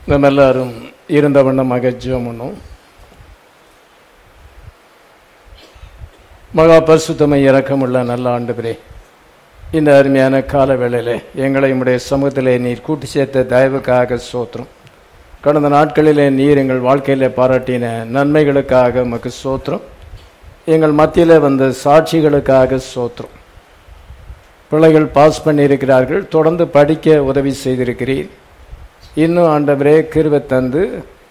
நம்ம எல்லாரும் இருந்த வண்ணமாக ஜெபம் பண்ணோம் மகா பரிசுத்தமை இறக்கமுள்ள நல்ல ஆண்டுகிறே இந்த அருமையான கால வேளையிலே எங்களை உடைய சமூகத்திலே நீர் கூட்டி சேர்த்த தயவுக்காக சோத்திரம் கடந்த நாட்களிலே நீர் எங்கள் வாழ்க்கையிலே பாராட்டின நன்மைகளுக்காக உமக்கு சோத்திரம் எங்கள் மத்தியிலே வந்த சாட்சிகளுக்காக சோத்திரம் பிள்ளைகள் பாஸ் பண்ணியிருக்கிறார்கள் தொடர்ந்து படிக்க உதவி செய்திருக்கிறீர் இன்னும் ஆண்டவரே கிருபை தந்து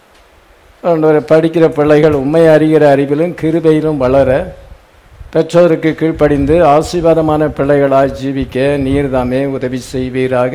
ஆண்டவரை படிக்கிற பிள்ளைகள் உண்மை அறிகிற அறிவிலும் கிருபையிலும் வளர பெற்றோருக்கு கீழ்ப்படிந்து ஆசீர்வாதமான பிள்ளைகளாய் ஜீவிக்க நீர் தாமே உதவி செய்வீராக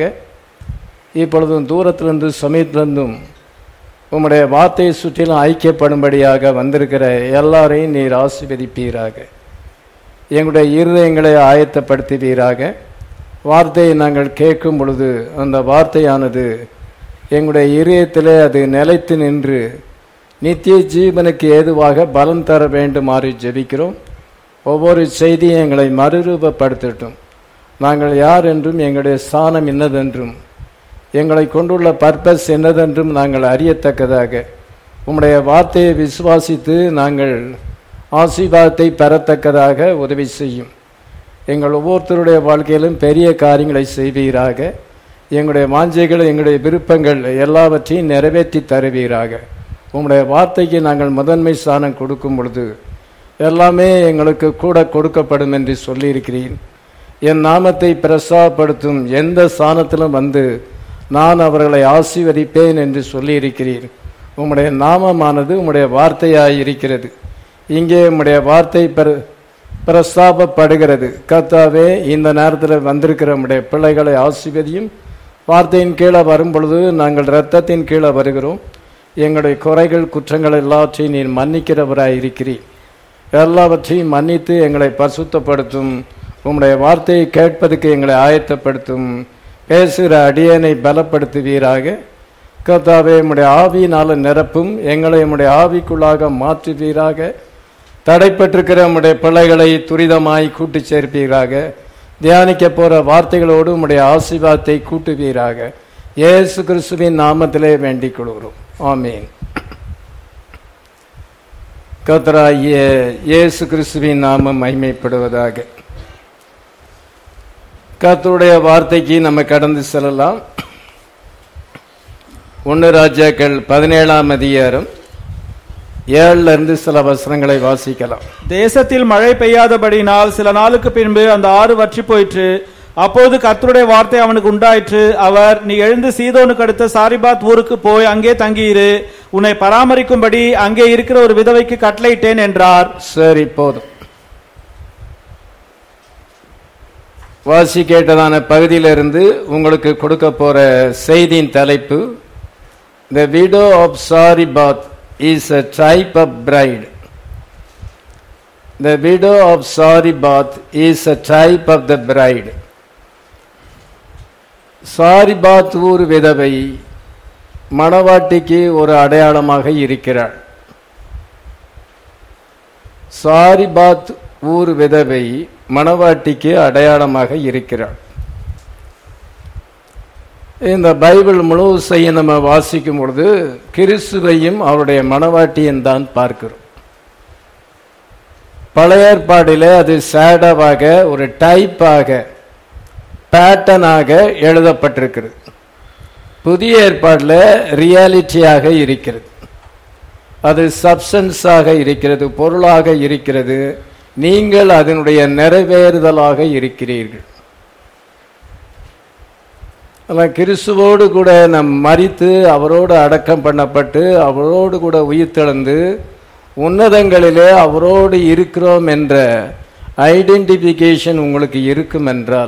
இப்பொழுதும் தூரத்திலிருந்து சமீபத்திலிருந்தும் உம்முடைய வார்த்தையை சுற்றிலும் ஐக்கியப்படும்படியாக வந்திருக்கிற எல்லாரையும் நீர் ஆசீர்வதிப்பீராக எங்களுடைய இருதயங்களை ஆயத்தப்படுத்துவீராக வார்த்தையை நாங்கள் கேட்கும் பொழுது அந்த வார்த்தையானது எங்களுடைய இருதயத்திலே அது நிலைத்து நின்று நித்திய ஜீவனுக்கு ஏதுவாக பலம் தர வேண்டுமாறு ஜெபிக்கிறோம் ஒவ்வொரு செய்தியும் எங்களை மறுரூபப்படுத்தட்டும் நாங்கள் யார் என்றும் எங்களுடைய ஸ்தானம் என்னதென்றும் எங்களை கொண்டுள்ள பர்பஸ் என்னதென்றும் நாங்கள் அறியத்தக்கதாக உம்முடைய வார்த்தையை விசுவாசித்து நாங்கள் ஆசீர்வாதத்தை பெறத்தக்கதாக உதவி செய்யும் எங்கள் ஒவ்வொருத்தருடைய வாழ்க்கையிலும் பெரிய காரியங்களை செய்வீராக எங்களுடைய வாஞ்சைகள் எங்களுடைய விருப்பங்கள் எல்லாவற்றையும் நிறைவேற்றி தருவீராக உம்முடைய வார்த்தைக்கு நாங்கள் முதன்மை ஸ்தானம் கொடுக்கும் பொழுது எல்லாமே எங்களுக்கு கூட கொடுக்கப்படும் என்று சொல்லியிருக்கிறேன் என் நாமத்தை பிரசாப்படுத்தும் எந்த ஸ்தானத்திலும் வந்து நான் அவர்களை ஆசீர்வதிப்பேன் என்று சொல்லியிருக்கிறீர் உம்முடைய நாமமானது உம்முடைய வார்த்தையாய் இருக்கிறது இங்கே உம்முடைய வார்த்தை பிர பிரஸ்தாபப்படுகிறது கத்தாவே இந்த நேரத்தில் வந்திருக்கிற உம்முடைய பிள்ளைகளை ஆசீர்வதியும் வார்த்தையின் கீழே வரும் பொழுது நாங்கள் இரத்தத்தின் கீழே வருகிறோம் எங்களுடைய குறைகள் குற்றங்கள் எல்லாவற்றையும் நீர் மன்னிக்கிறவராய் இருக்கிறீர் எல்லாவற்றையும் மன்னித்து எங்களை பரிசுத்தப்படுத்தும் உம்முடைய வார்த்தையை கேட்பதற்கு எங்களை ஆயத்தப்படுத்தும் பேசுகிற அடியனை பலப்படுத்துவீராக கர்த்தாவே உம்முடைய ஆவியினால நிரப்பும் எங்களை உம்முடைய ஆவிக்குள்ளாக மாற்றுவீராக தடைப்பட்டிருக்கிற உம்முடைய பிள்ளைகளை துரிதமாய் கூட்டி சேர்ப்பீராக தியானிக்க போற வார்த்தைகளோடு உம்முடைய ஆசீர்வாதத்தை கூட்டுவீராக இயேசு கிறிஸ்துவின் நாமத்திலே வேண்டிக் கொள்கிறோம் ஆமீன் கத்தராகிய இயேசு கிறிஸ்துவின் நாமம் மைமைப்படுவதாக கத்தருடைய வார்த்தைக்கு நம்ம கடந்து செல்லலாம் ஒன்று ராஜாக்கள் பதினேழாம் அதிகாரம் ஏழுல இருந்து சில வசனங்களை வாசிக்கலாம் தேசத்தில் மழை பெய்யாதபடியினால் சில நாளுக்கு பின்பு அந்த ஆறு வற்றி போயிற்று அப்போது கர்த்தருடைய வார்த்தை அவனுக்கு உண்டாயிற்று அவர் நீ எழுந்து சீதோனுக்கு அடுத்த சாரிபாத் ஊருக்கு போய் அங்கே தங்கியிரு உன்னை பராமரிக்கும்படி அங்கே இருக்கிற ஒரு விதவைக்கு கட்டளையிட்டேன் என்றார் சரி போதும் வாசி கேட்டதான பகுதியிலிருந்து உங்களுக்கு கொடுக்க போற செய்தியின் தலைப்பு the widow of Zarephath is a type of bride the widow of Zarephath is a type of the bride Zarephath ஊர் விதவை மணவாட்டிக்கு ஒரு அடையாளமாக இருக்கிறாள் சாரிபாத் ஊர் விதவை மணவாட்டிக்கு அடையாளமாக இருக்கிறாள் இந்த பைபிள் முழுசையும் நம்ம வாசிக்கும் பொழுது கிறிஸ்துவையும் அவருடைய மணவாட்டியும் தான் பார்க்கிறோம் பழைய ஏற்பாடிலே அது சேடவாக ஒரு டைப்பாக பேட்டனாக எழுதப்பட்டிருக்கிறது புதிய ஏற்பாடில் ரியாலிட்டியாக இருக்கிறது அது சப்சன்ஸாக இருக்கிறது பொருளாக இருக்கிறது நீங்கள் அதனுடைய நிறைவேறுதலாக இருக்கிறீர்கள் ஆனால் கிறிஸ்துவோடு கூட நம் மறித்து அவரோடு அடக்கம் பண்ணப்பட்டு அவரோடு கூட உயிர்த்தெழுந்து உன்னதங்களிலே அவரோடு இருக்கிறோம் என்ற ஐடென்டிஃபிகேஷன் உங்களுக்கு இருக்கும் என்றால்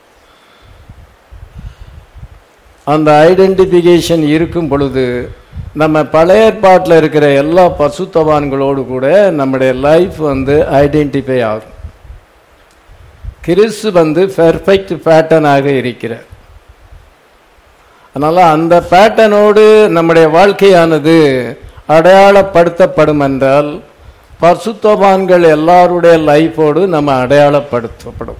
அந்த ஐடென்டிஃபிகேஷன் இருக்கும் பொழுது நம்ம பழைய ஏற்பாட்டில் இருக்கிற எல்லா பசுத்தவான்களோடு கூட நம்முடைய லைஃப் வந்து ஐடென்டிஃபை ஆகும் கிறிஸ்து வந்து பெர்ஃபெக்ட் பேட்டர்னாக இருக்கிறார் அதனால அந்த பேட்டர்னோடு நம்முடைய வாழ்க்கையானது அடையாளப்படுத்தப்படும் என்றால் பசுத்தவான்கள் எல்லாருடைய லைஃபோடு நம்ம அடையாளப்படுத்தப்படும்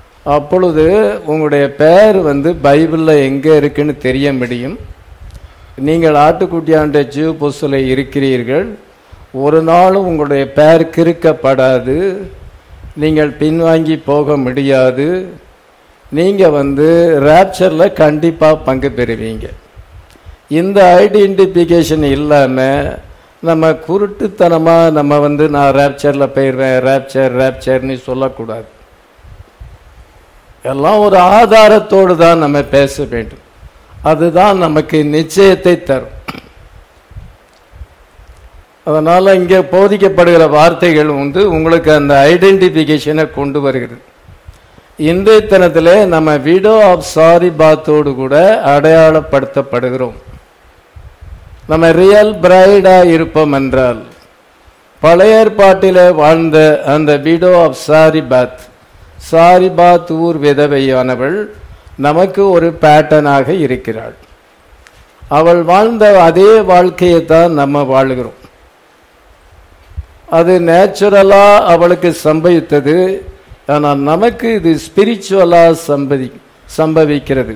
அப்பொழுது உங்களுடைய பெயர் வந்து பைபிளில் எங்கே இருக்குன்னு தெரிய முடியும் நீங்கள் ஆட்டுக்குட்டியாண்ட ஜீவ பொசுல இருக்கிறீர்கள் ஒரு நாளும் உங்களுடைய பெயர் கிறுக்கப்படாது நீங்கள் பின்வாங்கி போக முடியாது நீங்க வந்து ரேப்சர்ல கண்டிப்பா பங்கு பெறுவீங்க இந்த ஐடென்டிஃபிகேஷன் இல்லாம நம்ம குருட்டுத்தனமா நம்ம வந்து நான் ரேப்சர்ல போயிடுவேன் ரேப்சர் ரேப்சர்னு சொல்லக்கூடாது எல்லாம் ஒரு ஆதாரத்தோடு தான் நம்ம பேச வேண்டும் அதுதான் நமக்கு நிச்சயத்தை தரும் அதனால இங்கே போதிக்கப்படுகிற வார்த்தைகள் வந்து உங்களுக்கு அந்த ஐடென்டிஃபிகேஷனை கொண்டு வருகிறது இன்றைய தினத்திலே நம்ம விடோ ஆஃப் சாரி பாத்தோடு கூட அடையாளப்படுத்தப்படுகிறோம் நம்ம ரியல் பிரைடா இருப்போம் என்றால் பழைய ஏற்பாட்டில வாழ்ந்த அந்த widow of Zarephath Zarephath ஊர் விதவையானவள் நமக்கு ஒரு பேட்டர்னாக இருக்கிறாள் அவள் வாழ்ந்த அதே வாழ்க்கையை தான் நம்ம வாழுகிறோம் அது நேச்சுரலா அவளுக்கு சம்பவித்தது ஆனால் நமக்கு இது ஸ்பிரிச்சுவலா சம்பதி சம்பவிக்கிறது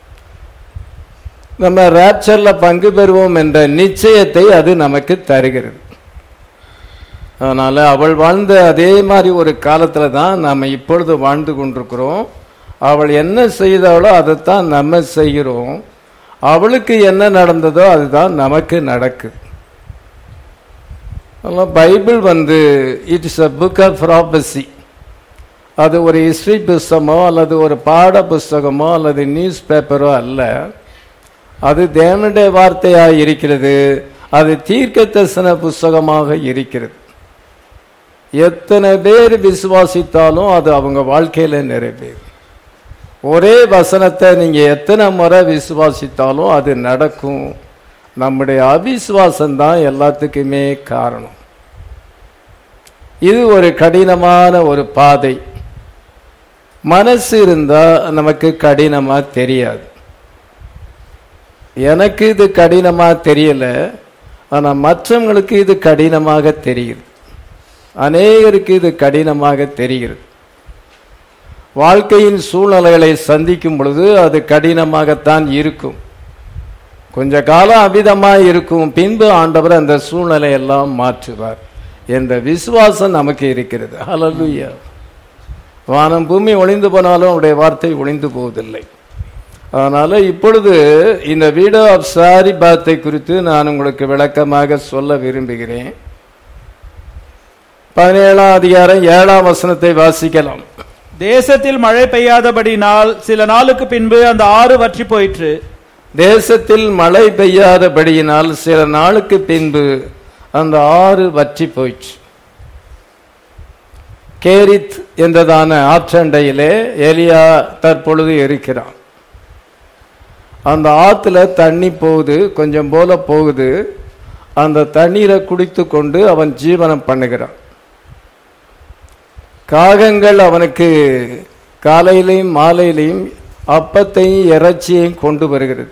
நம்ம ரேப்சர்ல பங்கு பெறுவோம் என்ற நிச்சயத்தை அது நமக்கு தருகிறது அதனால அவள் வாழ்ந்த அதே மாதிரி ஒரு காலத்துல தான் நாம இப்பொழுது வாழ்ந்து கொண்டிருக்கிறோம் அவள் என்ன செய்தாளோ அதைத்தான் நம்ம செய்கிறோம் அவளுக்கு என்ன நடந்ததோ அதுதான் நமக்கு நடக்குது அதெல்லாம் பைபிள் வந்து it's a book of prophecy அது ஒரு ஹிஸ்டரி புஸ்தகமோ அல்லது ஒரு பாட புஸ்தகமோ அல்லது நியூஸ் பேப்பரோ அல்ல அது தேவனுடைய வார்த்தையாக இருக்கிறது அது தீர்க்க தரிசன புஸ்தகமாக இருக்கிறது எத்தனை பேர் விசுவாசித்தாலும் அது அவங்க வாழ்க்கையில நிறைவேறும் ஒரே வசனத்தை நீங்க எத்தனை முறை விசுவாசித்தாலும் அது நடக்கும் நம்முடைய அவிசுவாசம் தான் எல்லாத்துக்குமே காரணம் இது ஒரு கடினமான ஒரு பாதை மனசு இருந்தா நமக்கு கடினமா தெரியாது எனக்கு இது கடினமா தெரியல ஆனா மற்றவங்களுக்கு இது கடினமாக தெரியுது அநேகருக்கு இது கடினமாக தெரிகிறது வாழ்க்கையின் சூழ்நிலைகளை சந்திக்கும் பொழுது அது கடினமாகத்தான் இருக்கும் கொஞ்ச காலம் அபிதமா இருக்கும் பின்பு ஆண்டவர் அந்த சூழ்நிலை எல்லாம் மாற்றுவார் என்ற விசுவாசம் நமக்கு இருக்கிறது ஹalleluya வானம் பூமி ஒளிந்து போனாலும் அவருடைய வார்த்தை ஒளிந்து போவதில்லை அதனால இப்பொழுது இந்த வீடியோ ஆஃப் சாரி பாத்தை குறித்து நான் உங்களுக்கு விளக்கமாக சொல்ல விரும்புகிறேன் பதினேழாம் அதிகாரம் ஏழாம் வசனத்தை வாசிக்கலாம் தேசத்தில் மழை பெய்யாதபடினால் சில நாளுக்கு பின்பு அந்த ஆறு வற்றி போயிற்று தேசத்தில் மழை பெய்யாதபடியினால் சில நாளுக்கு பின்பு அந்த ஆறு வற்றி போயிற்று கேரித் என்றதான ஆற்றண்டையிலே எலியா தற்பொழுது இருக்கிறான் அந்த ஆத்துல தண்ணி போகுது கொஞ்சம் போல போகுது அந்த தண்ணீரை குடித்து கொண்டு அவன் ஜீவனம் பண்ணுகிறான் காகங்கள் அவனுக்கு காலையிலையும் மாலையிலையும் அப்பத்தையும் இறைச்சியையும் கொண்டு வருகிறது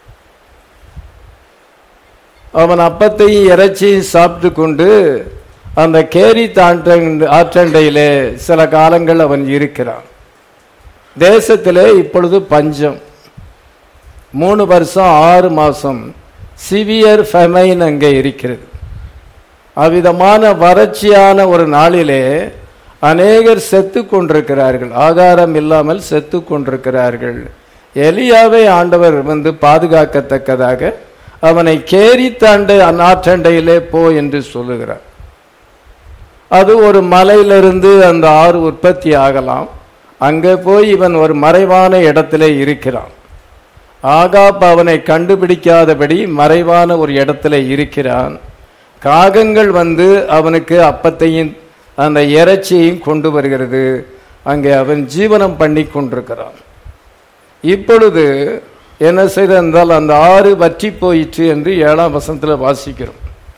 அவன் அப்பத்தையும் இறைச்சியும் சாப்பிட்டு கொண்டு அந்த கேரி தாண்ட ஆற்றண்டையிலே சில காலங்கள் அவன் இருக்கிறான் தேசத்திலே இப்பொழுது பஞ்சம் மூணு வருஷம் ஆறு மாசம் சிவியர் ஃபெமைன் அங்கே இருக்கிறது அவ்விதமான வறட்சியான ஒரு நாளிலே அநேகர் செத்து கொண்டிருக்கிறார்கள் ஆகாரம் இல்லாமல் செத்து கொண்டிருக்கிறார்கள் எலியாவை ஆண்டவர் வந்து பாதுகாக்கத்தக்கதாக அவனை கேரி தாண்ட ஆற்றண்டையிலே போ என்று சொல்லுகிறார் அது ஒரு மலையிலிருந்து அந்த ஆறு உற்பத்தி ஆகலாம் அங்கே போய் இவன் ஒரு மறைவான இடத்திலே இருக்கிறான் ஆகாப் அவனை கண்டுபிடிக்காதபடி மறைவான ஒரு இடத்துல இருக்கிறான் காகங்கள் வந்து அவனுக்கு அப்பத்தையும் அந்த இறைச்சியையும் கொண்டு வருகிறது அங்கே அவன் ஜீவனம் பண்ணி கொண்டிருக்கிறான் இப்பொழுது என்ன செய்த என்றால் அந்த ஆறு வற்றி போயிற்று என்று ஏழாம் வசனத்தில் வாசிக்கிறோம்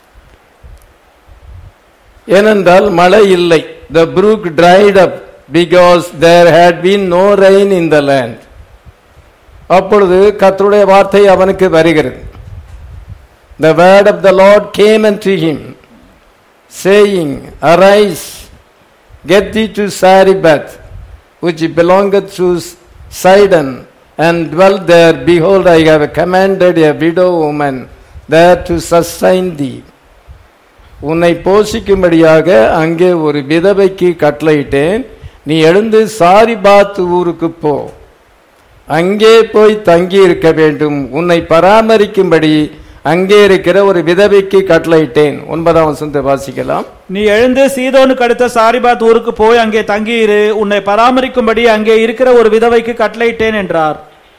ஏனென்றால் மழை இல்லை the brook dried up because there had been no rain in the land அப்பொழுது கர்த்தருடைய வார்த்தை அவனுக்கு வருகிறது The word of the Lord came unto him, saying, Arise, get thee to Saribeth, which belongeth to Sidon, and dwell there, behold, I have commanded a widow woman there to sustain thee. உன்னை போஷிக்கும்படியாக அங்கே ஒரு விதவைக்கு கட்டளையிட்டேன் நீ எழுந்து சாரிபாத் ஊருக்கு போ அங்கே போய் தங்கி இருக்க வேண்டும் உன்னை பராமரிக்கும்படி அங்கே இருக்கிற ஒரு விதவைக்கு கட்டளையிட்டேன் ஒன்பதாம் வசனத்தை வாசிக்கலாம் நீ எழுந்து சீதோனுக்கு அடுத்த சாரிபாத் ஊருக்கு போய் அங்கே தங்கியிரு உன்னை பராமரிக்கும்படி அங்கே இருக்கிற ஒரு விதவைக்கு கட்டளையிட்டேன் என்றார்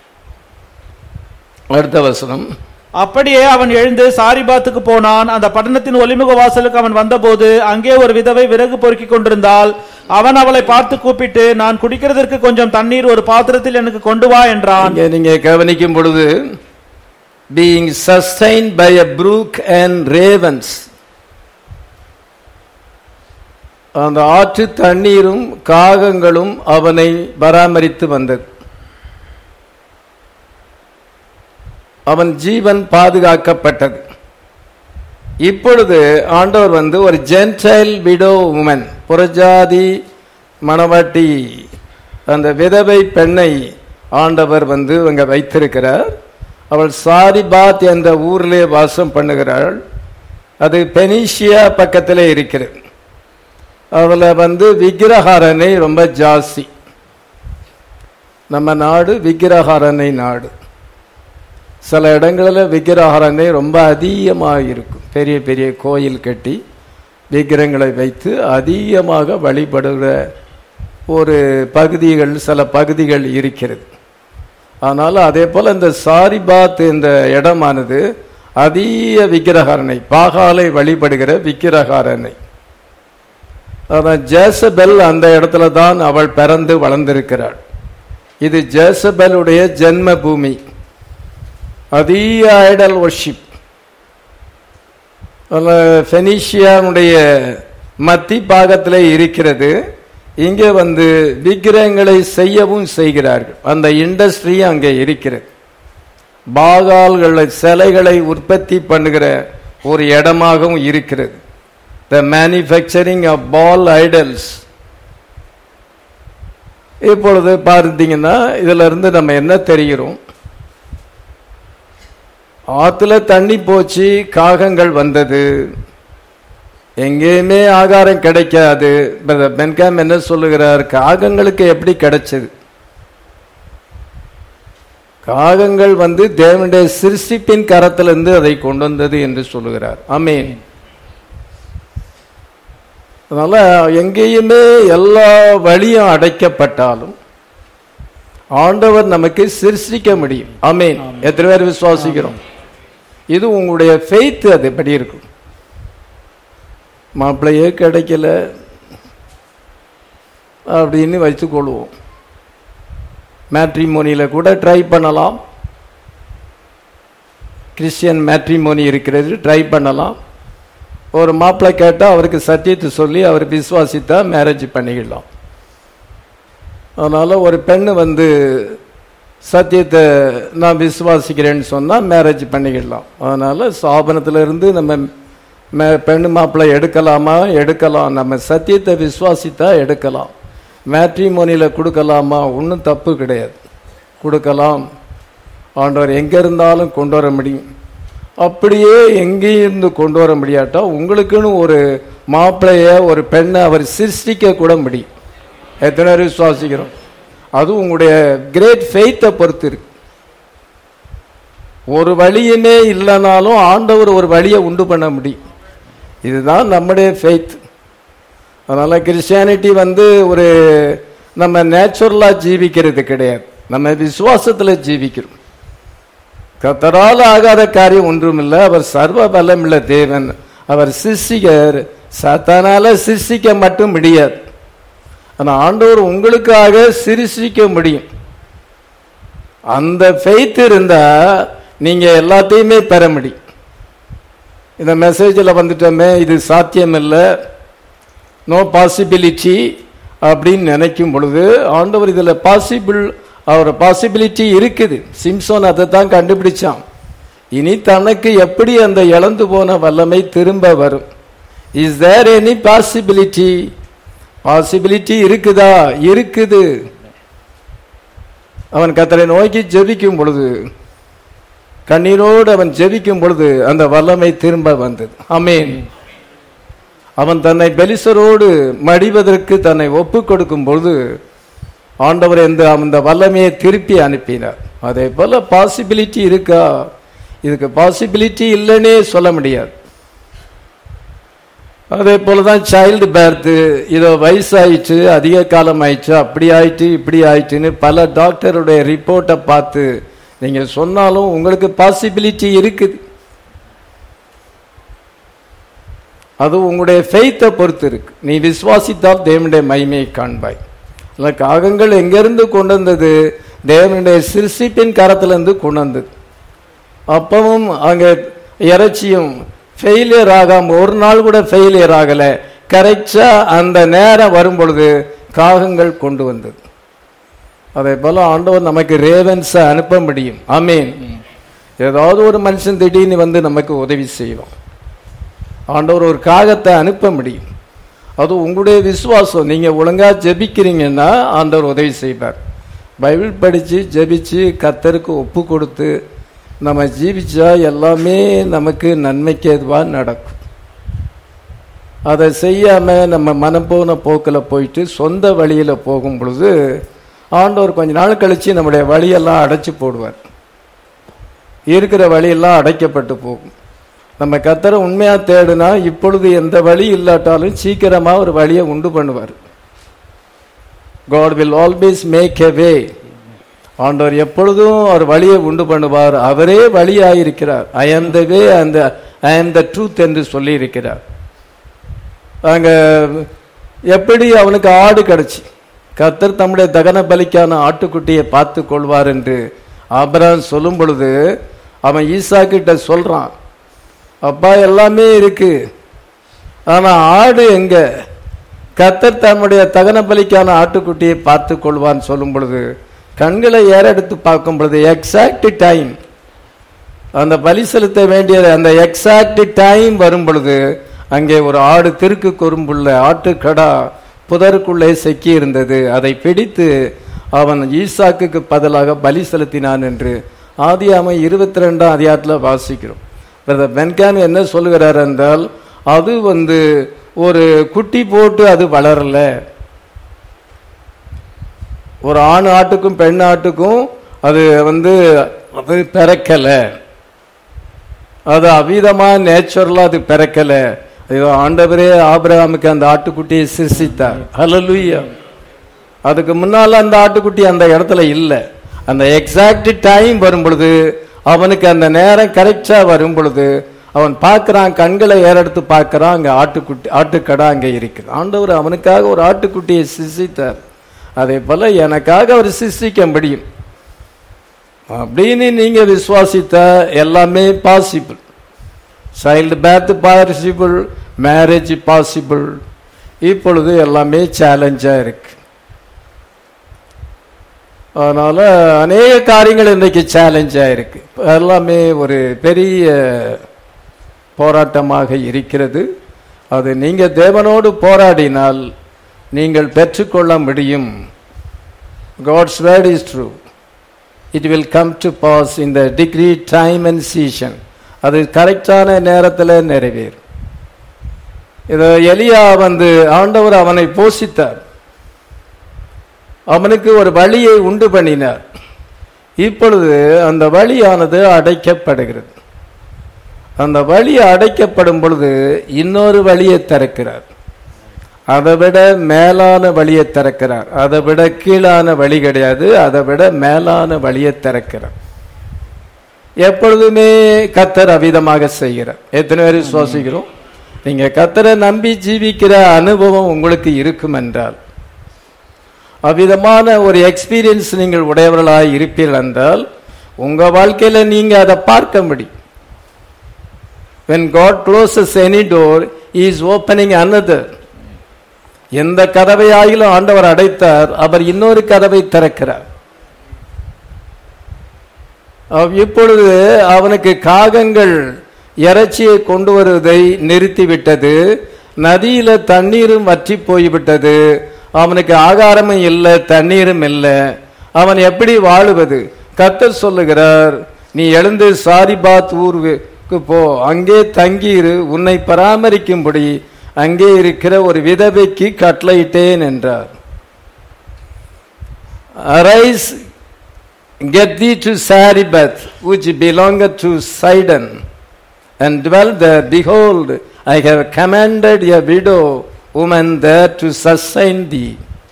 அடுத்த வசனம் அப்படியே அவன் எழுந்து சாரிபாத்துக்கு போனான் அந்த பட்டணத்தின் ஒலிமுக வாசலுக்கு அவன் வந்தபோது அங்கே ஒரு விதவை விறகு பொறுக்கிக் கொண்டிருந்தால் அவன் அவளை பார்த்து கூப்பிட்டு நான் குடிக்கிறதற்கு கொஞ்சம் தண்ணீர் ஒரு பாத்திரத்தில் எனக்கு கொண்டு வா என்றான் இங்கே நீங்க கவனிக்கும் பொழுது being sustain by a brook and ravens அந்த ஆற்று தண்ணீரும் காகங்களும் அவனை பராமரித்து வந்தது அவன் ஜீவன் பாதுகாக்கப்பட்டது இப்பொழுது ஆண்டவர் வந்து ஒரு ஜென்டைல் விடோ உமன் புறஜாதி மணவாட்டி அந்த விதவை பெண்ணை ஆண்டவர் வந்து அங்க வைத்திருக்கிறார் அவள் சாரிபாத் என்ற ஊரிலே வாசம் பண்ணுகிறாள் அது பெனிஷியா பக்கத்திலே இருக்கிறது அவளை வந்து விக்கிரகாரனை ரொம்ப ஜாஸ்தி நம்ம நாடு விக்கிரகாரனை நாடு சில இடங்களில் விக்கிரகாரனை ரொம்ப அதிகமாக இருக்கும் பெரிய பெரிய கோயில் கட்டி விக்கிரங்களை வைத்து அதிகமாக வழிபடுகிற ஒரு பகுதிகள் சில பகுதிகள் இருக்கிறது ஆனால் அதே போல இந்த சாரிபாத் இந்த இடமானது அதிக விக்கிரகாரனை பாகாலை வழிபடுகிற விக்கிரகாரனை அதான் ஜேசபெல் அந்த இடத்துல தான் அவள் பிறந்து வளர்ந்திருக்கிறாள் இது ஜேசபெலுடைய ஜென்ம பூமி அதிக ஐடல் ஒர்ஷிப் ஃபெனிஷியாவுடைய மத்தி பாகத்தில் இருக்கிறது இங்கே வந்து விக்கிரகங்களை செய்யவும் செய்கிறார்கள் அந்த இண்டஸ்ட்ரி அங்கே இருக்கிறது பாகால்களை சிலைகளை உற்பத்தி பண்ணுகிற ஒரு இடமாகவும் இருக்கிறது the manufacturing of Baal idols இப்பொழுது பார்த்தீங்கன்னா இதுல இருந்து நம்ம என்ன தெரிகிறோம் ஆத்துல தண்ணி போச்சு காகங்கள் வந்தது எங்கேயுமே ஆகாரம் கிடைக்காது பிரதர் பென்காம் என்ன சொல்லுகிறார் காகங்களுக்கு எப்படி கிடைச்சது காகங்கள் வந்து தேவனுடைய சிருஷ்டிப்பின் கரத்திலிருந்து அதை கொண்டு வந்தது என்று சொல்லுகிறார் ஆமீன் அதனால எங்கேயுமே எல்லா வழியும் அடைக்கப்பட்டாலும் ஆண்டவர் நமக்கு சிருஷ்டிக்க முடியும் ஆமீன் எத்தனை பேர் விசுவாசிக்கிறோம் இது உங்களுடைய ஃபெய்த் அது எப்படி இருக்கும் மாப்பிள்ளையே கிடைக்கல அப்படின்னு வச்சுக்கொள்வோம் மேட்ரிமோனியில் கூட ட்ரை பண்ணலாம் கிறிஸ்டியன் மேட்ரிமோனி இருக்கிறது ட்ரை பண்ணலாம் ஒரு மாப்பிள்ளை கேட்டால் அவருக்கு சத்தியத்தை சொல்லி அவர் விசுவாசித்தா மேரேஜ் பண்ணிக்கலாம் அதனால் ஒரு பெண்ணு வந்து சத்தியத்தை நான் விசுவாசிக்கிறேன்னு சொன்னால் மேரேஜ் பண்ணிக்கிடலாம் அதனால் ஸ்தாபனத்திலிருந்து நம்ம மே பெண்ணு மாப்பிள்ளை எடுக்கலாமா எடுக்கலாம் நம்ம சத்தியத்தை விசுவாசித்தா எடுக்கலாம் மேட்ரிமோனியில் கொடுக்கலாமா ஒன்றும் தப்பு கிடையாது கொடுக்கலாம் ஆண்டவர் எங்கே இருந்தாலும் கொண்டு வர முடியும் அப்படியே எங்கேயும் இருந்து கொண்டு வர முடியாட்டா உங்களுக்குன்னு ஒரு மாப்பிள்ளைய ஒரு பெண்ணை அவர் சிருஷ்டிக்க கூட முடியும் எத்தனை பேர் விசுவாசிக்கிறோம் அது உங்களுடைய கிரேட் ஃபெய்த்தை பொறுத்து இருக்கு ஒரு வழியுமே இல்லைனாலும் ஆண்டவர் ஒரு வழியை உண்டு பண்ண முடியும் இதுதான் நம்முடைய ஃபெய்த் அதனால கிறிஸ்டியானிட்டி வந்து ஒரு நம்ம நேச்சுரலா ஜீவிக்கிறது கிடையாது நம்ம விசுவாசத்துல ஜீவிக்கிறோம் கத்தரால் ஆகாத காரியம் ஒன்றுமில்லை அவர் சர்வ பலமுள்ள தேவன் அவர் சிருஷ்டிகர் சத்தானால சிருஷ்டிக்க மட்டும் முடியாது ஆனா ஆண்டவர் உங்களுக்காக சிருஷ்டிக்க முடியும் அந்த ஃபெய்த் இருந்தா நீங்க எல்லாத்தையுமே பெற முடியும் இந்த மெசேஜில் வந்துட்டோமே இது சாத்தியம் இல்லை நோ பாசிபிலிட்டி அப்படின்னு நினைக்கும் பொழுது ஆண்டவர் இதில் பாசிபிள் அவர் பாசிபிலிட்டி இருக்குது சிம்சோன் அதை தான் கண்டுபிடிச்சான் இனி தனக்கு எப்படி அந்த இழந்து போன வல்லமை திரும்ப வரும் is there any possibility possibility இருக்குதா இருக்குது அவன் கத்தரை நோக்கி ஜெபிக்கும் பொழுது கண்ணீரோடு அவன் ஜெபிக்கும் பொழுது அந்த வல்லமை திரும்ப வந்தது ஆமென் அவன் தன்னை பெலிசரோடு மடிவதற்கு தன்னை ஒப்பு கொடுக்கும் பொழுது ஆண்டவர் எந்த அந்த வல்லமையை திருப்பி அனுப்பினார் அதே போல பாசிபிலிட்டி இருக்கா இதுக்கு பாசிபிலிட்டி இல்லைன்னே சொல்ல முடியாது அதே போலதான் சைல்டு பேர்த்து இதோ வயசாயிடுச்சு அதிக காலம் ஆயிடுச்சு அப்படி ஆயிட்டு இப்படி ஆயிடுச்சுன்னு பல டாக்டருடைய ரிப்போர்ட்டை பார்த்து நீங்க சொன்னாலும் உங்களுக்கு பாசிபிலிட்டி இருக்குது அது உங்களுடைய ஃபெய்த்தை பொறுத்து இருக்கு நீ விசுவாசித்தால் தேவனுடைய மகிமையை காண்பாய் இல்ல காகங்கள் எங்கிருந்து கொண்டு வந்தது தேவனுடைய சிறுசிப்பின் கரத்திலிருந்து கொண்டு வந்தது அப்பவும் அங்க இறைச்சியும் ஃபெயிலியர் ஆகாம ஒரு நாள் கூட ஃபெயிலியர் ஆகல கரெக்டா அந்த நேரம் வரும் பொழுது காகங்கள் கொண்டு வந்தது அதே போல ஆண்டவர் நமக்கு ரேவன்ஸை அனுப்ப முடியும் ஆமீன் ஏதாவது ஒரு மனுஷன் திடீர்னு வந்து நமக்கு உதவி செய்வான் ஆண்டவர் ஒரு காகத்தை அனுப்ப முடியும் அது உங்களுடைய விசுவாசம் நீங்க ஒழுங்கா ஜெபிக்கிறீங்கன்னா ஆண்டவர் உதவி செய்வார் பைபிள் படிச்சு ஜெபிச்சு கத்தருக்கு ஒப்பு கொடுத்து நம்ம ஜீவிச்சா எல்லாமே நமக்கு நன்மைக்கு எதுவா நடக்கும் அதை செய்யாம நம்ம மனம் போன போக்கில் போயிட்டு சொந்த வழியில போகும் பொழுது ஆண்டவர் கொஞ்ச நாள் கழிச்சு நம்முடைய வழியெல்லாம் அடைச்சு போடுவார் இருக்கிற வழியெல்லாம் அடைக்கப்பட்டு போகும் நம்ம கத்தரை உண்மையா தேடுனா இப்பொழுது எந்த வழி இல்லாட்டாலும் சீக்கிரமா ஒரு வழியை உண்டு பண்ணுவார் God will always make a way ஆண்டவர் எப்பொழுதும் அவர் வழியை உண்டு பண்ணுவார் அவரே வழியாயிருக்கிறார் ஐ am the வே அந்த ஐ am the ட்ரூத் என்று சொல்லி இருக்கிறார் அங்க எப்படி அவனுக்கு ஆடு கிடைச்சி கத்தர் தம்முடைய தகன பலிக்கான ஆட்டுக்குட்டியை பார்த்து கொள்வார் என்று ஆபிரகாம் சொல்லும் பொழுது அவன் ஈசா கிட்ட சொல்றான் அப்பா எல்லாமே இருக்கு ஆனா ஆடு எங்க கத்தர் தம்முடைய தகன பலிக்கான ஆட்டுக்குட்டியை பார்த்து கொள்வான்னு சொல்லும் பொழுது கண்களை ஏறெடுத்து பார்க்கும் பொழுது எக்ஸாக்ட் டைம் அந்த பலி செலுத்த வேண்டிய அந்த எக்ஸாக்ட் டைம் வரும் பொழுது அங்கே ஒரு ஆடு திருக்கு கொரும்புள்ள ஆட்டுக்கடா புதருக்குள்ளே சிக்கி இருந்தது அதை பிடித்து அவன் ஈசாக்குக்கு பதிலாக பலி செலுத்தினான் என்று ஆதியாம இருபத்தி ரெண்டாம் அதிகாரத்தில் வாசிக்கிறோம் பிரதர் பென்கான் என்ன சொல்லுகிறார் என்றால் அது வந்து ஒரு குட்டி போட்டு அது வளரல ஒரு ஆண் ஆட்டுக்கும் பெண் ஆட்டுக்கும் அது வந்து அது பிறக்கல அது அவிதமா நேச்சுரலா அது பிறக்கல ஐயோ ஆண்டவரே ஆபிரகாமுக்கு அந்த ஆட்டுக்குட்டியை சிருஷித்தார் ஹalleluya அதுக்கு முன்னால அந்த ஆட்டுக்குட்டி அந்த இடத்துல இல்ல அந்த எக்ஸாக்ட் டைம் வரும் பொழுது அவனுக்கு அந்த நேரம் கரெக்டா வரும் பொழுது அவன் பார்க்கறான் கண்களை ஏறெடுத்து பார்க்கறான் அங்க ஆட்டுக்குட்டி ஆட்டுக்கடா அங்க இருக்குது ஆண்டவர் அவனுக்காக ஒரு ஆட்டுக்குட்டியை சிருஷித்தார் அதே போல எனக்காக அவர் சிருஷ்டிக்க முடியும் அப்படின்னு நீங்க விசுவாசித்த எல்லாமே possible child birth possible marriage possible இப்பொழுது எல்லாமே சேலஞ்சா இருக்கு அதனால அநேக காரியங்கள் இன்றைக்கு சேலஞ்சா இருக்கு எல்லாமே ஒரு பெரிய போராட்டமாக இருக்கிறது அது நீங்க தேவனோடு போராடினால் நீங்கள் பெற்றுக்கொள்ள முடியும் God's word is true it will come to pass in the degree time and season அது கரெக்டான நேரத்தில் நிறைவேறும் இது எலியா வந்து ஆண்டவர் அவனை போஷித்தார் அவனுக்கு ஒரு வழியை உண்டு பண்ணினார் இப்பொழுது அந்த வழியானது அடைக்கப்படுகிறது அந்த வழி அடைக்கப்படும் பொழுது இன்னொரு வழியை திறக்கிறார் அதை விட மேலான வழியை திறக்கிறார் அதை விட கீழான வழி கிடையாது அதை விட மேலான வழியை திறக்கிறார் எப்பொழுதுமே கத்தர் அவிதமாக செய்கிறார் எத்தனை பேர் சுவாசிக்கிறோம் நீங்க கத்தரை நம்பி ஜீவிக்கிற அனுபவம் உங்களுக்கு இருக்கும் என்றால் அவ்விதமான ஒரு எக்ஸ்பீரியன்ஸ் நீங்கள் உடையவர்களாய் இருப்பீர்கள் என்றால் உங்க வாழ்க்கையில நீங்க அதை பார்க்க முடியும் when god closes any door he is opening another எந்த கதவை ஆகிலும் ஆண்டவர் அடைத்தார் அவர் இன்னொரு கதவை திறக்கிறார் அவ் இப்பொழுது அவனுக்கு காகங்கள் இறைச்சியை கொண்டு வருவதை நிறுத்திவிட்டது நதியில தண்ணீரும் வற்றி போய்விட்டது அவனுக்கு ஆகாரமும் இல்லை தண்ணீரும் இல்லை அவன் எப்படி வாழுவது கர்த்தர் சொல்லுகிறார் நீ எழுந்து சாரிபாத் ஊருக்கு போ அங்கே தங்கியிரு உன்னை பராமரிக்கும்படி அங்கே இருக்கிற ஒரு விதவைக்கு கட்டளையிட்டேன் என்றார் arise get thee to Saribath, which belongeth to Sidon, and dwell there. Behold, I have commanded a widow woman there to sustain thee.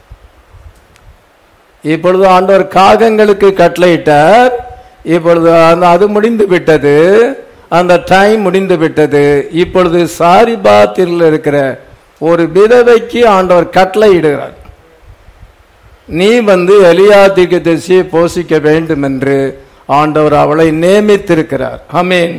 இப்பொழுது ஆண்டவர் காகங்களுக்கு கட்டளையிட்டார் இப்பொழுது அந்த அது முடிந்து விட்டது அந்த டைம் முடிந்து விட்டது இப்பொழுது சாரிபாத்தில் இருக்கிற ஒரு விதவைக்கு ஆண்டவர் கட்டளையிடுகிறார் நீ வந்து எலியா தீர்க்கதரிசியை போஷிக்க வேண்டும் என்று ஆண்டவர் அவளை நியமித்திருக்கிறார் அமேன்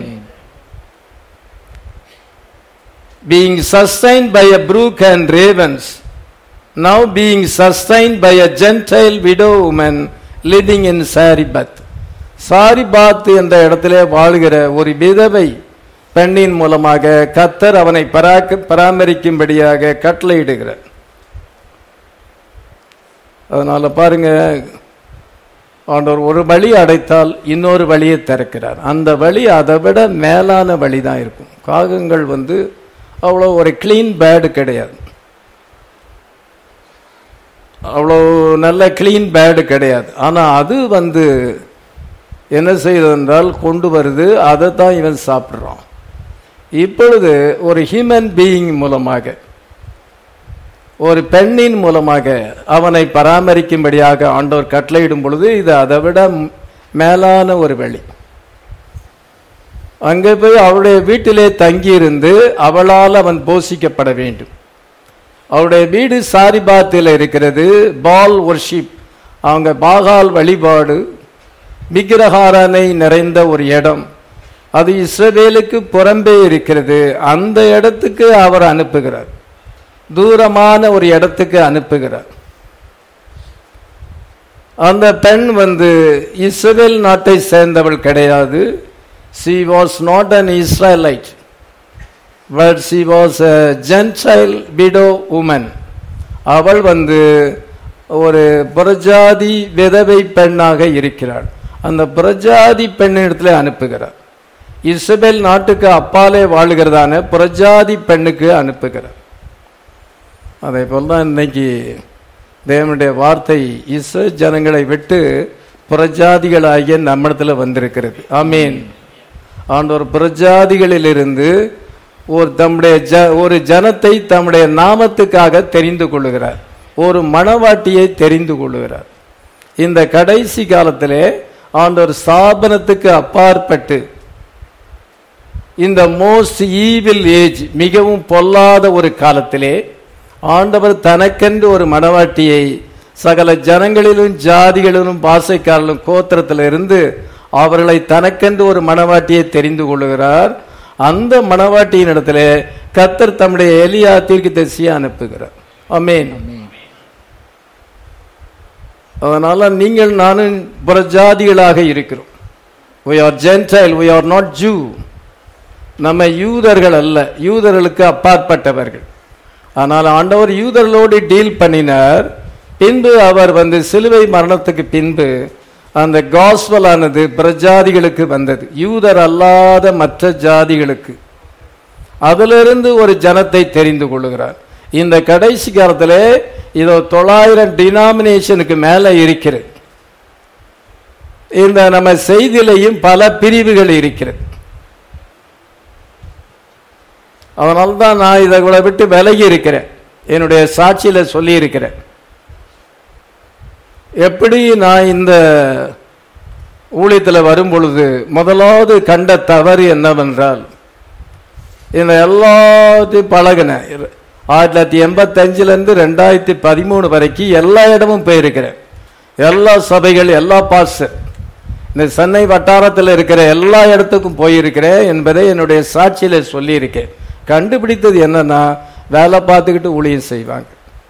being sustained by a brook and ravens now being sustained by a gentile widow woman living in சாரிபத் சாரிபாத் என்ற இடத்திலே வாழ்கிற ஒரு விதவை பெண்ணின் மூலமாக கத்தர் அவனை பராக்க பராமரிக்கும்படியாக கட்டளையிடுகிறார் அதனால பாருங்க ஆண்டவர் ஒரு வழி அடைத்தால் இன்னொரு வழியை திறக்கிறார் அந்த வழி அதை விட மேலான வழி தான் இருக்கும் காகங்கள் வந்து அவ்வளோ ஒரு க்ளீன் பேடு கிடையாது அவ்வளோ நல்ல க்ளீன் பேடு கிடையாது ஆனால் அது வந்து என்ன செய்யுது என்றால் கொண்டு வருது அதை தான் இவன் சாப்பிட்றான் இப்பொழுது ஒரு ஹியூமன் பீயிங் மூலமாக ஒரு பெண்ணின் மூலமாக அவனை பராமரிக்கும்படியாக ஆண்டவர் கட்டளையிடும் பொழுது இது அதை விட மேலான ஒரு வழி அங்கே போய் அவளுடைய வீட்டிலே தங்கியிருந்து அவளால் அவன் போஷிக்கப்பட வேண்டும் அவருடைய வீடு சாரிபாத்தில் இருக்கிறது பால் ஒர்ஷிப் அவங்க பாகால் வழிபாடு விக்கிரகாரனை நிறைந்த ஒரு இடம் அது இஸ்ரவேலுக்கு புறம்பே இருக்கிறது அந்த இடத்துக்கு அவர் அனுப்புகிறார் தூரமான ஒரு இடத்துக்கு அனுப்புகிறார் அந்த பெண் வந்து இஸ்ரேல் நாட்டை சேர்ந்தவள் கிடையாது she was not an Israelite but she was a gentile widow woman அவள் வந்து ஒரு புரஜாதி விதவை பெண்ணாக இருக்கிறாள் அந்த புரஜாதி பெண்ணிடத்துல அனுப்புகிறார் இஸ்ரேல் நாட்டுக்கு அப்பாலே வாழுகிறதான புரஜாதி பெண்ணுக்கு அனுப்புகிறார் அதே போல் தான் இன்னைக்கு தேவனுடைய வார்த்தை இஸ்ரோ ஜனங்களை விட்டு புறஜாதிகளாகிய நம்மிடத்தில் வந்திருக்கிறது ஆமீன் ஆண்டவர் புறஜாதிகளிலிருந்து ஒரு தம்முடைய ஜ ஒரு ஜனத்தை தம்முடைய நாமத்துக்காக தெரிந்து கொள்ளுகிறார் ஒரு மணவாட்டியை தெரிந்து கொள்ளுகிறார் இந்த கடைசி காலத்திலே ஆண்டவர் ஸ்தாபனத்துக்கு அப்பாற்பட்டு இந்த மோஸ்ட் ஈவில் ஏஜ் மிகவும் பொல்லாத ஒரு காலத்திலே ஆண்டவர் தனக்கென்று ஒரு மணவாட்டியை சகல ஜனங்களிலும் ஜாதிகளிலும் பாசைக்காரர்களும் கோத்திரத்திலிருந்து அவர்களை தனக்கென்று ஒரு மணவாட்டியை தெரிந்து கொள்ளுகிறார் அந்த மணவாட்டியின் இடத்துல கத்தர் தம்முடைய எலியா தீர்க்கு தரிசியை அனுப்புகிறார் அமேன் அதனால நீங்கள் நானும் புறஜாதிகளாக இருக்கிறோம் we are gentile we are not jew நம்ம யூதர்கள் அல்ல யூதர்களுக்கு அப்பாற்பட்டவர்கள் ஆனால் ஆண்டவர் யூதர்களோடு டீல் பண்ணினார் பின்பு அவர் வந்து சிலுவை மரணத்துக்கு பின்பு அந்த காஸ்வல் ஆனது பிரஜாதிகளுக்கு வந்தது யூதர் அல்லாத மற்ற ஜாதிகளுக்கு அதிலிருந்து ஒரு ஜனத்தை தெரிந்து கொள்ளுகிறார் இந்த கடைசி காலத்தில் இதோ தொள்ளாயிரம் டினாமினேஷனுக்கு மேல இருக்கிறது இந்த நம்ம செய்தியிலையும் பல பிரிவுகள் இருக்கிறது அதனால தான் நான் இதை கூட விட்டு விலகி இருக்கிறேன் என்னுடைய சாட்சியில சொல்லி இருக்கிறேன் எப்படி நான் இந்த ஊழியத்தில் வரும் பொழுது முதலாவது கண்ட தவறு என்னவென்றால் இந்த எல்லாத்தையும் பழகினேன் ஆயிரத்தி தொள்ளாயிரத்தி எண்பத்தஞ்சிலேருந்து ரெண்டாயிரத்தி பதிமூணு வரைக்கும் எல்லா இடமும் போயிருக்கிறேன் எல்லா சபைகள் எல்லா பாஸ்டர் இந்த சென்னை வட்டாரத்தில் இருக்கிற எல்லா இடத்துக்கும் போயிருக்கிறேன் என்பதை என்னுடைய சாட்சியில சொல்லியிருக்கேன் கண்டுபிடித்தது என்னன்னா வேலை பார்த்துக்கிட்டு ஊழியம் செய்வாங்க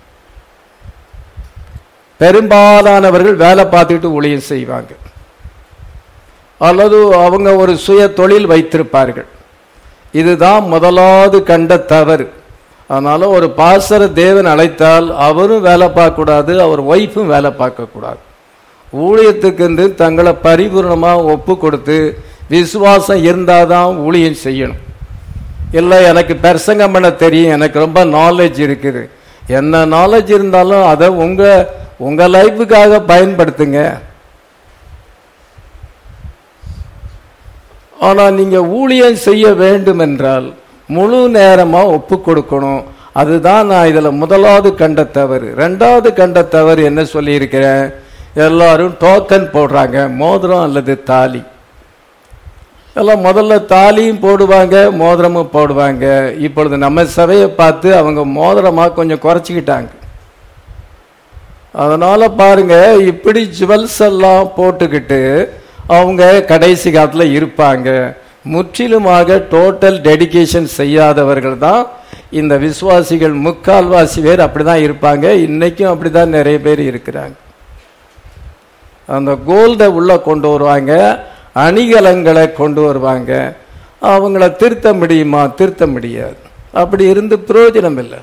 பெரும்பாலானவர்கள் வேலை பார்த்துக்கிட்டு ஊழியம் செய்வாங்க அல்லது அவங்க ஒரு சுய தொழில் வைத்திருப்பார்கள் இதுதான் முதலாவது கண்ட தவறு அதனால ஒரு பாசர தேவன் அழைத்தால் அவரும் வேலை பார்க்கக்கூடாது அவர் ஒய்ஃபும் வேலை பார்க்கக்கூடாது ஊழியத்துக்கென்று தங்களை பரிபூர்ணமா ஒப்பு கொடுத்து விசுவாசம் இருந்தாதான் ஊழியம் செய்யணும் இல்லை எனக்கு பிரசங்கம் பண்ண தெரியும் எனக்கு ரொம்ப நாலேஜ் இருக்குது என்ன நாலேஜ் இருந்தாலும் அதை உங்க உங்க லைஃபுக்காக பயன்படுத்துங்க ஆனா நீங்க ஊழியம் செய்ய வேண்டும் என்றால் முழு நேரமா ஒப்பு கொடுக்கணும் அதுதான் நான் இதுல முதலாவது கண்ட தவறு ரெண்டாவது கண்ட தவறு என்ன சொல்லியிருக்கிறேன் எல்லாரும் டோக்கன் போடுறாங்க மோதிரம் அல்லது தாலி எல்லாம் முதல்ல தாலியும் போடுவாங்க மோதிரமும் போடுவாங்க இப்பொழுது நம்ம சபையை பார்த்து அவங்க மோதிரமா கொஞ்சம் குறைச்சிக்கிட்டாங்க அதனால பாருங்க இப்படி ஜுவல்ஸ் எல்லாம் போட்டுக்கிட்டு அவங்க கடைசி காலத்துல இருப்பாங்க முற்றிலுமாக டோட்டல் டெடிகேஷன் செய்யாதவர்கள் தான் இந்த விசுவாசிகள் முக்கால்வாசி பேர் அப்படிதான் இருப்பாங்க இன்னைக்கும் அப்படிதான் நிறைய பேர் இருக்கிறாங்க அந்த கோல்டை உள்ள கொண்டு வருவாங்க அணிகலங்களை கொண்டு வருவாங்க அவங்கள திருத்த முடியுமா திருத்த முடியாது அப்படி இருந்து பிரயோஜனம் இல்லை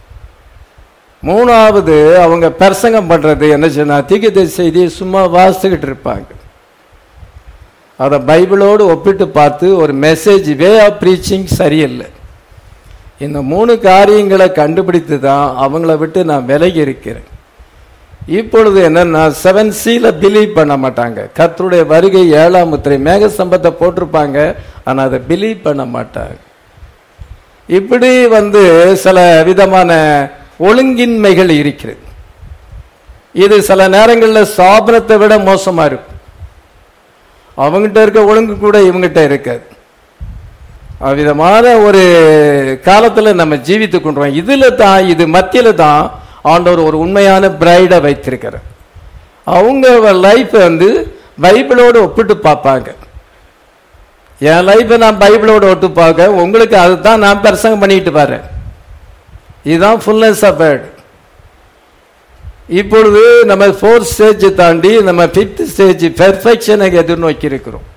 மூணாவது அவங்க பிரசங்கம் பண்றது என்ன சொன்னா தீக்கித்த செய்தியை சும்மா வாசிச்சுக்கிட்டு இருப்பாங்க அதை பைபிளோடு ஒப்பிட்டு பார்த்து ஒரு மெசேஜ் வே ஆஃப் ப்ரீச்சிங் சரியில்லை இந்த மூணு காரியங்களை கண்டுபிடித்து தான் அவங்கள விட்டு நான் விலகி இருக்கிறேன் இப்பொழுது என்னன்னா செவன் சீல பிலீவ் பண்ண மாட்டாங்க கர்த்தருடைய வருகை ஏழாம் முத்திரை மேக சம்பத்தை போட்டிருப்பாங்க ஆனா அதை பிலீவ் பண்ண மாட்டாங்க இப்படி வந்து சில விதமான ஒழுங்கின்மைகள் இருக்கிறது இது சில நேரங்களில் சாபனத்தை விட மோசமா இருக்கும் அவங்ககிட்ட இருக்க ஒழுங்கு கூட இவங்ககிட்ட இருக்காது அவ்விதமான ஒரு காலத்துல நம்ம ஜீவித்து கொண்டுறோம் இதுல தான் இது மத்தியில தான் ஆண்டவர் ஒரு உண்மையான பிரைடை வைத்திருக்கிறார் அவங்க லைஃப் வந்து பைபிளோடு ஒப்பிட்டு பார்ப்பாங்க என் லைஃப்பை நான் பைபிளோடு ஒட்டு பார்க்க உங்களுக்கு அதுதான் நான் பிரசங்கம் பண்ணிட்டு பாரு இதுதான் ஃபுல்னஸ் ஆஃப் வேர்ட் இப்பொழுது நம்ம ஃபோர்த் ஸ்டேஜ் தாண்டி நம்ம ஃபிஃப்த் ஸ்டேஜ் பெர்ஃபெக்ஷனை எதிர்நோக்கி இருக்கிறோம்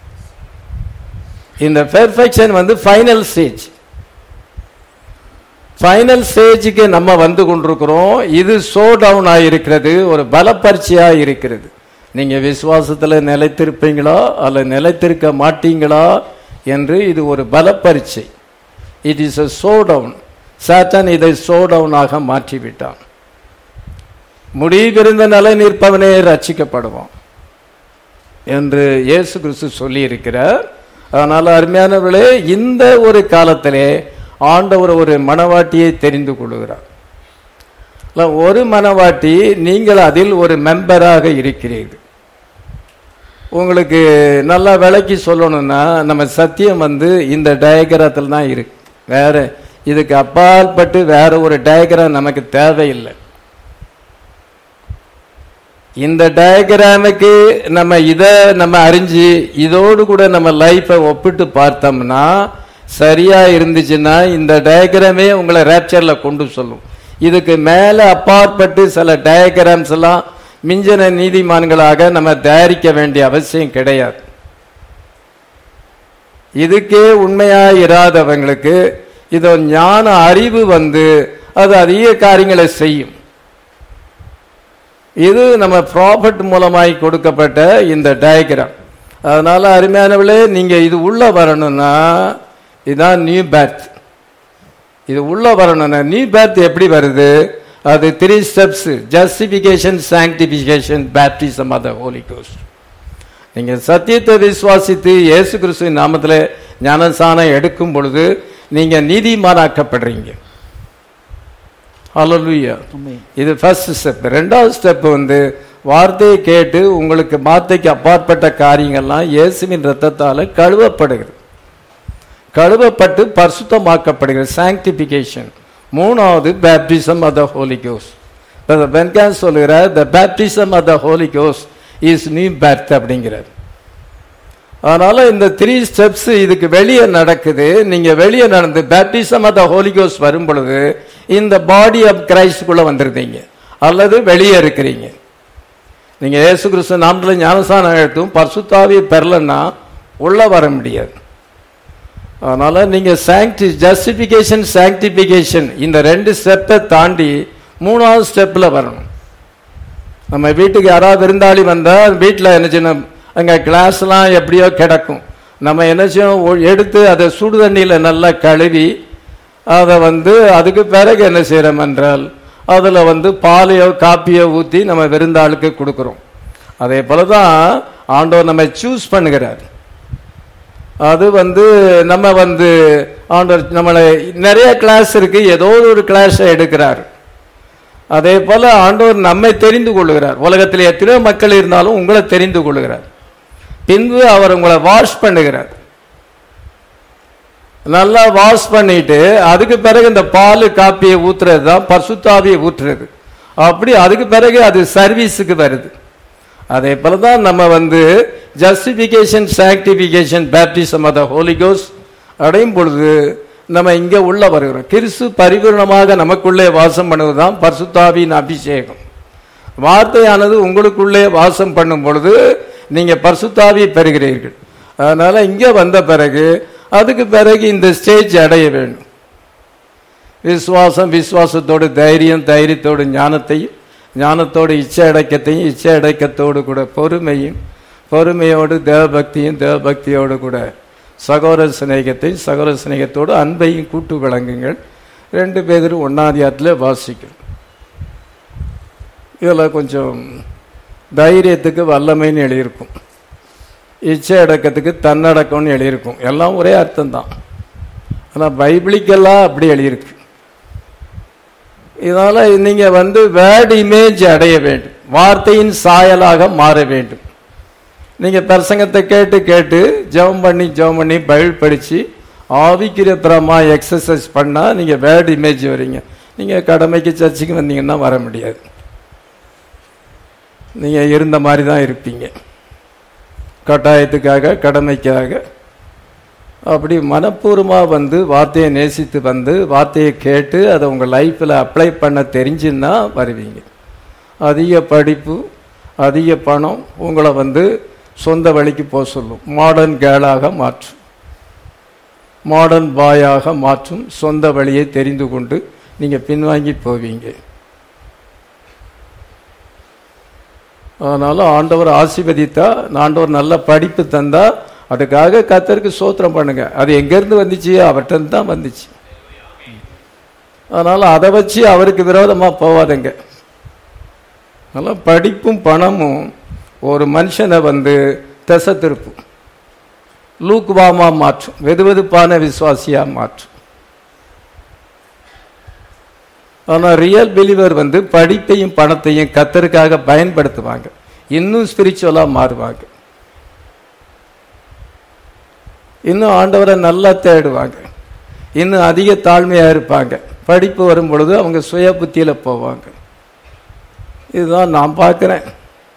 இந்த பெர்ஃபெக்ஷன் வந்து ஃபைனல் ஸ்டேஜ் ஃபைனல் ஸ்டேஜுக்கு நம்ம வந்து கொண்டிருக்கிறோம் இது சோ டவுன் ஆயிருக்கிறது ஒரு பலப்பரிச்சையா இருக்கிறது நீங்க விசுவாசத்துல நிலைத்திருப்பீங்களா அல்ல நிலைத்திருக்க மாட்டீங்களா என்று இது ஒரு பலப்பரிச்சை it is a showdown சாத்தான் இதை சோ டவுனாக மாற்றிவிட்டான் முடிவிருந்த நிலை நிற்பவனே ரட்சிக்கப்படுவான் என்று இயேசு கிறிஸ்து சொல்லி இருக்கிறார் அதனால அருமையானவர்களே இந்த ஒரு காலத்திலே ஆண்டவர் ஒரு மனவாட்டியை தெரிந்து கொள்கிறார் இல்ல, ஒரு மனவாட்டி நீங்கள் அதில் ஒரு மெம்பராக இருக்கிறீர்கள் உங்களுக்கு நல்லா விளக்கி சொல்லணும்னா நம்ம சத்தியம் வந்து இந்த டயக்ராத்தில் தான் இருக்கு வேற இதுக்கு அப்பாற்பட்டு வேற ஒரு டயக்ராம் நமக்கு தேவையில்லை இந்த டயக்ராமுக்கு நம்ம இதை நம்ம அறிஞ்சு இதோடு கூட நம்ம லைஃப்பை ஒப்பிட்டு பார்த்தோம்னா சரியா இருந்துச்சுன்னா இந்த டயக்ராமே உங்களை ரேப்சர்ல கொண்டு சொல்லும் இதுக்கு மேல அப்பாற்பட்டு சில டயக்ராம்ஸ் எல்லாம் மிஞ்சன நீதிமான்களாக நம்ம தயாரிக்க வேண்டிய அவசியம் கிடையாது இதுக்கே உண்மையா இராதவங்களுக்கு இதோ ஞான அறிவு வந்து அது அதிக காரியங்களை செய்யும் இது நம்ம ப்ராஃபிட் மூலமாய் கொடுக்கப்பட்ட இந்த டயக்ராம் அதனால அருமையானவளே நீங்க இது உள்ள வரணும்னா இதுதான் நியூ பேர்த் இது உள்ள வரணும்னா நியூ பேர்த் எப்படி வருது அது three steps justification sanctification baptism of the Holy Ghost நீங்க சத்தியத்தை விசுவாசித்து இயேசு கிறிஸ்துவின் நாமத்தில் ஞானசானம் எடுக்கும் பொழுது நீங்க நீதிமானாக்கப்படுறீங்க ஹalleluya இது ஃபர்ஸ்ட் ஸ்டெப் ரெண்டாவது ஸ்டெப் வந்து வார்த்தையை கேட்டு உங்களுக்கு வார்த்தைக்கு அப்பாற்பட்ட காரியங்கள்லாம் இயேசுவின் ரத்தத்தால கழுவப்படுகிறது கழுவப்பட்டு பரிசுத்தமாக்கப்படுகிறது சாங்டிபிகேஷன் மூணாவது பேப்டிசம் ஆஃப் த ஹோலி கோஸ் வென்கான் சொல்லுகிறார் the baptism of the Holy கோஸ் இஸ் நியூ பேர்த் அப்படிங்கிறார் அதனால இந்த த்ரீ ஸ்டெப்ஸ் இதுக்கு வெளியே நடக்குது நீங்க வெளியே நடந்து பேப்டிசம் ஆஃப் த ஹோலி கோஸ் வரும் பொழுது இந்த பாடி ஆஃப் கிரைஸ்டுக்குள்ள வந்துருந்தீங்க அல்லது வெளியே இருக்கிறீங்க நீங்க இயேசு கிறிஸ்து நாமத்தில் ஞானசானம் எடுத்தும் பரிசுத்தாவியை பெறலன்னா உள்ள வர முடியாது அதனால நீங்க சாங்டி ஜஸ்டிபிகேஷன் சாங்டிபிகேஷன் இந்த ரெண்டு ஸ்டெப்பை தாண்டி மூணாவது ஸ்டெப்ல வரணும் நம்ம வீட்டுக்கு யாராவது விருந்தாளி வந்தா வீட்டில் என்ன செய்யணும் அங்க கிளாஸ்லாம் எப்படியோ கிடக்கும் நம்ம என்ன செய்யணும் ஒ- எடுத்து அதை சுடு தண்ணியில் நல்லா கழுவி அதை வந்து அதுக்கு பிறகு என்ன செய்யறோம் என்றால் அதுல வந்து பாலையோ காப்பியோ ஊத்தி நம்ம விருந்தாளுக்கு கொடுக்கிறோம் அதே போலதான் ஆண்டவர் நம்ம சூஸ் பண்ணுகிறார் அது வந்து நம்ம வந்து ஆண்டவர் நம்மளை நிறைய கிளாஸ் இருக்கு ஏதோ ஒரு கிளாஸ் எடுக்கிறார் அதே போல ஆண்டவர் நம்மை தெரிந்து கொள்ளுகிறார் உலகத்தில் எத்தனையோ மக்கள் இருந்தாலும் உங்களை தெரிந்து கொள்ளுகிறார் பின்பு அவர் உங்களை வாஷ் பண்ணுகிறார் நல்லா வாஷ் பண்ணிட்டு அதுக்கு பிறகு இந்த பால் காப்பியை ஊத்துறது தான் பசுத்தாவியை ஊற்றுறது அப்படி அதுக்கு பிறகு அது சர்வீஸுக்கு வருது அதே போல தான் நம்ம வந்து justification sanctification baptism of the Holy கோஸ் அடையும் பொழுது நம்ம இங்க உள்ள வருகிறோம் கிறிஸ்து பரிபூர்ணமாக நமக்குள்ளே வாசம் பண்ணுவதுதான் பரிசுத்தாவின் அபிஷேகம் வார்த்தையானது உங்களுக்குள்ளே வாசம் பண்ணும் பொழுது நீங்க பரிசுத்தாவியை பெறுகிறீர்கள் அதனால இங்க வந்த பிறகு அதுக்கு பிறகு இந்த ஸ்டேஜ் அடைய வேண்டும் விசுவாசம் விசுவாசத்தோடு தைரியம் தைரியத்தோடு ஞானத்தையும் ஞானத்தோடு இச்சை அடக்கத்தையும் இச்சை அடக்கத்தோடு கூட பொறுமையும் பொறுமையோடு தேவபக்தியும் தேவபக்தியோடு கூட சகோதர சிநேகத்தையும் சகோதர சிநேகத்தோடு அன்பையும் கூட்டு விளங்குங்கள் ரெண்டு பேரும் ஒன்னாதியாத்தில் வாசிக்கிறோம் இதில் கொஞ்சம் தைரியத்துக்கு வல்லமைன்னு எழுதியிருக்கும் இச்சை அடக்கத்துக்கு தன்னடக்கம்னு எழுதியிருக்கும் எல்லாம் ஒரே அர்த்தம் தான் ஆனால் பைபிளிக்கெல்லாம் அப்படி எழுதியிருக்கு இதனால நீங்க வந்து வேர்ட் இமேஜ் அடைய வேண்டும் வார்த்தையின் சாயலாக மாற வேண்டும் நீங்க பிரசங்கத்தை கேட்டு கேட்டு ஜெபம் பண்ணி ஜெபம் பண்ணி பைபிள் படிச்சு ஆவிக்கிற பிரமா எக்ஸசைஸ் பண்ணா நீங்க வேர்ட் இமேஜ் வரீங்க நீங்க கடமைக்கு சர்ச்சுக்கு வந்தீங்கன்னா வர முடியாது நீங்க இருந்த மாதிரி தான் இருப்பீங்க கட்டாயத்துக்காக கடமைக்காக அப்படி மனப்பூர்வமாக வந்து வார்த்தையை நேசித்து வந்து வார்த்தையை கேட்டு அதை உங்கள் லைஃப்பில் அப்ளை பண்ண தெரிஞ்சுன்னா வருவீங்க அதிக படிப்பு அதிக பணம் உங்களை வந்து சொந்த வழிக்கு போக சொல்லும் மாடர்ன் கேர்ளாக மாற்றும் மாடர்ன் பாயாக மாற்றும் சொந்த வழியை தெரிந்து கொண்டு நீங்கள் பின்வாங்கி போவீங்க அதனால ஆண்டவர் ஆசீர்வதித்தா ஆண்டவர் நல்ல படிப்பு தந்தா அதுக்காக கத்தருக்கு சோத்திரம் பண்ணுங்க அது எங்கேருந்து வந்துச்சு அவர்கிட்ட தான் வந்துச்சு அதனால அதை வச்சு அவருக்கு விரோதமா போவாதுங்க அதனால படிப்பும் பணமும் ஒரு மனுஷனை வந்து திசை திருப்பும் லூக்குவாமா மாற்றும் வெதுவெதுப்பான விசுவாசியா மாற்றும் ஆனா ரியல் பிலீவர் வந்து படிப்பையும் பணத்தையும் கத்தருக்காக பயன்படுத்துவாங்க இன்னும் ஸ்பிரிச்சுவலா மாறுவாங்க இன்னும் ஆண்டவரை நல்லா தேடுவாங்க இன்னும் அதிக தாழ்மையா இருப்பாங்க படிப்பு வரும் பொழுது அவங்க சுய புத்தியில போவாங்க இதுதான் நான் பார்க்கிறேன்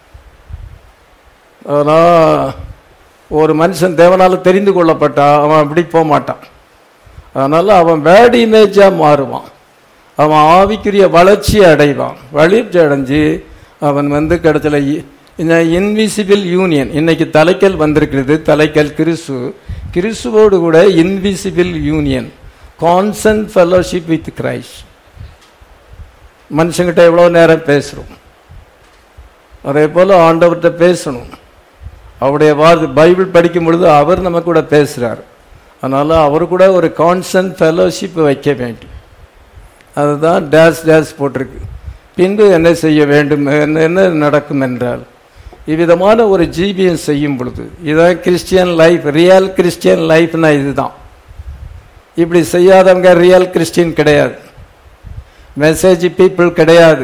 அதனால் ஒரு மனுஷன் தேவனால தெரிந்து கொள்ளப்பட்டா அவன் அப்படி போக மாட்டான் அதனால அவன் பேட் இமேஜா மாறுவான் அவன் ஆவிக்குரிய வளர்ச்சி அடைவான் வளர்ச்சி அடைஞ்சு அவன் வந்து கிடைச்சல இந்த இன்விசிபிள் யூனியன் இன்னைக்கு தலைக்கல் வந்திருக்கிறது தலைக்கல் கிறிஸ்து கிறிஸ்துவோடு கூட invisible union constant fellowship with Christ மனுஷங்கிட்ட எவ்வளோ நேரம் பேசுகிறோம் அதே போல் ஆண்டவர்கிட்ட பேசணும் அவருடைய வார்த்தை பைபிள் படிக்கும் பொழுது அவர் நம்ம கூட பேசுகிறார் அதனால் அவர் கூட ஒரு கான்சன்ட் ஃபெலோஷிப் வைக்க வேண்டும் அதுதான் டேஸ் டேஸ் போட்டிருக்கு பின்பு என்ன செய்ய வேண்டும் என்ன என்ன நடக்கும் என்றால் இவ்விதமான ஒரு ஜீவியம் செய்யும் பொழுது இதுதான் கிறிஸ்டியன் லைஃப் ரியல் கிறிஸ்டியன் லைஃப்னா இதுதான் இப்படி செய்யாதவங்க ரியல் கிறிஸ்டியன் கிடையாது மெசேஜ் பீப்புள் கிடையாது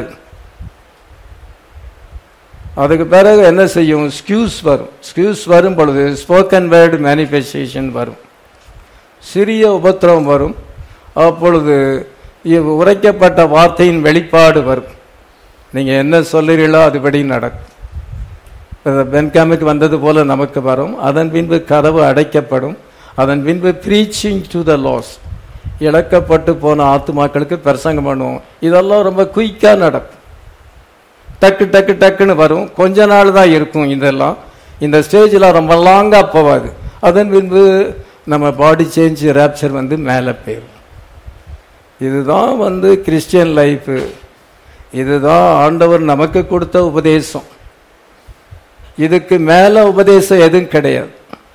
அதுக்கு பிறகு என்ன செய்யும் ஸ்கியூஸ் வரும் ஸ்கியூஸ் வரும் பொழுது ஸ்போக்கன் வேர்டு மேனிஃபெஸ்டேஷன் வரும் சிறிய உபத்திரவம் வரும் அப்பொழுது இவ் உரைக்கப்பட்ட வார்த்தையின் வெளிப்பாடு வரும் நீங்க என்ன சொல்லுறீங்களோ அதுபடி நடக்கும் பென்காமுக்கு வந்தது போல நமக்கு வரும் அதன் பின்பு கதவு அடைக்கப்படும் அதன் பின்பு ப்ரீச்சிங் டு த லாஸ் இழக்கப்பட்டு போன ஆத்துமாக்களுக்கு பிரசங்கம் பண்ணுவோம் இதெல்லாம் ரொம்ப குயிக்கா நடக்கும் டக்கு டக்கு டக்குன்னு வரும் கொஞ்ச நாள் தான் இருக்கும் இதெல்லாம் இந்த ஸ்டேஜில் ரொம்ப லாங்கா போவாது அதன் பின்பு நம்ம பாடி சேஞ்ச் ரேப்சர் வந்து மேலே போயிடும் இதுதான் வந்து கிறிஸ்டியன் லைஃபு இதுதான் ஆண்டவர் நமக்கு கொடுத்த உபதேசம் இதுக்கு மேல உபதேசம் எதுவும் கிடையாது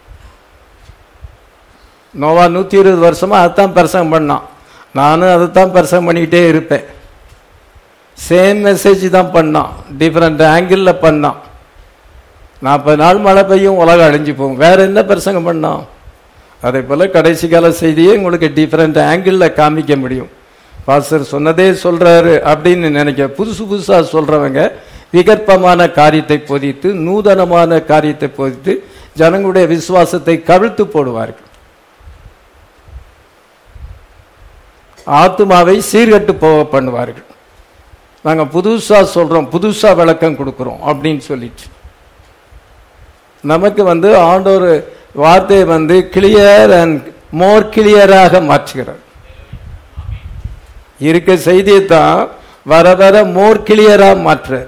நோவா நூத்தி இருபது வருஷமா அதைத்தான் பிரசங்கம் பண்ணான் நானும் அதைத்தான் பிரசங்கம் பண்ணிக்கிட்டே இருப்பேன் சேம் மெசேஜ் தான் பண்ணான் டிஃப்ரெண்ட் ஆங்கிளில் பண்ணான் நாற்பது நாள் மழை பெய்யும் உலகம் அழிஞ்சு போகும் வேற என்ன பிரசங்கம் பண்ணான் அதே போல கடைசி கால செய்தியை உங்களுக்கு டிஃப்ரெண்ட் ஆங்கிளில் காமிக்க முடியும் பாஸ்டர் சொன்னதே சொல்றாரு அப்படின்னு நினைக்க புதுசு புதுசா சொல்றவங்க விகற்பமான காரியத்தை போதித்து நூதனமான காரியத்தை போதித்து ஜனங்களுடைய விசுவாசத்தை கவிழ்த்து போடுவார்கள் ஆத்துமாவை சீர்கட்டு போக பண்ணுவார்கள் நாங்க புதுசா சொல்றோம் புதுசா விளக்கம் கொடுக்கிறோம் அப்படின்னு சொல்லிட்டு நமக்கு வந்து ஆண்டோர் வார்த்தையை வந்து கிளியர் அண்ட் மோர் கிளியராக மாற்றுகிறார் இருக்க செய்தியை தான் வர வர மோர் கிளியரா மாற்றுறார்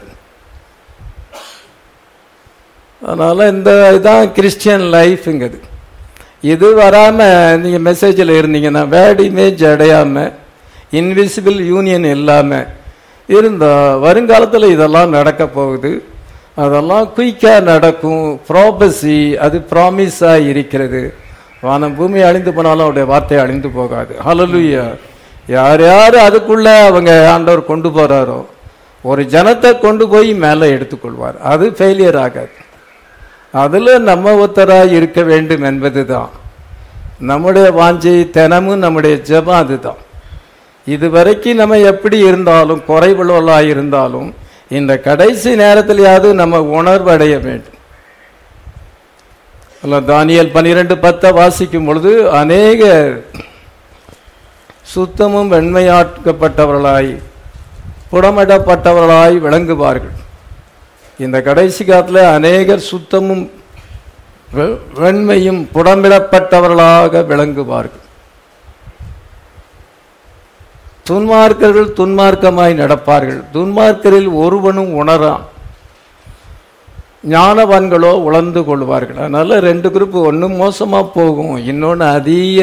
அதனால இந்த இதான் கிறிஸ்டியன் லைஃப்ங்கிறது இது வராம நீங்க மெசேஜில் இருந்தீங்கன்னா வேர்ட் இமேஜ் அடையாம இன்விசிபிள் யூனியன் இல்லாம இருந்தா வருங்காலத்தில் இதெல்லாம் நடக்க போகுது அதெல்லாம் குயிக்கா நடக்கும் ப்ராபசி அது ப்ராமிஸா இருக்கிறது வானம் பூமி அழிந்து போனாலும் அவருடைய வார்த்தை அழிந்து போகாது ஹalleluya யார் யார் அதுக்குள்ள அவங்க ஆண்டவர் கொண்டு போறாரோ ஒரு ஜனத்தை கொண்டு போய் மேலே எடுத்துக்கொள்வார் அது ஃபெயிலியர் ஆகாது அதுல நம்ம ஒத்தரா இருக்க வேண்டும் என்பதுதான் நம்முடைய வாஞ்சை தினமும் நம்முடைய ஜெபம் அதுதான் இதுவரைக்கும் நம்ம எப்படி இருந்தாலும் குறைவுள்ளவர்களா இருந்தாலும் இந்த கடைசி நேரத்திலேயாவது நம்ம உணர்வடைய வேண்டும் அல்ல தானியல் பனிரெண்டு பத்தை வாசிக்கும் பொழுது அநேக சுத்தமும் வெண்மையாக்கப்பட்டவர்களாய் புடமிடப்பட்டவர்களாய் விளங்குவார்கள் இந்த கடைசி காலத்தில் அநேகர் சுத்தமும் வெ- வெண்மையும் புடமிடப்பட்டவர்களாக விளங்குவார்கள் துன்மார்க்கர்கள் துன்மார்க்கமாய் நடப்பார்கள் துன்மார்க்கரில் ஒருவனும் உணரான் ஞானவான்களோ உணர்ந்து கொள்வார்கள் அதனால ரெண்டு குரூப் ஒன்று மோசமா போகும் இன்னொன்று அதிக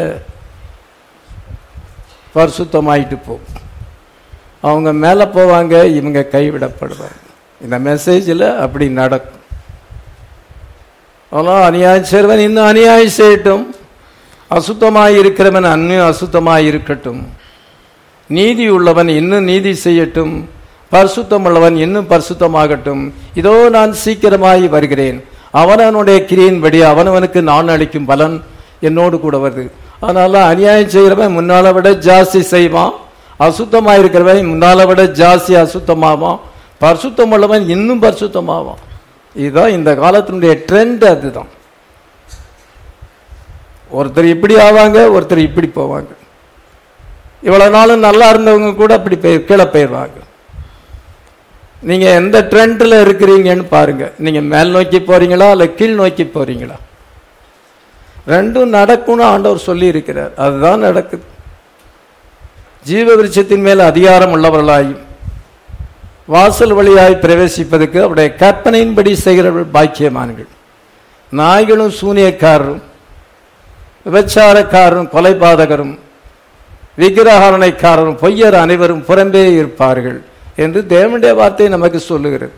பரிசுத்தமாயிட்டு போகும் அவங்க மேலே போவாங்க இவங்க கைவிடப்படுவாங்க இந்த மெசேஜில் அப்படி நடக்கும் அதெல்லாம் அநியாயம் செய்வன் இன்னும் அநியாயம் செய்யட்டும் அசுத்தமாய் இருக்கிறவன் அன்னும் அசுத்தமாய் இருக்கட்டும் நீதி உள்ளவன் இன்னும் நீதி செய்யட்டும் பரிசுத்தம் உள்ளவன் இன்னும் பரிசுத்தமாகட்டும் இதோ நான் சீக்கிரமாய் வருகிறேன் அவனவனுடைய கிரியின்படி அவனவனுக்கு நான் அளிக்கும் பலன் என்னோடு கூட வருது அதனால அநியாயம் செய்கிறவன் முன்னால விட ஜாஸ்தி செய்வான் அசுத்தமா இருக்கிறவன் முன்னால விட ஜாஸ்தி அசுத்தமாவான் பரிசுத்தம் உள்ளவன் இன்னும் பரிசுத்தமாவான் இதுதான் இந்த காலத்தினுடைய ட்ரெண்ட் அதுதான் ஒருத்தர் இப்படி ஆவாங்க ஒருத்தர் இப்படி போவாங்க இவ்வளவு நாளும் நல்லா இருந்தவங்க கூட அப்படி போய் கீழே போயிடுவாங்க நீங்க எந்த ட்ரெண்ட்ல இருக்கிறீங்கன்னு பாருங்க நீங்க மேல் நோக்கி போறீங்களா இல்ல கீழ் நோக்கி போறீங்களா ரெண்டும் நடக்கும்னு ஆண்டவர் சொல்லி இருக்கிறார் அதுதான் நடக்குது ஜீவ விருட்சத்தின் மேல் அதிகாரம் உள்ளவர்களாயும் வாசல் வழியாய் பிரவேசிப்பதற்கு அவருடைய கற்பனையின்படி செய்கிறவர்கள் பாக்கியமான்கள் நாய்களும் சூனியக்காரரும் விபச்சாரக்காரரும் கொலைபாதகரும் விக்கிரகாரணைக்காரரும் பொய்யர் அனைவரும் புறம்பே இருப்பார்கள் என்று தேவனுடைய வார்த்தை நமக்கு சொல்லுகிறது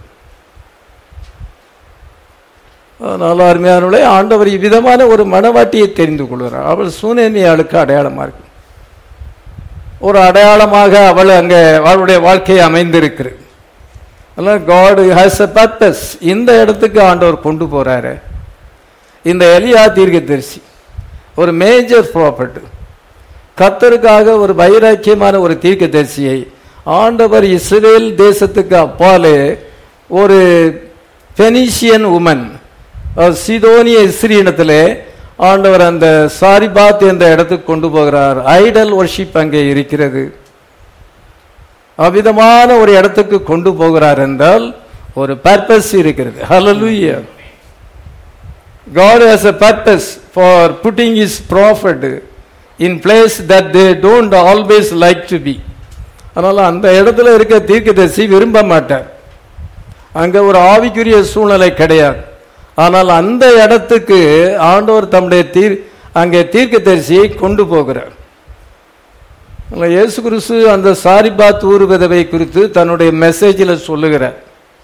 அதனால அருமையானவர்களே ஆண்டவர் இவ்விதமான ஒரு மனவாட்டியை தெரிந்து கொள்கிறார் அவள் சூனேனியாளுக்கு அடையாளமா இருக்கு ஒரு அடையாளமாக அவள் அங்கே அவளுடைய வாழ்க்கை அமைந்திருக்கிறது காட் ஹாஸ் அ பர்பஸ் இந்த இடத்துக்கு ஆண்டவர் கொண்டு போறாரு இந்த எலியா தீர்க்கதரிசி ஒரு மேஜர் ப்ராப்பர்ட் கத்தருக்காக ஒரு வைராக்கியமான ஒரு தீர்க்கதரிசியை ஆண்டவர் இஸ்ரேல் தேசத்துக்கு அப்பாலே ஒரு பெனிஷியன் உமன் சிதோனிய இஸ்ரீனத்திலே ஆண்டவர் அந்த சாரிபாத் என்ற இடத்துக்கு கொண்டு போகிறார் ஐடல் ஒர்ஷிப் அங்கே இருக்கிறது அவ்விதமான ஒரு இடத்துக்கு கொண்டு போகிறார் என்றால் ஒரு பர்பஸ் இருக்கிறது ஹalleluya God has a purpose for putting his prophet in place that they don't always like to be அதனால அந்த இடத்துல இருக்க தீர்க்கதரிசி விரும்ப மாட்டார் அங்க ஒரு ஆவிக்குரிய சூழ்நிலை கிடையாது ஆனால் அந்த இடத்துக்கு ஆண்டவர் தம்முடைய தீர் அங்கே தீர்க்கதரிசியை கொண்டு போகிறார் அதனால இயேசு கிறிஸ்து அந்த சாரிபாத் ஊர் விதவை குறித்து தன்னுடைய மெசேஜில் சொல்லுகிறார்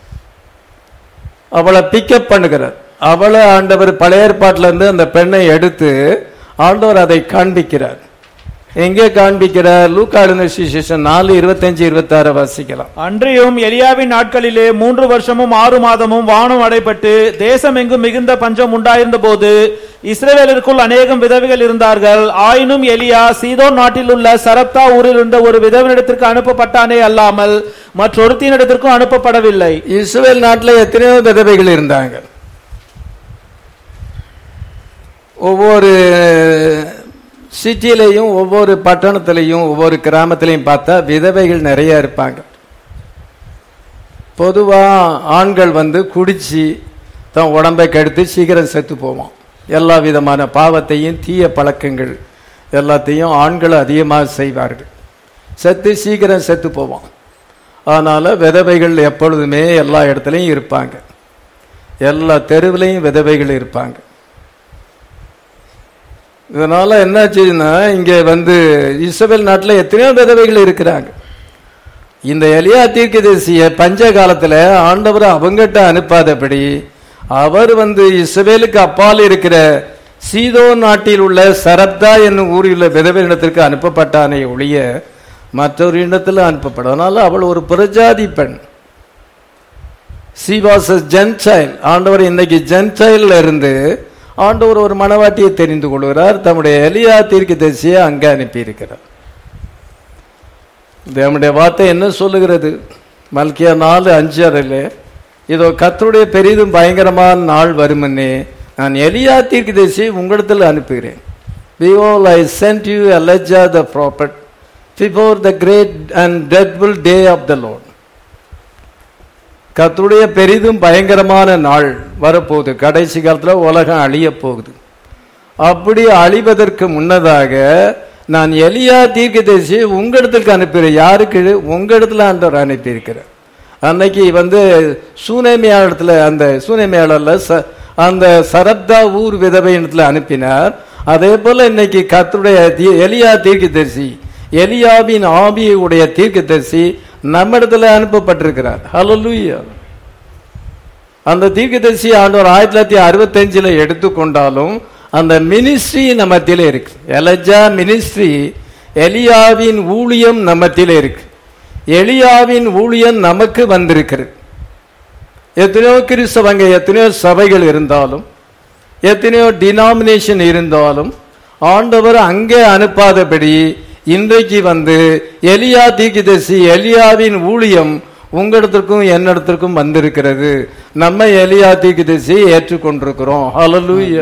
அவளை பிக்கப் பண்ணுகிறார் அவளை ஆண்டவர் பழைய ஏற்பாட்டில இருந்து அந்த பெண்ணை எடுத்து ஆண்டவர் அதை காண்பிக்கிறார் எங்கே காண்பிக்கிறார் லூக்காளுன சுவிசேஷம் நாலு இருபத்தஞ்சு இருபத்தாறு வாசிக்கலாம் அன்றியும் எலியாவின் நாட்களிலே மூன்று வருஷமும் ஆறு மாதமும் வானம் அடைபட்டு தேசம் எங்கும் மிகுந்த பஞ்சம் உண்டாயிருந்த போது இஸ்ரவேலருக்குள் அநேகம் விதவைகள் இருந்தார்கள் ஆயினும் எலியா சீதோன் நாட்டில் உள்ள சரப்தா ஊரில் இருந்த ஒரு விதவனிடத்திற்கு அனுப்பப்பட்டானே அல்லாமல் மற்றொருத்தினிடத்திற்கும் அனுப்பப்படவில்லை இஸ்ரேல் நாட்டில் எத்தனையோ விதவைகள் இருந்தாங்க ஒவ்வொரு சிட்டிலையும் ஒவ்வொரு பட்டணத்திலையும் ஒவ்வொரு கிராமத்திலையும் பார்த்தா விதவைகள் நிறைய இருப்பாங்க பொதுவா ஆண்கள் வந்து குடிச்சு தன் உடம்பை கெடுத்து சீக்கிரம் செத்து போவான் எல்லா விதமான பாவத்தையும் தீய பழக்கங்கள் எல்லாத்தையும் ஆண்கள் அதிகமாக செய்வார்கள் செத்து சீக்கிரம் செத்து போவான் அதனால விதவைகள் எப்பொழுதுமே எல்லா இடத்துலையும் இருப்பாங்க எல்லா தெருவிலையும் விதவைகள் இருப்பாங்க இதனால என்னாச்சுன்னா இங்க வந்து இஸ்ரவேல் நாட்டில் எத்தனையோ விதவைகள் இருக்கிறாங்க இந்த எலியா தீர்க்கதரிசிய பஞ்ச காலத்துல ஆண்டவர் அவங்கிட்ட அனுப்பாதபடி அவர் வந்து இஸ்ரவேலுக்கு அப்பால் இருக்கிற சீதோ நாட்டில் உள்ள சரப்தா என்னும் ஊரில் உள்ள விதவையிடத்திற்கு அனுப்பப்பட்டானே ஒழிய மற்றொரு இடத்துல அனுப்பப்படும் அதனால அவள் ஒரு புறஜாதி பெண் சிவாஸ் ஜென்சைல் ஆண்டவர் இன்னைக்கு ஜென்சைல்ல இருந்து ஆண்டவர் ஒரு மனவாட்டியை தெரிந்து கொள்கிறார் தம்முடைய எலியா தீர்க்கதரிசியை அங்கே அனுப்பியிருக்கிறார் தேவனுடைய வார்த்தை என்ன சொல்லுகிறது மல்கியா நாலு அஞ்சரில் இதோ கர்த்தருடைய பெரிதும் பயங்கரமான நாள் வருமன்னே நான் எலியா தீர்க்கதரிசியை உங்களிடத்தில் அனுப்புகிறேன் Behold, I sent you Elijah the prophet before the great and dreadful day of the Lord. கர்த்தருடைய பெரிதும் பயங்கரமான நாள் வரப்போகுது கடைசி காலத்துல உலகம் அழிய போகுது அப்படி அழிவதற்கு முன்னதாக நான் எலியா தீர்க்கதரிசியை உங்க இடத்துக்கு அனுப்புகிறேன் யாருக்கு உங்க இடத்துல ஆண்டவர் அனுப்பியிருக்கிறேன் அன்னைக்கு வந்து சூனேமியா இடத்துல அந்த சூனேமியாளர்ல ச- அந்த சரப்தா ஊர் விதவை இடத்துல அனுப்பினார் அதே போல இன்னைக்கு கர்த்தருடைய தீ- எலியா தீர்க்கதரிசி எலியாவின் ஆவியுடைய தீர்க்கதரிசி நம்ம இடத்துல அனுப்பப்பட்டிருக்கிறார் ஹalleluya அந்த தீர்க்கதரிசி ஆண்டவர் ஆயிரத்தி தொள்ளாயிரத்தி அறுபத்தஞ்சுல எடுத்துக்கொண்டாலும் அந்த மினிஸ்ட்ரி நம்ம மத்தியில இருக்கு எலஜா மினிஸ்ட்ரி எலியாவின் ஊழியம் நம்ம மத்தியில இருக்கு எலியாவின் ஊழியம் நமக்கு வந்திருக்கிறது எத்தனையோ கிறிஸ்தவங்க எத்தனையோ சபைகள் இருந்தாலும் எத்தனையோ டினாமினேஷன் இருந்தாலும் ஆண்டவர் அங்கே அனுப்பாதபடி இன்றைக்கு வந்து எலியா தீர்க்கதரிசி எலியாவின் ஊழியம் உங்களிடத்திற்கும் என்னிடத்திற்கும் வந்திருக்கிறது நம்ம எலியா தீர்க்கதரிசியை ஏற்றுக்கொண்டிருக்கிறோம் ஹalleluya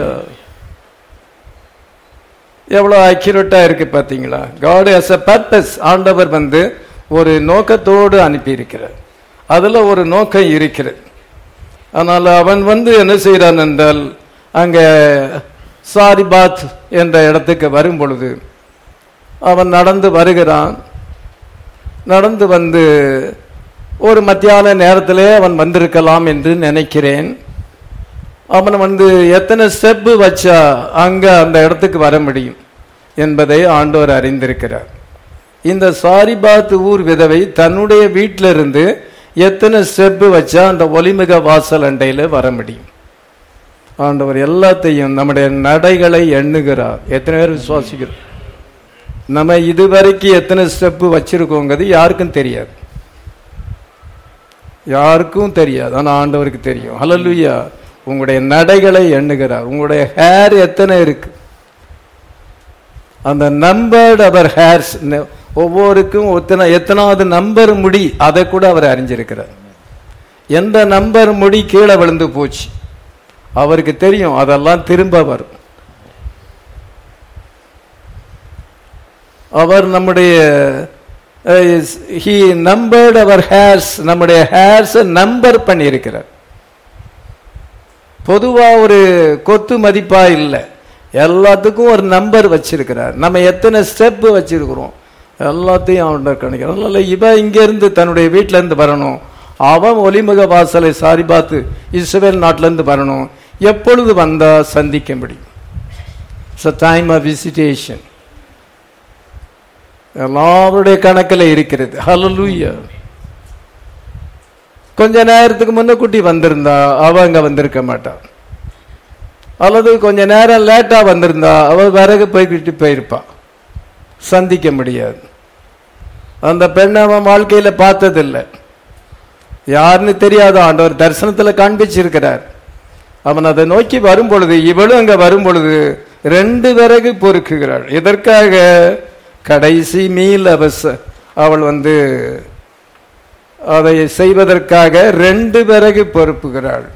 எவ்வளவு அக்யூரேட்டா இருக்கு பாத்தீங்களா காட் as a purpose ஆண்டவர் வந்து ஒரு நோக்கத்தோடு அனுப்பியிருக்கிறார் அதுல ஒரு நோக்கம் இருக்கிறது அதனால அவன் வந்து என்ன செய்கிறான் என்றால் அங்க சாரிபாத் என்ற இடத்துக்கு வரும் பொழுது அவன் நடந்து வருகிறான் நடந்து வந்து ஒரு மத்தியான நேரத்திலே அவன் வந்திருக்கலாம் என்று நினைக்கிறேன் அவன் வந்து எத்தனை ஸ்டெப்பு வச்சா அங்க அந்த இடத்துக்கு வர முடியும் என்பதை ஆண்டவர் அறிந்திருக்கிறார் இந்த சாரிபாத் ஊர் விதவை தன்னுடைய வீட்டில இருந்து எத்தனை ஸ்டெப்பு வச்சா அந்த ஒலிமிக வாசல் அண்டையில வர முடியும் ஆண்டவர் எல்லாத்தையும் நம்முடைய நடைகளை எண்ணுகிறார் எத்தனை பேர் விசுவாசிக்கிறோம் நம்ம இதுவரைக்கும் எத்தனை ஸ்டெப்பு வச்சிருக்கோங்கிறது யாருக்கும் தெரியாது யாருக்கும் தெரியாது ஆனா ஆண்டவருக்கு தெரியும் ஹalleluya உங்களுடைய நடைகளை எண்ணுகிறார் உங்களுடைய ஹேர் எத்தனை இருக்கு அந்த நம்பர்டு அவர் ஹேர்ஸ் ஒவ்வொருக்கும் எத்தனை எத்தனாவது நம்பர் முடி அதை கூட அவர் அறிஞ்சிருக்கிறார் எந்த நம்பர் முடி கீழே விழுந்து போச்சு அவருக்கு தெரியும் அதெல்லாம் திரும்ப வரும் அவர் நம்முடைய ஹி நம்பர்டு அவர் ஹேர்ஸ் நம்முடைய ஹேர்ஸ் நம்பர் பண்ணியிருக்கிறார் பொதுவா ஒரு கொத்து மதிப்பா இல்லை எல்லாத்துக்கும் ஒரு நம்பர் வச்சிருக்கிறார் நம்ம எத்தனை ஸ்டெப் வச்சிருக்கிறோம் எல்லாத்தையும் அவன்கிட்ட கணிக்கிறான் அதனால இவ இங்க இருந்து தன்னுடைய வீட்ல இருந்து வரணும் அவன் ஒலிமுக வாசலை சாரி பார்த்து இஸ்ரேல் நாட்டில இருந்து வரணும் எப்பொழுது வந்தா சந்திக்க முடியும் டைம் ஆஃப் விசிட்டேஷன் எல்லாருடைய கணக்கில் இருக்கிறது ஹalleluya கொஞ்ச நேரத்துக்கு முன்னக்கூட்டி வந்திருந்தா அவ அங்க வந்திருக்க மாட்டா அல்லது கொஞ்ச நேரம் லேட்டா வந்திருந்தா அவ விறகு போய்கிட்டு போயிருப்பா சந்திக்க முடியாது அந்த பெண்ணை அவன் வாழ்க்கையில பார்த்ததில்லை யாருன்னு தெரியாத ஆண்டவர் தரிசனத்துல காண்பிச்சிருக்கிறார் அவன் அதை நோக்கி வரும் பொழுது இவளும் அங்க வரும் பொழுது ரெண்டு விறகு பொறுக்குகிறாள் இதற்காக கடைசி மீல் அவச அவள் வந்து அதை செய்வதற்காக ரெண்டு விறகு பொறுப்புகிறாள்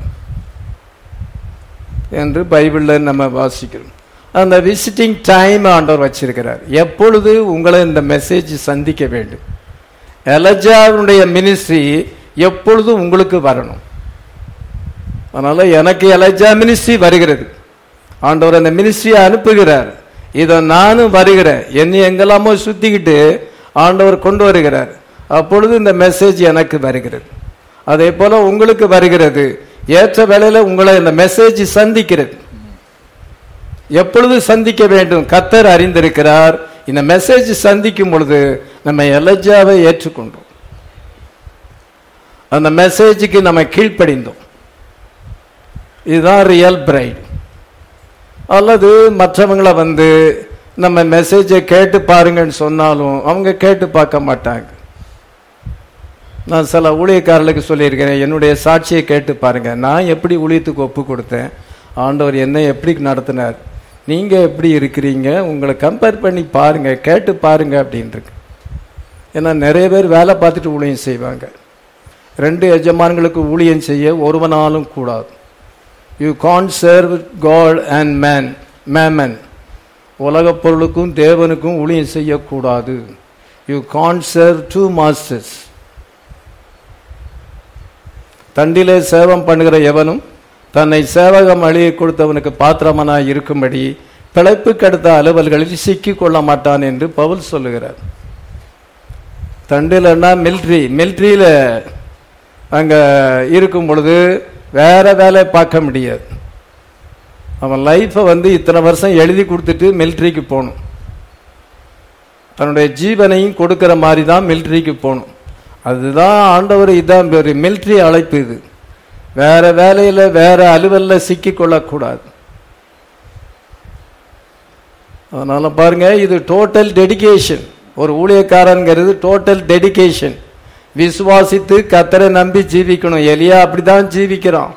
என்று பைபிள்ல நம்ம வாசிக்கிறோம் அந்த விசிட்டிங் டைம் ஆண்டவர் வச்சிருக்கிறார் எப்பொழுது உங்களை இந்த மெசேஜ் சந்திக்க வேண்டும் எலஜாவுடைய மினிஸ்ட்ரி எப்பொழுதும் உங்களுக்கு வரணும் அதனால எனக்கு எலஜா மினிஸ்ட்ரி வருகிறது ஆண்டவர் அந்த மினிஸ்ட்ரியை அனுப்புகிறார் இதை நானும் வருகிறேன் என்னை எங்கெல்லாமோ சுத்திக்கிட்டு ஆண்டவர் கொண்டு வருகிறார் அப்பொழுது இந்த மெசேஜ் எனக்கு வருகிறது அதே போல உங்களுக்கு வருகிறது ஏற்ற வேளையில உங்களை இந்த மெசேஜ் சந்திக்கிறது எப்பொழுது சந்திக்க வேண்டும் கத்தர் அறிந்திருக்கிறார் இந்த மெசேஜ் சந்திக்கும் பொழுது நம்ம எலஜாவை ஏற்றுக்கொண்டோம் அந்த மெசேஜுக்கு நம்ம கீழ்ப்படிந்தோம் இதுதான் ரியல் பிரைட் அல்லது மற்றவங்களை வந்து நம்ம மெசேஜை கேட்டு பாருங்கன்னு சொன்னாலும் அவங்க கேட்டு பார்க்க மாட்டாங்க நான் சில ஊழியக்காரர்களுக்கு சொல்லியிருக்கிறேன் என்னுடைய சாட்சியை கேட்டு பாருங்க நான் எப்படி ஊழியத்துக்கு ஒப்பு கொடுத்தேன் ஆண்டவர் என்னை எப்படி நடத்தினார் நீங்க எப்படி இருக்கிறீங்க உங்களை கம்பேர் பண்ணி பாருங்க கேட்டு பாருங்க அப்படின்ட்டு ஏன்னா நிறைய பேர் வேலை பார்த்துட்டு ஊழியம் செய்வாங்க ரெண்டு எஜமான்களுக்கு ஊழியம் செய்ய ஒருவனாலும் கூடாது you can't serve God and man mammon உலகப் பொருளுக்கும் தேவனுக்கும் ஊழியம் செய்யக்கூடாது you can't serve two masters தண்டிலே சேவம் பண்ணுகிற எவனும் தன்னை சேவகம் அழிய கொடுத்தவனுக்கு பாத்திரமனாய் இருக்கும்படி பிழைப்புக்கு அடுத்த அலுவல்களில் சிக்கிக் கொள்ள மாட்டான் என்று பவுல் சொல்லுகிறார் தண்டிலன்னா மிலிட்ரி மிலிட்ரியில அங்க இருக்கும் பொழுது வேற வேலை பார்க்க முடியாது அவன் லைஃப்பை வந்து இத்தனை வருஷம் எழுதி கொடுத்துட்டு மிலிட்ரிக்கு போகணும் தன்னுடைய ஜீவனையும் கொடுக்கிற மாதிரி தான் மிலிட்ரிக்கு போகணும் அதுதான் ஆண்டவர் இதான் ஒரு மிலிட்ரி அழைப்பு இது வேற வேலையில வேற அலுவல்ல சிக்கிக் கொள்ளக்கூடாது அதனால பாருங்க இது டோட்டல் டெடிகேஷன் ஒரு ஊழியக்காரங்கிறது டோட்டல் டெடிகேஷன் விசுவாசித்து கத்தரை நம்பி ஜீவிக்கணும் எலியா அப்படிதான் ஜீவிக்கிறான்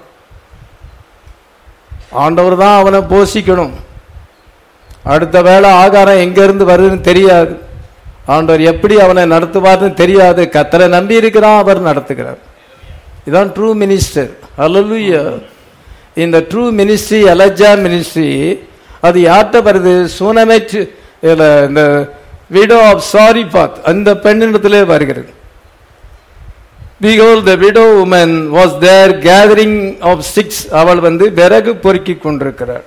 ஆண்டவர் தான் அவனை போஷிக்கணும் அடுத்த வேளை ஆகாரம் எங்க இருந்து வருதுன்னு தெரியாது ஆண்டவர் எப்படி அவனை நடத்துவார்னு தெரியாது கத்தரை நம்பி இருக்கிறான் அவர் நடத்துகிறார் இதான் ட்ரூ மினிஸ்டர் அல்லலுயா இந்த ட்ரூ மினிஸ்ட்ரி எலஜா மினிஸ்ட்ரி அது யார்கிட்ட வருது சூனமேட் இந்த விடோ ஆஃப் சாரி பாத் அந்த பெண்ணிடத்திலே வருகிறது Behold, the widow woman was there gathering of sticks. அவள் வந்து விறகு பொறுக்கி கொண்டிருக்கிறார்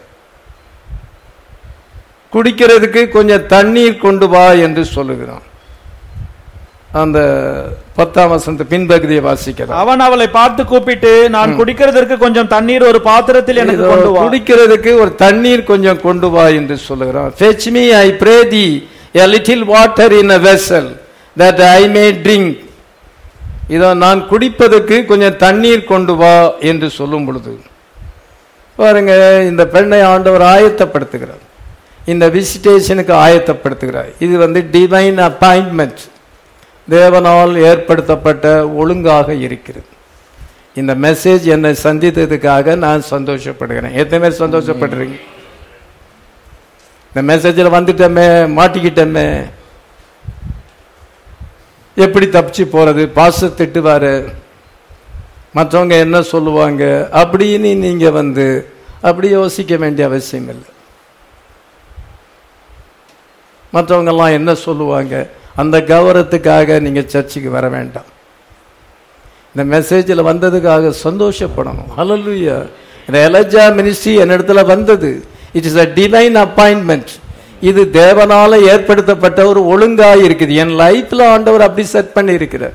குடிக்கிறதுக்கு கொஞ்சம் தண்ணீர் கொண்டு வா என்று சொல்லுகிறான் அந்த பத்தாம் வசந்த பின்பகுதியை வாசிக்கிறான் அவன் அவளை பார்த்து கூப்பிட்டு நான் குடிக்கிறதற்கு கொஞ்சம் தண்ணீர் ஒரு பாத்திரத்தில் எனக்கு இதோ கொண்டு வா குடிக்கிறதுக்கு ஒரு தண்ணீர் கொஞ்சம் கொண்டு வா என்று சொல்லுகிறான் fetch me i pray thee a little water in a vessel that i may drink இதோ நான் குடிப்பதற்கு கொஞ்சம் தண்ணீர் கொண்டு வா என்று சொல்லும் பொழுது பாருங்க இந்த பெண்ணை ஆண்டவர் ஆயத்தப்படுத்துகிறார் இந்த விசிட்டேஷனுக்கு ஆயத்தப்படுத்துகிறார் இது வந்து டிவைன் அப்பாயின்மெண்ட் தேவனால் ஏற்படுத்தப்பட்ட ஒழுங்காக இருக்கிறது இந்த மெசேஜ் என்னை சந்தித்ததுக்காக நான் சந்தோஷப்படுகிறேன் எத்தனை பேர் சந்தோஷப்படுறீங்க இந்த மெசேஜில் வந்துட்டோமே மாட்டிக்கிட்டோமே எப்படி தப்பிச்சு போறது பாச திட்டுவாரு மற்றவங்க என்ன சொல்லுவாங்க அப்படின்னு நீங்க வந்து அப்படி யோசிக்க வேண்டிய அவசியம் இல்லை மற்றவங்க எல்லாம் என்ன சொல்லுவாங்க அந்த கௌரவத்துக்காக நீங்க சர்ச்சுக்கு வர வேண்டாம் இந்த மெசேஜில் வந்ததுக்காக சந்தோஷப்படணும் ஹalleluya இந்த எலஜா மினிஸ்ட்ரி என்னிடத்துல வந்தது it is a divine appointment இது தேவனால ஏற்படுத்தப்பட்ட ஒரு ஒழுங்காய் இருக்குது என் லைஃப்ல ஆண்டவர் அப்படி செட் பண்ணி இருக்கிறார்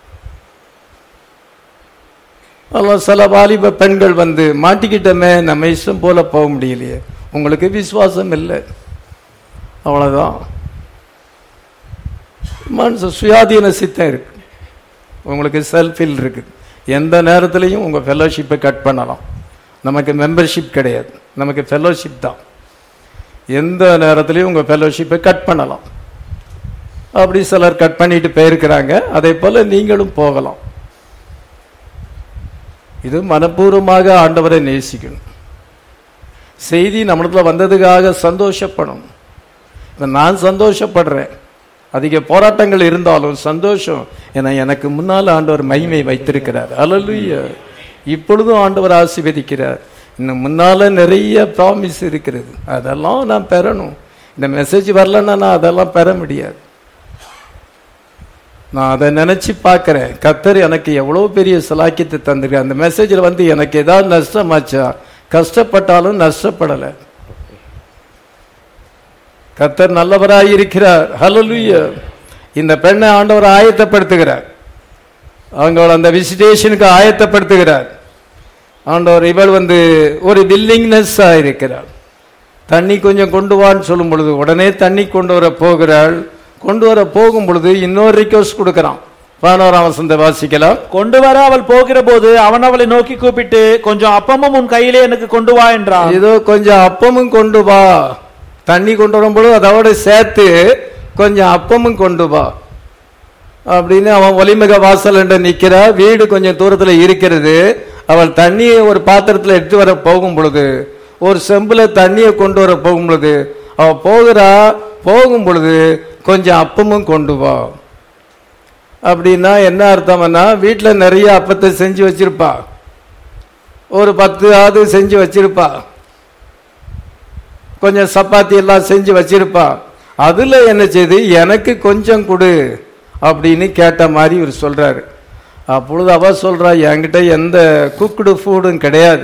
அல்லாஹ் சில வாலிப பெண்கள் வந்து மாட்டிக்கிட்டோமே நம்ம இஷ்டம் போல போக முடியலையே உங்களுக்கு விசுவாசம் இல்லை அவ்வளவுதான் மனசு சுயாதீன சித்தம் இருக்கு உங்களுக்கு செல்ஃபில் இருக்கு எந்த நேரத்திலையும் உங்க ஃபெலோஷிப்பை கட் பண்ணலாம் நமக்கு மெம்பர்ஷிப் கிடையாது நமக்கு ஃபெலோஷிப் தான் எந்த நேரத்திலையும் உங்க ஃபெலோஷிப்பை கட் பண்ணலாம் அப்படி சிலர் கட் பண்ணிட்டு போயிருக்கிறாங்க அதே போல நீங்களும் போகலாம் இது மனப்பூர்வமாக ஆண்டவரை நேசிக்கணும் செய்தி நம்மளத்துல வந்ததுக்காக சந்தோஷப்படணும் இப்ப நான் சந்தோஷப்படுறேன் அதிக போராட்டங்கள் இருந்தாலும் சந்தோஷம் ஏன்னா எனக்கு முன்னால் ஆண்டவர் மகிமை வைத்திருக்கிறார் அல்லலுயா இப்பொழுதும் ஆண்டவர் ஆசீர்வதிக்கிறார் இன்னும் முன்னால நிறைய ப்ராமிஸ் இருக்கிறது அதெல்லாம் நான் பெறணும் இந்த மெசேஜ் வரலன்னா நான் அதெல்லாம் பெற முடியாது நான் அதை நினைச்சு பார்க்கிறேன் கத்தர் எனக்கு எவ்வளவு பெரிய சலாக்கியத்தை தந்திருக்க அந்த மெசேஜில் வந்து எனக்கு ஏதாவது நஷ்டமாச்சா கஷ்டப்பட்டாலும் நஷ்டப்படலை கத்தர் நல்லவராய் இருக்கிறார் ஹalleluya இந்த பெண்ணை ஆண்டவர் ஆயத்தப்படுத்துகிறார் அவங்கள அந்த விசிட்டேஷனுக்கு ஆயத்தப்படுத்துகிறார் ஆண்டவர் இவள் வந்து ஒரு வில்லிங்னஸ் இருக்கிறாள் தண்ணி கொஞ்சம் கொண்டு வான்னு சொல்லும் பொழுது உடனே தண்ணி கொண்டு வர போகிறாள் கொண்டு வர போகும் பொழுது இன்னொரு ரிக்வஸ்ட் கொடுக்கறான் பதினோராம் வசந்த வாசிக்கலாம் கொண்டு வர அவள் போகிற போது அவன் அவளை நோக்கி கூப்பிட்டு கொஞ்சம் அப்பமும் உன் கையிலே எனக்கு கொண்டு வா என்றான் இதோ கொஞ்சம் அப்பமும் கொண்டு வா தண்ணி கொண்டு வரும்பொழுது அதோட சேர்த்து கொஞ்சம் அப்பமும் கொண்டு வா அப்படின்னு அவன் ஒலிமிக வாசல் என்று நிக்கிறா வீடு கொஞ்சம் தூரத்துல இருக்கிறது அவள் தண்ணியை ஒரு பாத்திரத்துல எடுத்து வர போகும் பொழுது ஒரு செம்புல தண்ணியை கொண்டு வர போகும் பொழுது அவ போகிறா போகும் பொழுது கொஞ்சம் அப்பமும் கொண்டு வா அப்படின்னா என்ன அர்த்தம்னா வீட்டுல நிறைய அப்பத்தை செஞ்சு வச்சிருப்பா ஒரு பத்து ஆது செஞ்சு வச்சிருப்பா கொஞ்சம் சப்பாத்தி எல்லாம் செஞ்சு வச்சிருப்பா அதுல என்ன செய்து எனக்கு கொஞ்சம் கொடு அப்படின்னு கேட்ட மாதிரி இவர் சொல்றாரு அப்பொழுது அவ சொல்றா என்கிட்ட எந்த குக்குடு ஃபுட்டும் கிடையாது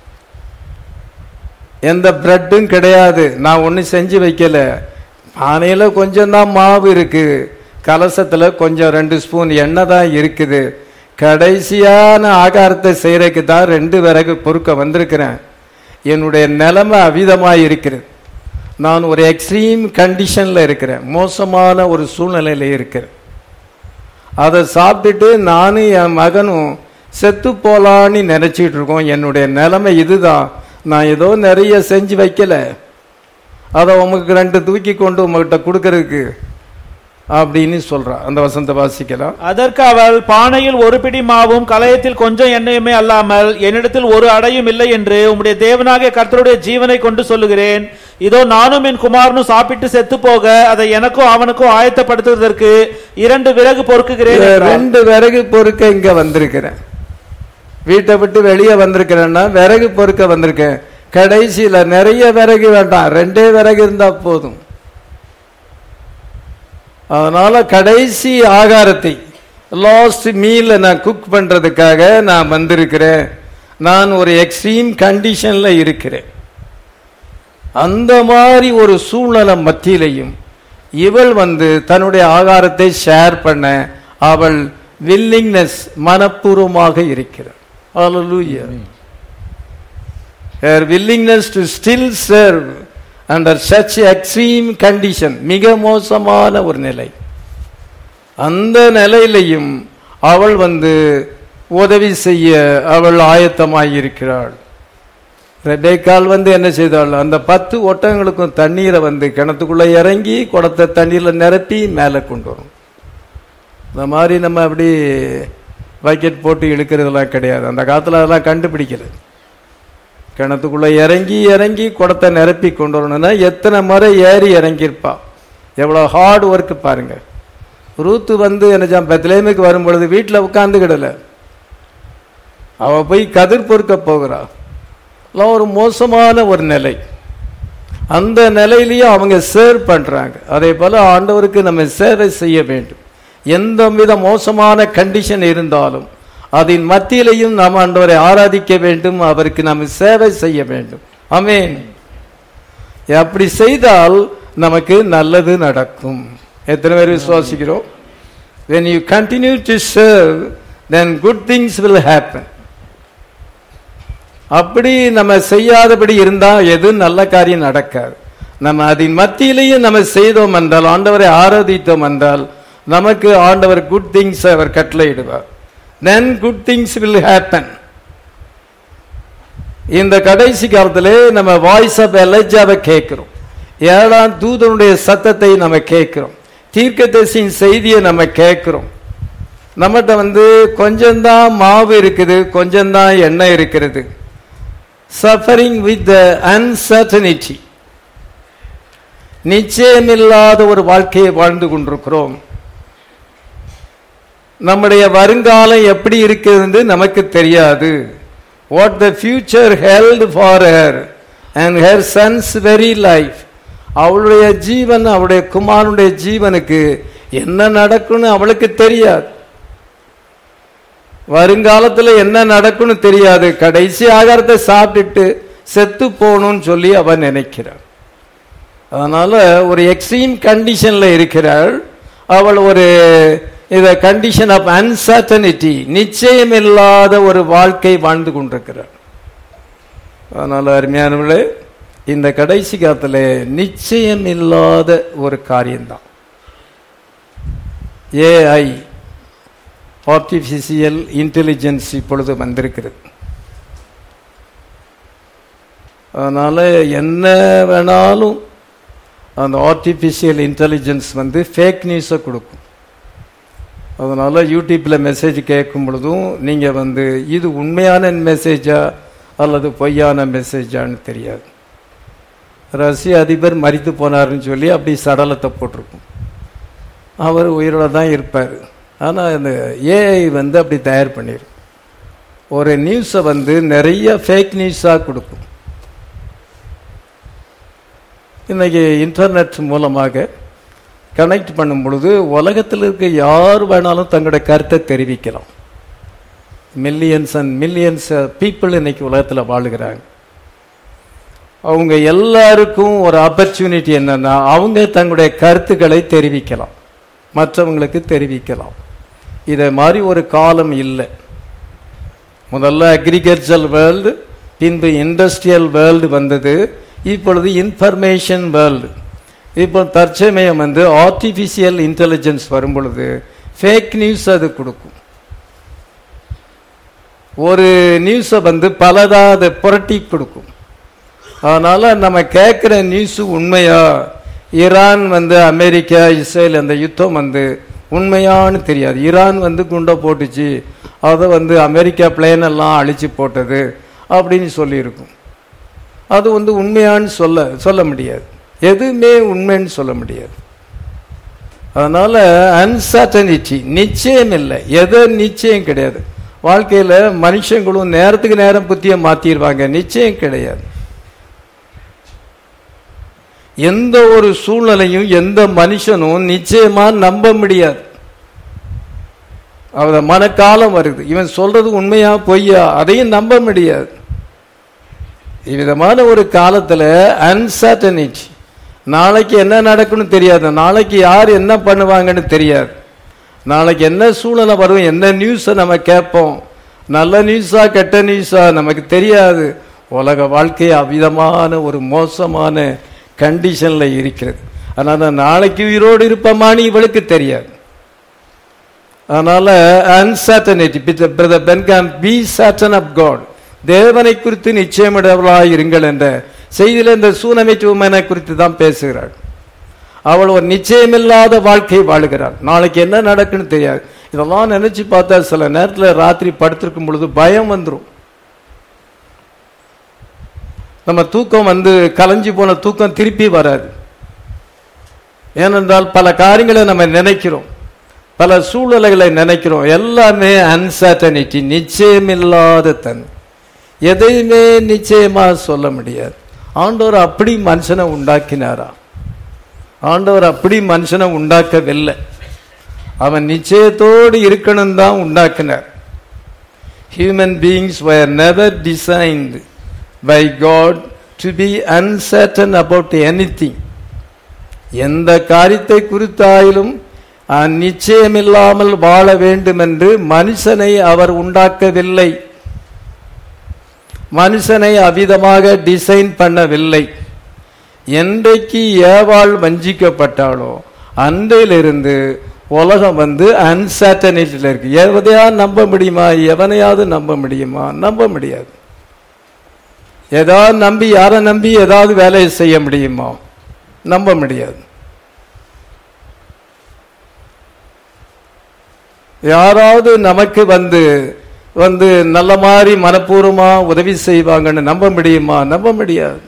எந்த பிரெட்டும் கிடையாது நான் ஒன்றும் செஞ்சு வைக்கல பானையில கொஞ்சம் தான் மாவு இருக்கு கலசத்துல கொஞ்சம் ரெண்டு ஸ்பூன் எண்ணெய் தான் இருக்குது கடைசியான ஆகாரத்தை செய்யறதுக்கு தான் ரெண்டு விறகு பொறுக்க வந்திருக்கிறேன் என்னுடைய நிலைமை அவிதமாக இருக்கிறது நான் ஒரு எக்ஸ்ட்ரீம் கண்டிஷன்ல இருக்கிறேன் மோசமான ஒரு சூழ்நிலையில இருக்கிறேன் அதை சாப்பிட்டுட்டு நானும் என் மகனும் செத்து போலான்னு நினைச்சிட்டு இருக்கோம் என்னுடைய நிலைமை இதுதான் நான் ஏதோ நிறைய செஞ்சு வைக்கல அதை உமக்கு ரெண்டு தூக்கி கொண்டு உங்ககிட்ட கொடுக்கறதுக்கு அப்படின்னு சொல்றா அந்த வசந்த வாசிக்கலாம் அதற்கு அவள் பானையில் ஒரு பிடி மாவும் கலயத்தில் கொஞ்சம் எண்ணெயுமே அல்லாமல் என்னிடத்தில் ஒரு அடையும் இல்லை என்று உம்முடைய தேவனாகிய கர்த்தருடைய ஜீவனை கொண்டு சொல்லுகிறேன் இதோ நானும் என் குமாரனும் சாப்பிட்டு செத்து போக அதை எனக்கும் அவனுக்கும் ஆயத்தப்படுத்துவதற்கு இரண்டு விறகு பொறுக்குகிறேன் என்றாள். ரெண்டு விறகு பொறுக்க இங்க வந்திருக்கிறேன் வீட்டை விட்டு வெளியே வந்திருக்கிறேன்னா விறகு பொறுக்க வந்திருக்கேன் கடைசியில நிறைய விறகு வேண்டாம் ரெண்டே விறகு இருந்தா போதும் அதனால கடைசி ஆகாரத்தை லாஸ்ட் மீல் நான் குக் பண்றதுக்காக நான் வந்திருக்கிறேன் நான் ஒரு எக்ஸ்ட்ரீம் கண்டிஷன்ல இருக்கிறேன் அந்த மாதிரி ஒரு சூழ்நிலை மத்தியிலையும் இவள் வந்து தன்னுடைய ஆகாரத்தை ஷேர் பண்ண அவள் வில்லிங்னஸ் மனப்பூர்வமாக இருக்கிறார் Hallelujah. Her willingness to still serve under such extreme condition மிக மோசமான ஒரு நிலை அந்த நிலையிலையும் அவள் வந்து உதவி செய்ய அவள் ஆயத்தமாய் இருக்கிறாள் ரெபேக்கால் வந்து என்ன செய்தாள் அந்த பத்து ஒட்டகங்களுக்கும் தண்ணீரை வந்து கிணத்துக்குள்ள இறங்கி குடத்தை தண்ணீர்ல நிரப்பி மேலே கொண்டு வரும் இந்த மாதிரி நம்ம அப்படி பக்கெட் போட்டு இழுக்கிறதெல்லாம் கிடையாது அந்த காலத்துல அதெல்லாம் கண்டுபிடிக்கல கிணத்துக்குள்ள இறங்கி இறங்கி குடத்தை நிரப்பி கொண்டு வரணும்னா எத்தனை முறை ஏறி இறங்கியிருப்பா எவ்வளவு ஹார்ட் ஒர்க் பாருங்க ரூத்து வந்து என்ன பெத்லேமுக்கு வரும் பொழுது வீட்டில் உட்காந்துக்கிடல அவ போய் கதிர் பொறுக்க போகிறா எல்லாம் ஒரு மோசமான ஒரு நிலை அந்த நிலையிலேயும் அவங்க சேர் பண்றாங்க அதே போல ஆண்டவருக்கு நம்ம சேவை செய்ய வேண்டும் எந்த வித மோசமான கண்டிஷன் இருந்தாலும் அதன் மத்தியிலையும் நாம் ஆண்டவரை ஆராதிக்க வேண்டும் அவருக்கு நாம் சேவை செய்ய வேண்டும் ஆமென் அப்படி செய்தால் நமக்கு நல்லது நடக்கும் எத்தனை பேர் விசுவாசிக்கிறோம் when you continue to serve then good things will happen அப்படி நம்ம செய்யாதபடி இருந்தா எதுவும் நல்ல காரியம் நடக்காது நம்ம அதன் மத்தியிலேயும் நம்ம செய்தோம் என்றால் ஆண்டவரை ஆராதித்தோம் என்றால் நமக்கு ஆண்டவர் குட் திங்ஸ் அவர் கட்டளையிடுவார் then good things will happen இந்த கடைசி காலத்திலே நம்ம வாய்ஸ் ஆஃப் எலஜாவை கேட்கிறோம் ஏழாம் தூதனுடைய சத்தத்தை நம்ம கேட்கிறோம் தீர்க்கதரிசியின் செய்தியை நம்ம கேட்கிறோம் நம்மகிட்ட வந்து கொஞ்சம்தான் மாவு இருக்குது கொஞ்சம்தான் எண்ணெய் இருக்கிறது சஃபரிங் வித் த அன்சர்டனிட்டி நிச்சயமில்லாத ஒரு வாழ்க்கையை வாழ்ந்து கொண்டிருக்கிறோம் நம்முடைய வருங்காலம் எப்படி இருக்கிறது நமக்கு தெரியாது what the future held for her and her sons very life அவளுடைய ஜீவன் அவளுடைய குமாரனுடைய ஜீவனுக்கு என்ன நடக்கும்னு அவளுக்கு தெரியாது வருங்காலத்துல என்ன நடக்கும்னு தெரியாது கடைசி ஆகாரத்தை சாப்பிட்டுட்டு செத்து போகணும்னு சொல்லி அவன் நினைக்கிறாள் அதனால ஒரு எக்ஸ்ட்ரீம் கண்டிஷன்ல இருக்கிறாள் அவள் ஒரு இத கண்டிஷன் ஆஃப் அன்சர்டனிட்டி நிச்சயம் இல்லாத ஒரு வாழ்க்கை வாழ்ந்து கொண்டிருக்கிறாள் அதனால அருமையானவர்களே இந்த கடைசி காலத்துல நிச்சயம் இல்லாத ஒரு காரியம்தான் ஏஐ ஆர்டிபிஷியல் இன்டெலிஜென்ஸ் இப்பொழுது வந்திருக்கிறது அதனால என்ன வேணாலும் அந்த ஆர்டிபிஷியல் இன்டெலிஜென்ஸ் வந்து ஃபேக் நியூஸை கொடுக்கும் அதனால யூடியூப்ல மெசேஜ் கேட்கும் பொழுதும் நீங்க வந்து இது உண்மையான மெசேஜா அல்லது பொய்யான மெசேஜான்னு தெரியாது ரஷ்ய அதிபர் மறித்து போனாருன்னு சொல்லி அப்படி சடலத்தை போட்டிருக்கும் அவர் உயிரோட தான் இருப்பார் ஆனால் இந்த ஏஐ வந்து அப்படி தயார் பண்ணிடும் ஒரு நியூஸை வந்து நிறைய ஃபேக் நியூஸாக கொடுக்கும் இன்னைக்கு இன்டர்நெட் மூலமாக கனெக்ட் பண்ணும் பொழுது உலகத்தில் இருக்க யார் வேணாலும் தங்களுடைய கருத்தை தெரிவிக்கலாம் மில்லியன்ஸ் அண்ட் மில்லியன்ஸ் பீப்புள் இன்னைக்கு உலகத்தில் வாழுகிறாங்க அவங்க எல்லாருக்கும் ஒரு ஆப்பர்ச்சுனிட்டி என்னன்னா அவங்க தங்களுடைய கருத்துக்களை தெரிவிக்கலாம் மற்றவங்களுக்கு தெரிவிக்கலாம் இதை மாதிரி ஒரு காலம் இல்லை முதல்ல அக்ரிகல்ச்சர் வேர்ல்டு பின்பு இண்டஸ்ட்ரியல் வேர்ல்டு வந்தது இப்பொழுது இன்ஃபர்மேஷன் வேர்ல்டு இப்போ தற்சமயம் வந்து ஆர்டிஃபிஷியல் இன்டெலிஜென்ஸ் வரும் பொழுது ஃபேக் நியூஸ் அது கொடுக்கும் ஒரு நியூஸை வந்து பலதா அதை புரட்டி கொடுக்கும் அதனால நம்ம கேட்குற நியூஸ் உண்மையா ஈரான் வந்து அமெரிக்கா இஸ்ரேல் அந்த யுத்தம் வந்து உண்மையான்னு தெரியாது ஈரான் வந்து குண்டை போட்டுச்சு அதை வந்து அமெரிக்கா பிளேன் எல்லாம் அழிச்சு போட்டது அப்படின்னு சொல்லியிருக்கும் அது வந்து உண்மையான்னு சொல்ல சொல்ல முடியாது எதுவுமே உண்மைன்னு சொல்ல முடியாது அதனால அன்சர்டனிட்டி நிச்சயம் இல்லை எதோ நிச்சயம் கிடையாது வாழ்க்கையில மனுஷங்களும் நேரத்துக்கு நேரம் புத்திய மாத்திடுவாங்க நிச்சயம் கிடையாது எந்த ஒரு சூழ்நிலையும் எந்த மனுஷனும் நிச்சயமா நம்ப முடியாது அவத மனக்காலம் வருது இவன் சொல்றது உண்மையா பொய்யா அதையும் நம்ப முடியாது இவ்விதமான ஒரு காலத்துல அன்சர்டனிட்டி நாளைக்கு என்ன நடக்கும்னு தெரியாது நாளைக்கு யார் என்ன பண்ணுவாங்கன்னு தெரியாது நாளைக்கு என்ன சூழ்நிலை வரும் என்ன நியூஸை நம்ம கேட்போம் நல்ல நியூஸா கெட்ட நியூஸா நமக்கு தெரியாது உலக வாழ்க்கை அவ்விதமான ஒரு மோசமான கண்டிஷன்ல இருக்கிறது அதனால நாளைக்கு உயிரோடு இருப்பமான்னு இவளுக்கு தெரியாது அதனால uncertainty brother Branham be certain of God தேவனை குறித்து நிச்சயமிடவளாய் இருங்கள் என்ற செய்தியில இந்த சூனமைத்துவமனை குறித்து தான் பேசுகிறாள் அவள் ஒரு நிச்சயமில்லாத வாழ்க்கை வாழுகிறாள் நாளைக்கு என்ன நடக்குன்னு தெரியாது இதெல்லாம் நினைச்சு பார்த்தா சில நேரத்தில் ராத்திரி படுத்திருக்கும் பொழுது பயம் வந்துடும் நம்ம தூக்கம் வந்து கலைஞ்சு போன தூக்கம் திருப்பி வராது ஏனென்றால் பல காரியங்களை நம்ம நினைக்கிறோம் பல சூழ்நிலைகளை நினைக்கிறோம் எல்லாமே அன்சர்டனிட்டி நிச்சயமில்லாத தன் எதையுமே நிச்சயமா சொல்ல முடியாது ஆண்டவர் அப்படி மனுஷனை உண்டாக்கினாரா ஆண்டவர் அப்படி மனுஷனை உண்டாக்கவில்லை அவன் நிச்சயத்தோடு இருக்கணும் தான் உண்டாக்கினார் human beings were never designed by God to be uncertain about anything எந்த காரியத்தை குறித்தாயிலும் நிச்சயமில்லாமல் வாழ வேண்டும் என்று மனுஷனை அவர் உண்டாக்கவில்லை மனுஷனை அவிதமாக டிசைன் பண்ணவில்லை என்றைக்கு ஏவாள் வஞ்சிக்கப்பட்டாளோ அன்றையிலிருந்து உலகம் வந்து அன்சர்டனிட்டியில் இருக்கு எதையா நம்ப முடியுமா எவனையாவது நம்ப முடியுமா நம்ப முடியாது ஏதாவது நம்பி யாரை நம்பி ஏதாவது வேலையை செய்ய முடியுமா நம்ப முடியாது யாராவது நமக்கு வந்து வந்து நல்ல மாதிரி மனப்பூர்வமா உதவி செய்வாங்கன்னு நம்ப முடியுமா நம்ப முடியாது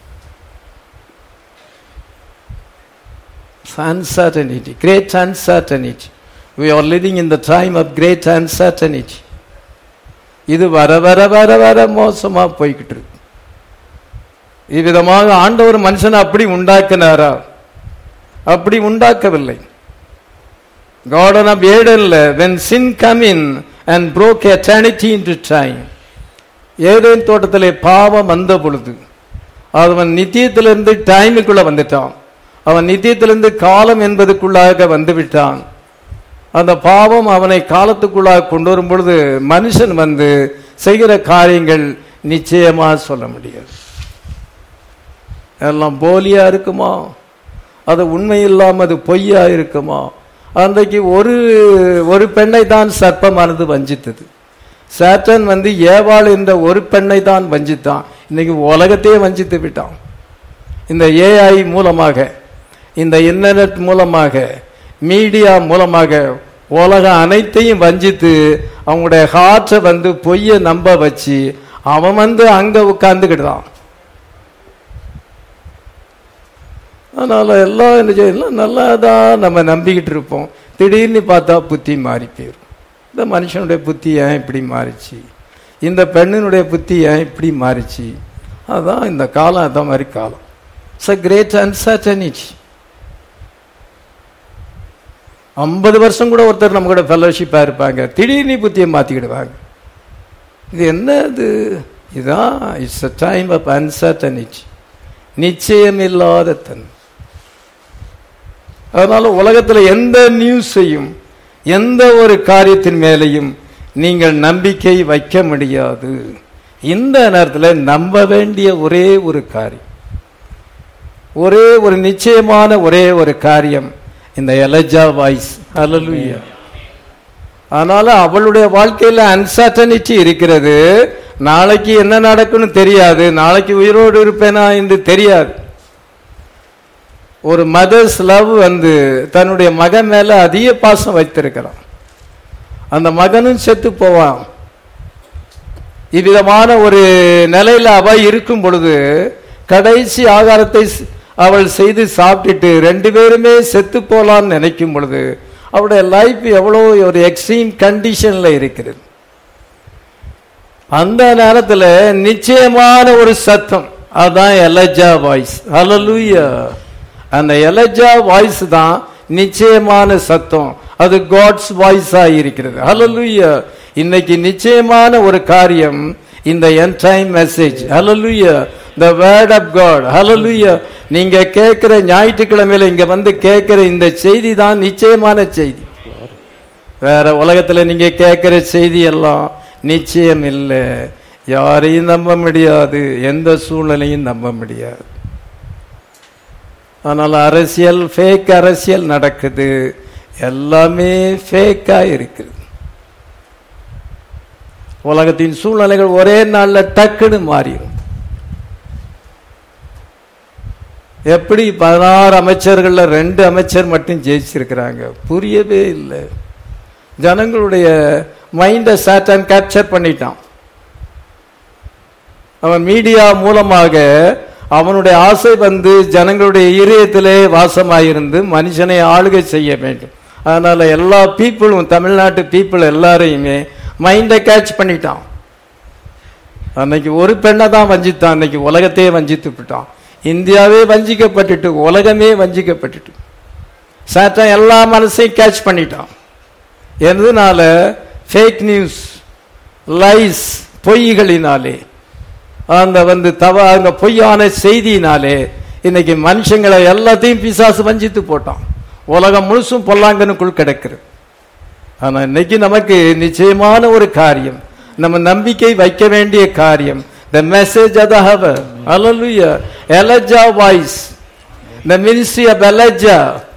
uncertainty, great uncertainty. We are living in the time of great uncertainty. இது வர வர வர வர மோசமா போய்கிட்டு இருக்கு இவ்விதமாக ஆண்டவர் மனுஷனை அப்படி உண்டாக்கினாரா அப்படி உண்டாக்கவில்லை கார்டன் ஆஃப் ஏடன்ல when sin come in and broke eternity into time ஏதேன் தோட்டத்திலே பாவம் வந்த பொழுது அவன் நித்தியத்திலிருந்து டைமுக்குள்ள வந்துட்டான் அவன் நித்தியத்திலிருந்து காலம் என்பதுக்குள்ளாக வந்து விட்டான் அந்த பாவம் அவனை காலத்துக்குள்ளாக கொண்டு வரும் பொழுது மனுஷன் வந்து செய்கிற காரியங்கள் நிச்சயமா சொல்ல முடியாது எல்லாம் போலியா இருக்குமா அது உண்மை இல்லாம அது பொய்யா இருக்குமா அன்றைக்கு ஒரு ஒரு பெண்ணை தான் சர்ப்பமானது வஞ்சித்தது சேட்டன் வந்து ஏவாள் என்ற ஒரு பெண்ணை தான் வஞ்சித்தான் இன்னைக்கு உலகத்தையே வஞ்சித்து விட்டான் இந்த ஏஐ மூலமாக இந்த இன்டர்நெட் மூலமாக மீடியா மூலமாக உலகம் அனைத்தையும் வஞ்சித்து அவங்களுடைய ஹார்ட்டை வந்து பொய்ய நம்ப வச்சு அவன் வந்து அங்க உட்கார்ந்துக்கிட்டான் அதனால எல்லாம் என்ன செய்யலாம் நல்லா தான் நம்ம நம்பிக்கிட்டு இருப்போம் திடீர்னு பார்த்தா புத்தி மாறி போயிடும் இந்த மனுஷனுடைய புத்தி ஏன் இப்படி மாறிச்சு இந்த பெண்ணினுடைய புத்தி ஏன் இப்படி மாறிச்சு அதான் இந்த காலம் அதான் மாதிரி காலம் இட்ஸ் அ கிரேட் அன்சர்டனிட்டி ஐம்பது வருஷம் கூட ஒருத்தர் நம்ம கூட ஃபெலோஷிப்பாக இருப்பாங்க திடீர்னு புத்தியை மாற்றிக்கிடுவாங்க இது என்ன இது இதான் it's a time of uncertainty நிச்சயம் இல்லாத தன் அதனால உலகத்தில் எந்த நியூஸையும் எந்த ஒரு காரியத்தின் மேலையும் நீங்கள் நம்பிக்கை வைக்க முடியாது இந்த நேரத்தில் நம்ப வேண்டிய ஒரே ஒரு காரியம் ஒரே ஒரு நிச்சயமான ஒரே ஒரு காரியம் இந்த எலஜா வாய்ஸ் அலலுயா அதனால அவளுடைய வாழ்க்கையில அன்சர்டனிட்டி இருக்கிறது நாளைக்கு என்ன நடக்கும்னு தெரியாது நாளைக்கு உயிரோடு இருப்பேனா என்று தெரியாது ஒரு மதர்ஸ் லவ் வந்து தன்னுடைய மகன் மேல அதிக பாசம் வைத்திருக்கிறான் அந்த மகனும் செத்து போவான் இவ்விதமான ஒரு நிலையில அவ இருக்கும் பொழுது கடைசி ஆகாரத்தை ஸ்- அவள் செய்து சாப்பிட்டுட்டு ரெண்டு பேருமே செத்து போலான்னு நினைக்கும் பொழுது அவளுடைய லைஃப் எவ்வளோ ஒரு எக்ஸ்ட்ரீம் கண்டிஷன்ல இருக்கிறது அந்த நேரத்துல நிச்சயமான ஒரு சத்தம் அதான் எலஜா வாய்ஸ் ஹalleluya அந்த எலஜா வாய்ஸ் தான் நிச்சயமான சத்தம் அது காட்ஸ் வாய்ஸா இருக்கிறது ஹalleluya இன்னைக்கு நிச்சயமான ஒரு காரியம் இந்த என் டைம் மெசேஜ் ஹalleluya the word of god hallelujah நீங்க கேட்கிற ஞாயிற்றுக்கிழமையில இங்க வந்து கேட்கிற இந்த செய்தி தான் நிச்சயமான செய்தி வேற உலகத்துல நீங்க கேட்கிற செய்தி எல்லாம் நிச்சயம் இல்லை யாரையும் நம்ப முடியாது எந்த சூழ்நிலையும் நம்ப முடியாது ஆனால் அரசியல் ஃபேக் அரசியல் நடக்குது எல்லாமே ஃபேக்கா இருக்குது உலகத்தின் சூழ்நிலைகள் ஒரே நாள்ல டக்குன்னு மாறிடும் எப்படி பதினாறு அமைச்சர்கள்ல ரெண்டு அமைச்சர் மட்டும் ஜெயிச்சிருக்கிறாங்க புரியவே இல்லை ஜனங்களுடைய மைண்டை சாத்தான் கேப்சர் பண்ணிட்டான் அவன் மீடியா மூலமாக அவனுடைய ஆசை வந்து ஜனங்களுடைய இதயத்திலே வாசமாயிருந்து மனுஷனை ஆளுகை செய்ய வேண்டும் அதனால எல்லா பீப்புளும் தமிழ்நாட்டு பீப்புள் எல்லாரையுமே மைண்டை கேட்ச் பண்ணிட்டான் அன்னைக்கு ஒரு பெண்ணை தான் வஞ்சித்தான் அன்னைக்கு உலகத்தையே வஞ்சித்து விட்டான் இந்தியாவே வஞ்சிக்கப்பட்டுட்டு உலகமே வஞ்சிக்கப்பட்டுட்டு சாத்தான் எல்லா மனசையும் கேட்ச் பண்ணிட்டான் எதனால ஃபேக் நியூஸ் லைஸ் பொய்களினாலே அந்த வந்து தவ அந்த பொய்யான செய்தியினாலே இன்னைக்கு மனுஷங்களை எல்லாத்தையும் பிசாசு வஞ்சித்து போட்டான் உலகம் முழுசும் பொல்லாங்கனுக்குள் கிடக்கிறது ஆனா இன்னைக்கு நமக்கு நிச்சயமான ஒரு காரியம் நம்ம நம்பிக்கை வைக்க வேண்டிய காரியம் த மெசேஜ் அத ஹவர் அலலுயா Elijah voice the ministry of Elijah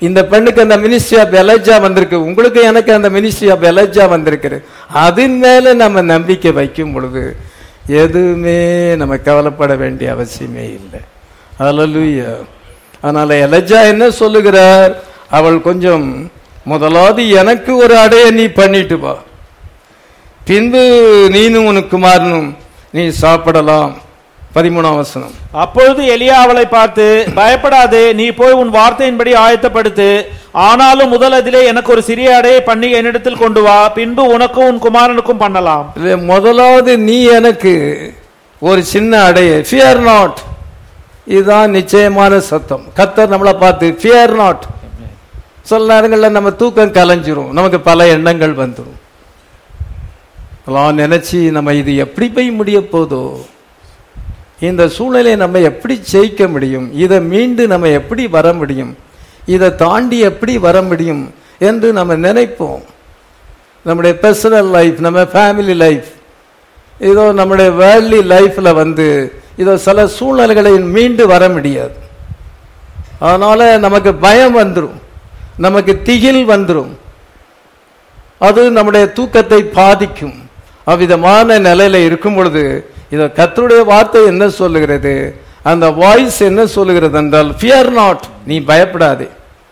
இந்த பெண்ணுக்கு அந்த மினிஸ்ட்ரி ஆஃப் எலஜா வந்திருக்கு உங்களுக்கு எனக்கு அந்த மினிஸ்ட்ரி ஆஃப் எலஜா வந்திருக்கு அதன் மேல நம்ம நம்பிக்கை வைக்கும் பொழுது எதுவுமே நம்ம கவலைப்பட வேண்டிய அவசியமே இல்லை ஹalleluya அதனால எலஜா என்ன சொல்லுகிறார் அவள் கொஞ்சம் முதலாவது எனக்கு ஒரு அடைய நீ பண்ணிட்டு வா பின்பு நீனும் உனக்கு குமாரனும் நீ சாப்பிடலாம் பதிமூணாம் வசனம் அப்பொழுது எலியா அவளை பார்த்து பயப்படாதே நீ போய் உன் வார்த்தையின்படி ஆயத்தப்படுத்து ஆனாலும் முதல் அதிலே எனக்கு ஒரு சிறிய அடையை பண்ணி என்னிடத்தில் கொண்டு வா பின்பு உனக்கும் உன் குமாரனுக்கும் பண்ணலாம் இதுல முதலாவது நீ எனக்கு ஒரு சின்ன அடைய ஃபியர் நாட் இதுதான் நிச்சயமான சத்தம் கத்தர் நம்மளை பார்த்து ஃபியர் நாட் சில நேரங்களில் நம்ம தூக்கம் கலைஞ்சிரும் நமக்கு பல எண்ணங்கள் வந்துடும் அதெல்லாம் நினைச்சு நம்ம இது எப்படி போய் முடிய போதோ இந்த சூழ்நிலையை நம்ம எப்படி ஜெயிக்க முடியும் இதை மீண்டு நம்ம எப்படி வர முடியும் இதை தாண்டி எப்படி வர முடியும் என்று நம்ம நினைப்போம் நம்முடைய பர்சனல் லைஃப் நம்ம ஃபேமிலி லைஃப் இதோ நம்முடைய வேர்லி லைஃப்ல வந்து இதோ சில சூழ்நிலைகளை மீண்டு வர முடியாது அதனால நமக்கு பயம் வந்துடும் நமக்கு திகில் வந்துடும் அது நம்முடைய தூக்கத்தை பாதிக்கும் அவ்விதமான நிலையில இருக்கும் பொழுது இத கர்த்தருடைய வார்த்தை என்ன சொல்லுகிறது அந்த வாய்ஸ் என்ன சொல்லுகிறது என்றால் ஃபியர் நாட் நீ பயப்படாதே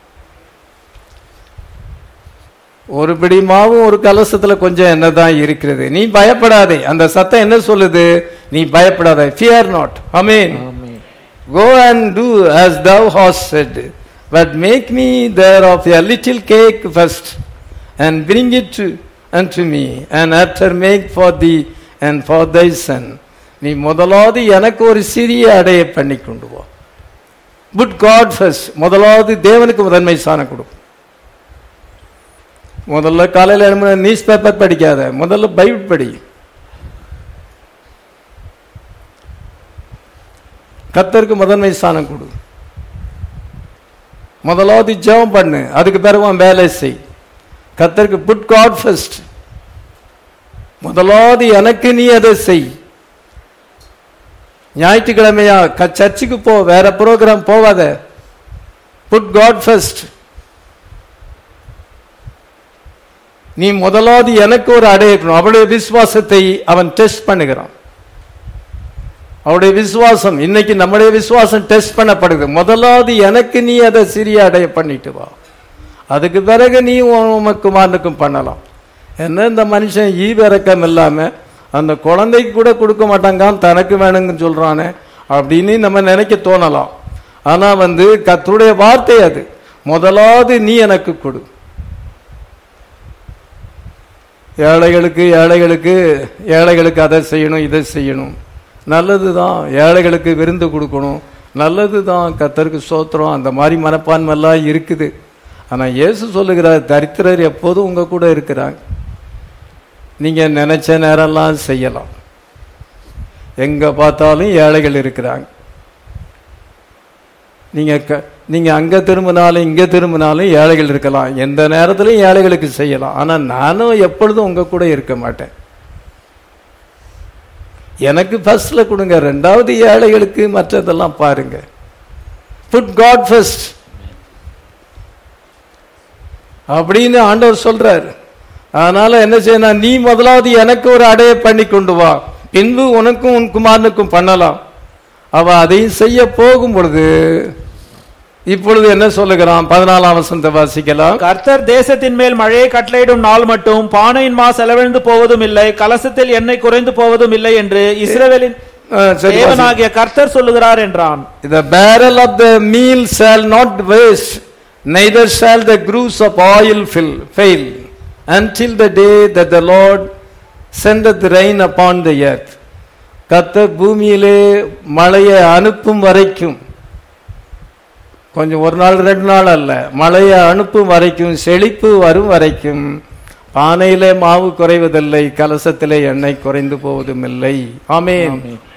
ஒரு பிடி மாவும் ஒரு கலசத்துல கொஞ்சம் என்னதான் இருக்கிறது நீ பயப்படாதே அந்த சத்தம் என்ன சொல்லுது நீ பயப்படாதே ஃபியர் நாட் அமீன் Go and do as thou hast said, but make me there of a little cake first, and bring it to, unto me, and after make for thee and for thy son. நீ முதலாவது எனக்கு ஒரு சிறிய அடையை பண்ணி கொண்டு வா put God first முதலாவது தேவனுக்கு முதன்மை ஸ்தானம் கொடு முதல்ல காலையில் எழும்புன நியூஸ் பேப்பர் படிக்காத முதல்ல பைபிள் படி கத்தருக்கு முதன்மை ஸ்தானம் கொடு முதலாவது ஜெபம் பண்ணு அதுக்கு பிறகு உன் வேலை செய் கத்தருக்கு புட் காட் ஃபர்ஸ்ட் முதலாவது எனக்கு நீ அதை செய் ஞாயிற்றுக்கிழமையா க- சர்ச்சுக்கு போ வேற ப்ரோக்ராம் போவாத புட் காட் ஃபர்ஸ்ட் நீ முதலாவது எனக்கு ஒரு அடையக்கணும் அவளுடைய விசுவாசத்தை அவன் டெஸ்ட் பண்ணுகிறான் அவருடைய விசுவாசம் இன்னைக்கு நம்முடைய விசுவாசம் டெஸ்ட் பண்ணப்படுது முதலாவது எனக்கு நீ அதை சிறிய அடைய பண்ணிட்டு வா அதுக்கு பிறகு நீ உன் உமக்கு குமாரனுக்கும் பண்ணலாம் என்ன இந்த மனுஷன் ஈவிரக்கம் இல்லாம அந்த குழந்தைக்கு கூட கொடுக்க மாட்டாங்க தனக்கு வேணுங்கன்னு சொல்றானே அப்படின்னு நம்ம நினைக்க தோணலாம் ஆனா வந்து கர்த்தருடைய வார்த்தை அது முதலாவது நீ எனக்கு கொடு ஏழைகளுக்கு ஏழைகளுக்கு ஏழைகளுக்கு அதை செய்யணும் இதை செய்யணும் நல்லது தான் ஏழைகளுக்கு விருந்து கொடுக்கணும் நல்லது தான் கத்தருக்கு சோத்திரம் அந்த மாதிரி மனப்பான்மைலாம் இருக்குது ஆனால் இயேசு சொல்லுகிறார் தரித்திரர் எப்போதும் உங்க கூட இருக்கிறாங்க நீங்க நினைச்ச நேரம்லாம் செய்யலாம் எங்க பார்த்தாலும் ஏழைகள் இருக்கிறாங்க நீங்க க- நீங்க அங்க திரும்பினாலும் இங்க திரும்பினாலும் ஏழைகள் இருக்கலாம் எந்த நேரத்திலும் ஏழைகளுக்கு செய்யலாம் ஆனா நானும் எப்பொழுதும் உங்க கூட இருக்க மாட்டேன் எனக்கு ஃபர்ஸ்ட்ல கொடுங்க ரெண்டாவது ஏழைகளுக்கு மற்றதெல்லாம் பாருங்க புட் காட் ஃபர்ஸ்ட் அப்படின்னு ஆண்டவர் சொல்றாரு அதனால என்ன செய்யணும் நீ முதலாவது எனக்கு ஒரு அடைய பண்ணி கொண்டு வா பின்பு உனக்கும் உன் குமாரனுக்கும் பண்ணலாம் அவ அதையும் செய்ய போகும் பொழுது இப்பொழுது என்ன சொல்லுகிறான் பதினாலாம் வசந்த வாசிக்கலாம் கர்த்தர் தேசத்தின் மேல் மழையை கட்டளையிடும் நாள் மட்டும் பானையின் மா செலவிழந்து போவதும் இல்லை கலசத்தில் எண்ணெய் குறைந்து போவதும் இல்லை என்று இஸ்ரவேலின் ஆ, சரி, வாசி. தேவனாகிய கர்த்தர் சொல்லுகிறார் என்றான் The barrel of the meal shall not waste, neither shall the cruse of oil fill, fail, until the day that the Lord sendeth rain upon the earth. கர்த்தர் பூமியிலே மழையை அனுப்பும் வரைக்கும் கொஞ்சம் ஒரு நாள் ரெண்டு நாள் அல்ல மழையை அனுப்பும் வரைக்கும் செழிப்பு வரும் வரைக்கும் பானையிலே மாவு குறைவதில்லை கலசத்திலே எண்ணெய் குறைந்து போவதும் இல்லை ஆமென்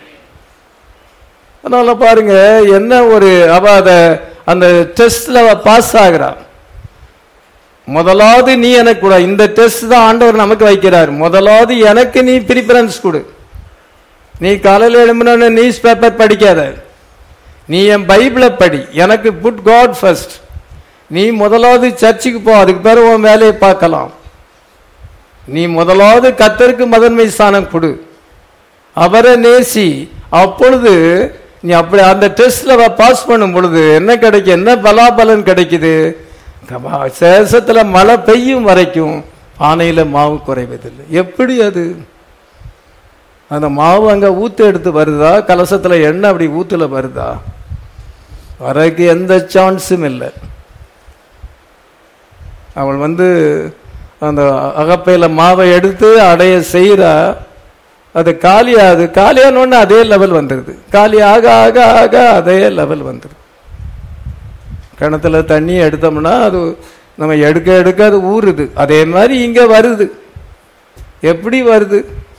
அதனால பாருங்க என்ன ஒரு அவ அத அந்த டெஸ்ட்ல அவ பாஸ் ஆகிறா முதலாவது நீ எனக்கு கூட இந்த டெஸ்ட் தான் ஆண்டவர் நமக்கு வைக்கிறார் முதலாவது எனக்கு நீ ப்ரிஃபரன்ஸ் கொடு நீ காலையில் எழும்பின நியூஸ் பேப்பர் படிக்காத நீ என் பைபிளை படி எனக்கு புட் காட் ஃபர்ஸ்ட் நீ முதலாவது சர்ச்சுக்கு போ அதுக்கு பிறகு உன் வேலையை பார்க்கலாம் நீ முதலாவது கத்தருக்கு முதன்மை ஸ்தானம் கொடு அவரை நேசி அப்பொழுது நீ அப்படி அந்த டெஸ்ட்ல பாஸ் பண்ணும் பொழுது என்ன கிடைக்கும் என்ன பலாபலன் கிடைக்குது கபா- சேஷத்துல மழை பெய்யும் வரைக்கும் பானையில மாவு குறைவதில்லை எப்படி அது அந்த மாவு அங்க ஊத்து எடுத்து வருதா கலசத்துல எண்ணெய் அப்படி ஊத்துல வருதா வரக்கு எந்த சான்ஸும் இல்லை அவள் வந்து அந்த அகப்பையில மாவை எடுத்து அடைய செய்யறா அது காலியாது காலியானோன்னு அதே லெவல் வந்துடுது காலி ஆக ஆக ஆக அதே லெவல் வந்துடுது கிணத்துல தண்ணி எடுத்தோம்னா அது நம்ம எடுக்க எடுக்க அது ஊறுது அதே மாதிரி இங்க வருது எப்படி வருது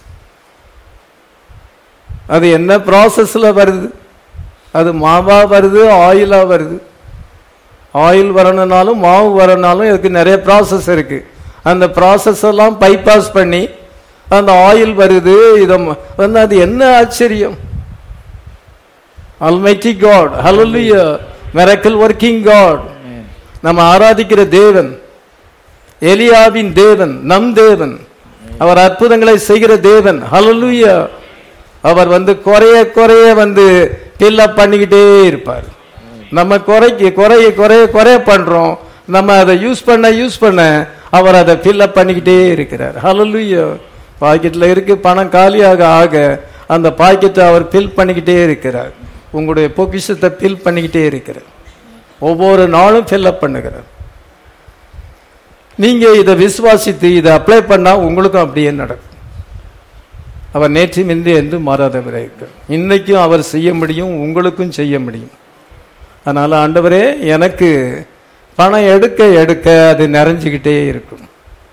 அது என்ன ப்ராசஸ்ல வருது அது மாவா வருது ஆயிலா வருது ஆயில் வரணும்னாலும் மாவு வரணும்னாலும் இதுக்கு நிறைய ப்ராசஸ் இருக்கு அந்த ப்ராசஸ் எல்லாம் பைபாஸ் பண்ணி அந்த ஆயில் வருது இத ம- வந்து அது என்ன ஆச்சரியம் அல்மைட்டி காட் ஹalleluya மிரக்கல் ஒர்க்கிங் காட் நம்ம ஆராதிக்கிற தேவன் எலியாவின் தேவன் நம் தேவன் அவர் அற்புதங்களை செய்கிற தேவன் ஹalleluya அவர் வந்து குறைய குறைய வந்து ஃபில்லப் பண்ணிக்கிட்டே இருப்பார் நம்ம குறைக்கு குறைய குறைய குறைய பண்றோம் நம்ம அதை யூஸ் பண்ண யூஸ் பண்ண அவர் அதை ஃபில்லப் பண்ணிக்கிட்டே இருக்கிறார் ஹalleluya பாக்கெட்ல இருக்கு பணம் காலியாக ஆக அந்த பாக்கெட்டை அவர் ஃபில் பண்ணிக்கிட்டே இருக்கிறார் உங்களுடைய பொக்கிஷத்தை ஃபில் பண்ணிக்கிட்டே இருக்கிறார் ஒவ்வொரு நாளும் ஃபில்லப் பண்ணுகிறார் நீங்க இதை விசுவாசித்து இதை அப்ளை பண்ணா உங்களுக்கும் அப்படியே நடக்கும் அவர் நேற்று மிந்தி என்று மாறாதவராக இருக்கிறார் இன்னைக்கும் அவர் செய்ய முடியும் உங்களுக்கும் செய்ய முடியும் அதனால ஆண்டவரே எனக்கு பணம் எடுக்க எடுக்க அது நிறைஞ்சுக்கிட்டே இருக்கும்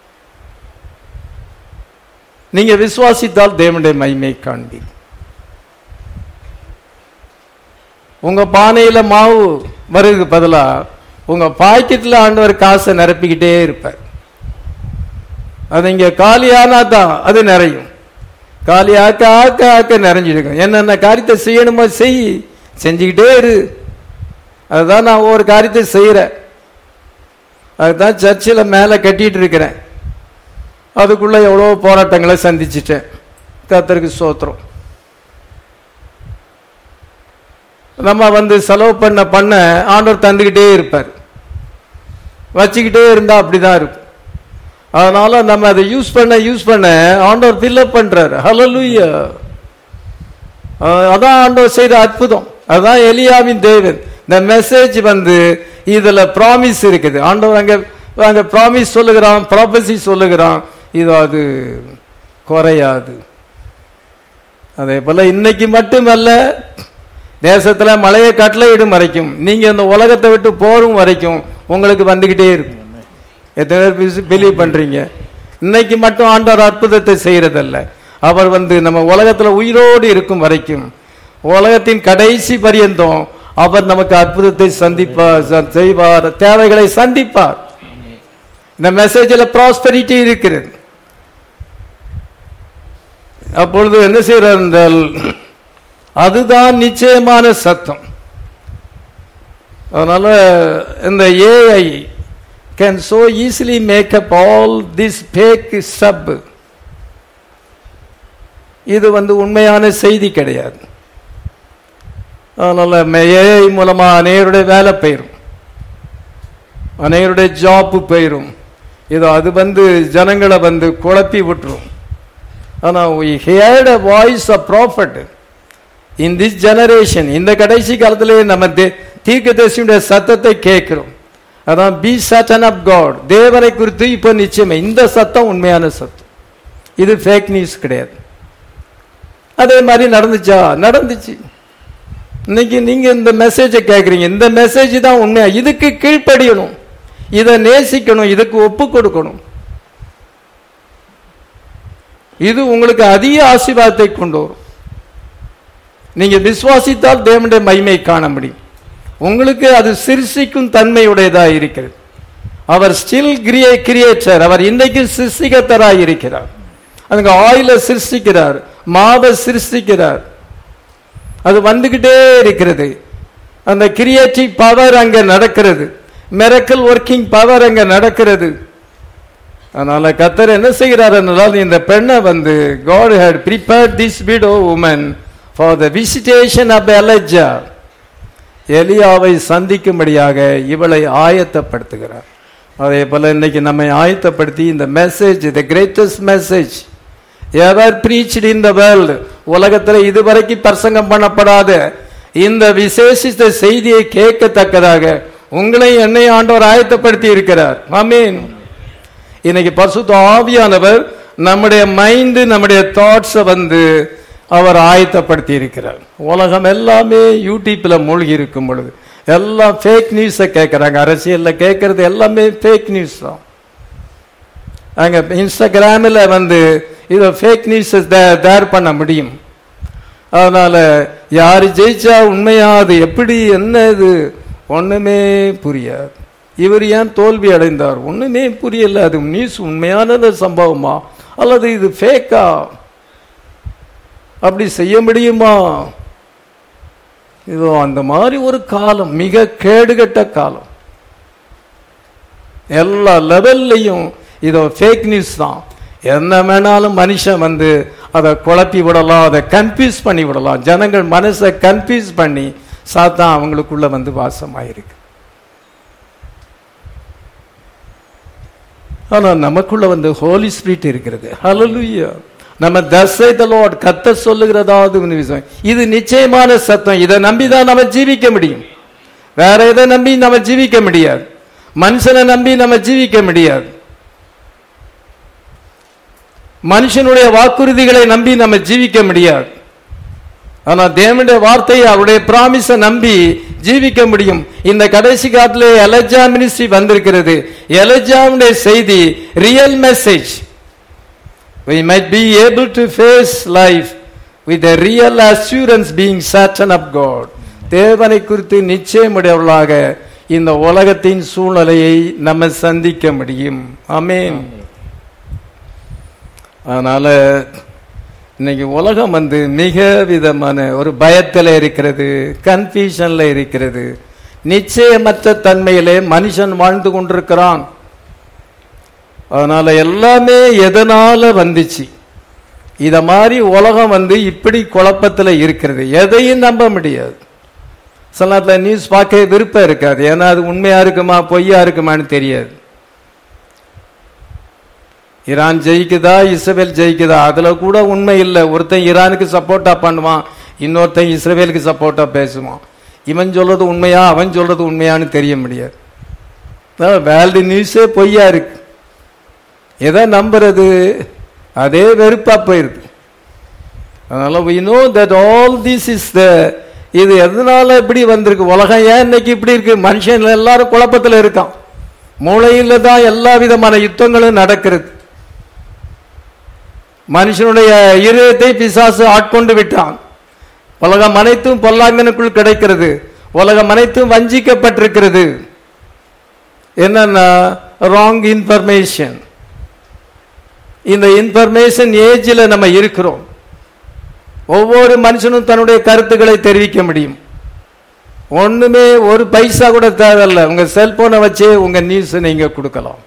நீங்க விசுவாசித்தால் தேவனுடைய மகிமை காண்பீர் உங்க பானையில மாவு வருது பதிலா உங்க பாக்கெட்ல ஆண்டவர் காசை நிரப்பிக்கிட்டே இருப்பார் அது இங்க காலியானா தான் அது நிறையும் காலி ஆக்க ஆக்க ஆக்க நிறைஞ்சிருக்கும் என்னென்ன காரியத்தை செய்யணுமோ செய் செஞ்சுக்கிட்டே இரு அதுதான் நான் ஒவ்வொரு காரியத்தை செய்யறேன் அதுதான் சர்ச்சில் மேலே கட்டிட்டு இருக்கிறேன் அதுக்குள்ள எவ்வளோ போராட்டங்களை சந்திச்சிட்டேன் கர்த்தருக்கு சோத்திரம் நம்ம வந்து செலவு பண்ண பண்ண ஆண்டவர் தந்துக்கிட்டே இருப்பார் வச்சுக்கிட்டே இருந்தா அப்படிதான் இருக்கும் அதனால நம்ம அதை யூஸ் பண்ண யூஸ் பண்ண ஆண்டவர் ஃபில்லப் பண்றாரு ஹalleluya அஹ் அதான் ஆண்டவர் செய்த அற்புதம் அதான் எலியாவின் தேவன் இந்த மெசேஜ் வந்து இதுல ப்ராமிஸ் இருக்குது ஆண்டவர் அங்க அங்க ப்ராமிஸ் சொல்லுகிறான் ப்ராபசி சொல்லுகிறான் இது அது குறையாது அதே போல இன்னைக்கு மட்டுமல்ல தேசத்துல மழையை கட்டளையிடும் வரைக்கும் நீங்க இந்த உலகத்தை விட்டு போரும் வரைக்கும் உங்களுக்கு வந்துகிட்டே இருக்கும் எத்தனை பேர் பிலீவ் பண்றீங்க இன்னைக்கு மட்டும் ஆண்டவர் அற்புதத்தை செய்யறதல்ல அவர் வந்து நம்ம உலகத்துல உயிரோடு இருக்கும் வரைக்கும் உலகத்தின் கடைசி பரியந்தம் அவர் நமக்கு அற்புதத்தை சந்திப்பார் ச- செய்வார் தேவைகளை சந்திப்பார் இந்த மெசேஜில் ப்ராஸ்பரிட்டி இருக்கிறது அப்பொழுது என்ன செய்யறார் என்றால் அதுதான் நிச்சயமான சத்தம் அதனால இந்த AI can so easily make up all this fake சப் இது வந்து உண்மையான செய்தி கிடையாது அதனால ஏஐ மூலமா அநேகருடைய வேலை போயிரும் அநேகருடைய ஜாப் போயிரும் இது அது வந்து ஜனங்களை வந்து குழப்பி விட்டுரும் ஆனா we heard a voice of prophet in this generation இந்த கடைசி காலத்திலே நம்ம தே- தீர்க்கதரிசியுடைய சத்தத்தை கேட்கிறோம் அதான் பி சட்டன் ஆஃப் காட் தேவனை குறித்து இப்ப நிச்சயமே இந்த சத்தம் உண்மையான சத்தம் இது ஃபேக் நியூஸ் கிடையாது அதே மாதிரி நடந்துச்சா நடந்துச்சு இன்னைக்கு நீங்க இந்த மெசேஜை கேட்குறீங்க இந்த மெசேஜ் தான் உண்மையா இதுக்கு கீழ்ப்படியணும் இதை நேசிக்கணும் இதுக்கு ஒப்பு கொடுக்கணும் இது உங்களுக்கு அதிக ஆசீர்வாதத்தை கொண்டு வரும் நீங்க விசுவாசித்தால் தேவனுடைய மகிமை காண முடியும் உங்களுக்கு அது சிருஷிக்கும் தன்மையுடையதா இருக்கிறது அவர் ஸ்டில் கிரியே கிரியேட்டர் அவர் இன்னைக்கு சிருஷ்டிகத்தராய் இருக்கிறார் அதுங்க ஆயில சிருஷ்டிக்கிறார் மாவை சிருஷ்டிக்கிறார் அது வந்துகிட்டே இருக்கிறது அந்த கிரியேட்டிவ் பவர் அங்க நடக்கிறது மிரக்கல் ஒர்க்கிங் பவர் அங்க நடக்கிறது அதனால கத்தர் என்ன செய்கிறார் என்றால் இந்த பெண்ணை வந்து God had prepared this widow woman for the visitation of Elijah எலியாவை சந்திக்கும்படியாக இவளை ஆயத்தப்படுத்துகிறார் அதே போல இன்னைக்கு நம்மை ஆயத்தப்படுத்தி இந்த message the greatest message ever preached in the world உலகத்தில் இதுவரைக்கும் பிரசங்கம் பண்ணப்படாத இந்த விசேஷித்த செய்தியை கேட்கத்தக்கதாக உங்களை என்னை ஆண்டவர் ஆயத்தப்படுத்தி இருக்கிறார் ஆமீன் இன்னைக்கு பரிசுத்த ஆவியானவர் நம்முடைய மைண்ட் நம்முடைய தாட்ஸை வந்து அவர் ஆயத்தப்படுத்தி இருக்கிறார் உலகம் எல்லாமே யூடியூப்ல மூழ்கி இருக்கும் பொழுது எல்லாம் ஃபேக் நியூஸை கேட்கறாங்க அரசியல்ல கேட்கறது எல்லாமே ஃபேக் நியூஸ் தான் அங்க இன்ஸ்டாகிராமில் வந்து இதை ஃபேக் நியூஸ் தயார் பண்ண முடியும் அதனால யாரு ஜெயிச்சா உண்மையா அது எப்படி என்ன இது ஒண்ணுமே புரியாது இவர் ஏன் தோல்வி அடைந்தார் ஒண்ணுமே புரியல அது நியூஸ் உண்மையானது சம்பவமா அல்லது இது ஃபேக்கா அப்படி செய்ய முடியுமா இதோ அந்த மாதிரி ஒரு காலம் மிக கேடுகட்ட காலம் எல்லா லெவல்லையும் இதோ ஃபேக் நியூஸ் தான் என்ன வேணாலும் மனுஷன் வந்து அதை குழப்பி விடலாம் அதை கன்ஃபியூஸ் பண்ணி விடலாம் ஜனங்கள் மனசை கன்ஃபியூஸ் பண்ணி சாத்தான் அவங்களுக்குள்ள வந்து வாசமாயிருக்கு ஆனா நமக்குள்ள வந்து ஹோலி ஸ்பிரிட் இருக்கிறது ஹalleluya நம்ம தசை த லார்ட் கத்த சொல்லுகிறதாவது ஒரு விஷயம் இது நிச்சயமான சத்தம் இதை நம்பி தான் நம்ம ஜீவிக்க முடியும் வேற எதை நம்பி நம்ம ஜீவிக்க முடியாது மனுஷனை நம்பி நம்ம ஜீவிக்க முடியாது மனுஷனுடைய வாக்குறுதிகளை நம்பி நம்ம ஜீவிக்க முடியாது ஆனா தேவனுடைய வார்த்தையை அவருடைய பிராமிஸ நம்பி ஜீவிக்க முடியும் இந்த கடைசி காலத்துல எலஜா மினிஸ்ட்ரி வந்திருக்கிறது எலஜாவுடைய செய்தி real message we might be able to face life with a real assurance being certain of God தேவனை குறித்து நிச்சயமுடையவர்களாக இந்த உலகத்தின் சூழ்நிலையை நம்ம சந்திக்க முடியும் ஆமென் அதனால இன்னைக்கு உலகம் வந்து மிக விதமான ஒரு பயத்தில் இருக்கிறது கன்ஃபியூஷன்ல இருக்கிறது நிச்சயமற்ற தன்மையிலே மனுஷன் வாழ்ந்து கொண்டிருக்கிறான் அதனால எல்லாமே எதனால வந்துச்சு இத மாதிரி உலகம் வந்து இப்படி குழப்பத்துல இருக்கிறது எதையும் நம்ப முடியாது சில நேரத்தில் நியூஸ் பார்க்க விருப்பம் இருக்காது ஏன்னா அது உண்மையா இருக்குமா பொய்யா இருக்குமான்னு தெரியாது ஈரான் ஜெயிக்குதா இஸ்ரேல் ஜெயிக்குதா அதுல கூட உண்மை இல்லை ஒருத்தன் ஈரானுக்கு சப்போர்ட்டா பண்ணுவான் இன்னொருத்தன் இஸ்ரேலுக்கு சப்போர்ட்டா பேசுவான் இவன் சொல்றது உண்மையா அவன் சொல்றது உண்மையான்னு தெரிய முடியாது வேர்ல்டு நியூஸே பொய்யா இருக்கு எதை நம்புறது அதே வெறுப்பா போயிருது அதனால we know that all this is the இது எதனால இப்படி வந்திருக்கு உலகம் ஏன் இன்னைக்கு இப்படி இருக்கு மனுஷன் எல்லாரும் குழப்பத்துல இருக்கான் மூளையில தான் எல்லா விதமான யுத்தங்களும் நடக்கிறது மனுஷனுடைய இருதயத்தை பிசாசு ஆட்கொண்டு விட்டான் உலகம் அனைத்தும் பொல்லாங்கனுக்குள் கிடைக்கிறது உலகம் அனைத்தும் வஞ்சிக்கப்பட்டிருக்கிறது என்னன்னா ராங் இன்ஃபர்மேஷன் இந்த இன்ஃபர்மேஷன் ஏஜில் நம்ம இருக்கிறோம் ஒவ்வொரு மனுஷனும் தன்னுடைய கருத்துக்களை தெரிவிக்க முடியும் ஒண்ணுமே ஒரு பைசா கூட தேவையில்ல உங்க செல்போனை வச்சே உங்க நியூஸ் நீங்க கொடுக்கலாம்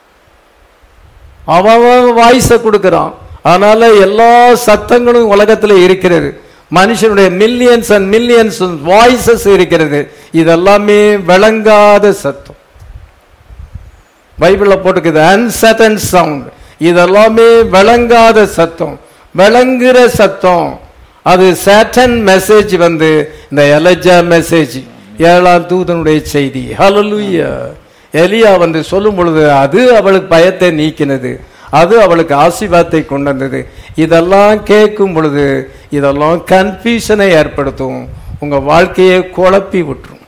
அவன் வாய்ஸ கொடுக்கறான் அதனால எல்லா சத்தங்களும் உலகத்துல இருக்கிறது மனுஷனுடைய மில்லியன்ஸ் அண்ட் மில்லியன்ஸ் வாய்ஸஸ் இருக்கிறது இதெல்லாமே விளங்காத சத்தம் பைபிள்ல போட்டுக்குது அன்சர்டன் சவுண்ட் இதெல்லாமே விளங்காத சத்தம் விளங்குற சத்தம் அது சேட்டன் மெசேஜ் வந்து இந்த எலஜா மெசேஜ் ஏழாம் தூதனுடைய செய்தி ஹalleluya எலியா வந்து சொல்லும் பொழுது அது அவளுக்கு பயத்தை நீக்கினது அது அவளுக்கு ஆசீர்வாதத்தை கொண்டு வந்தது இதெல்லாம் கேட்கும் பொழுது இதெல்லாம் கன்ஃபியூஷனை ஏற்படுத்தும் உங்க வாழ்க்கையை குழப்பி விட்டுரும்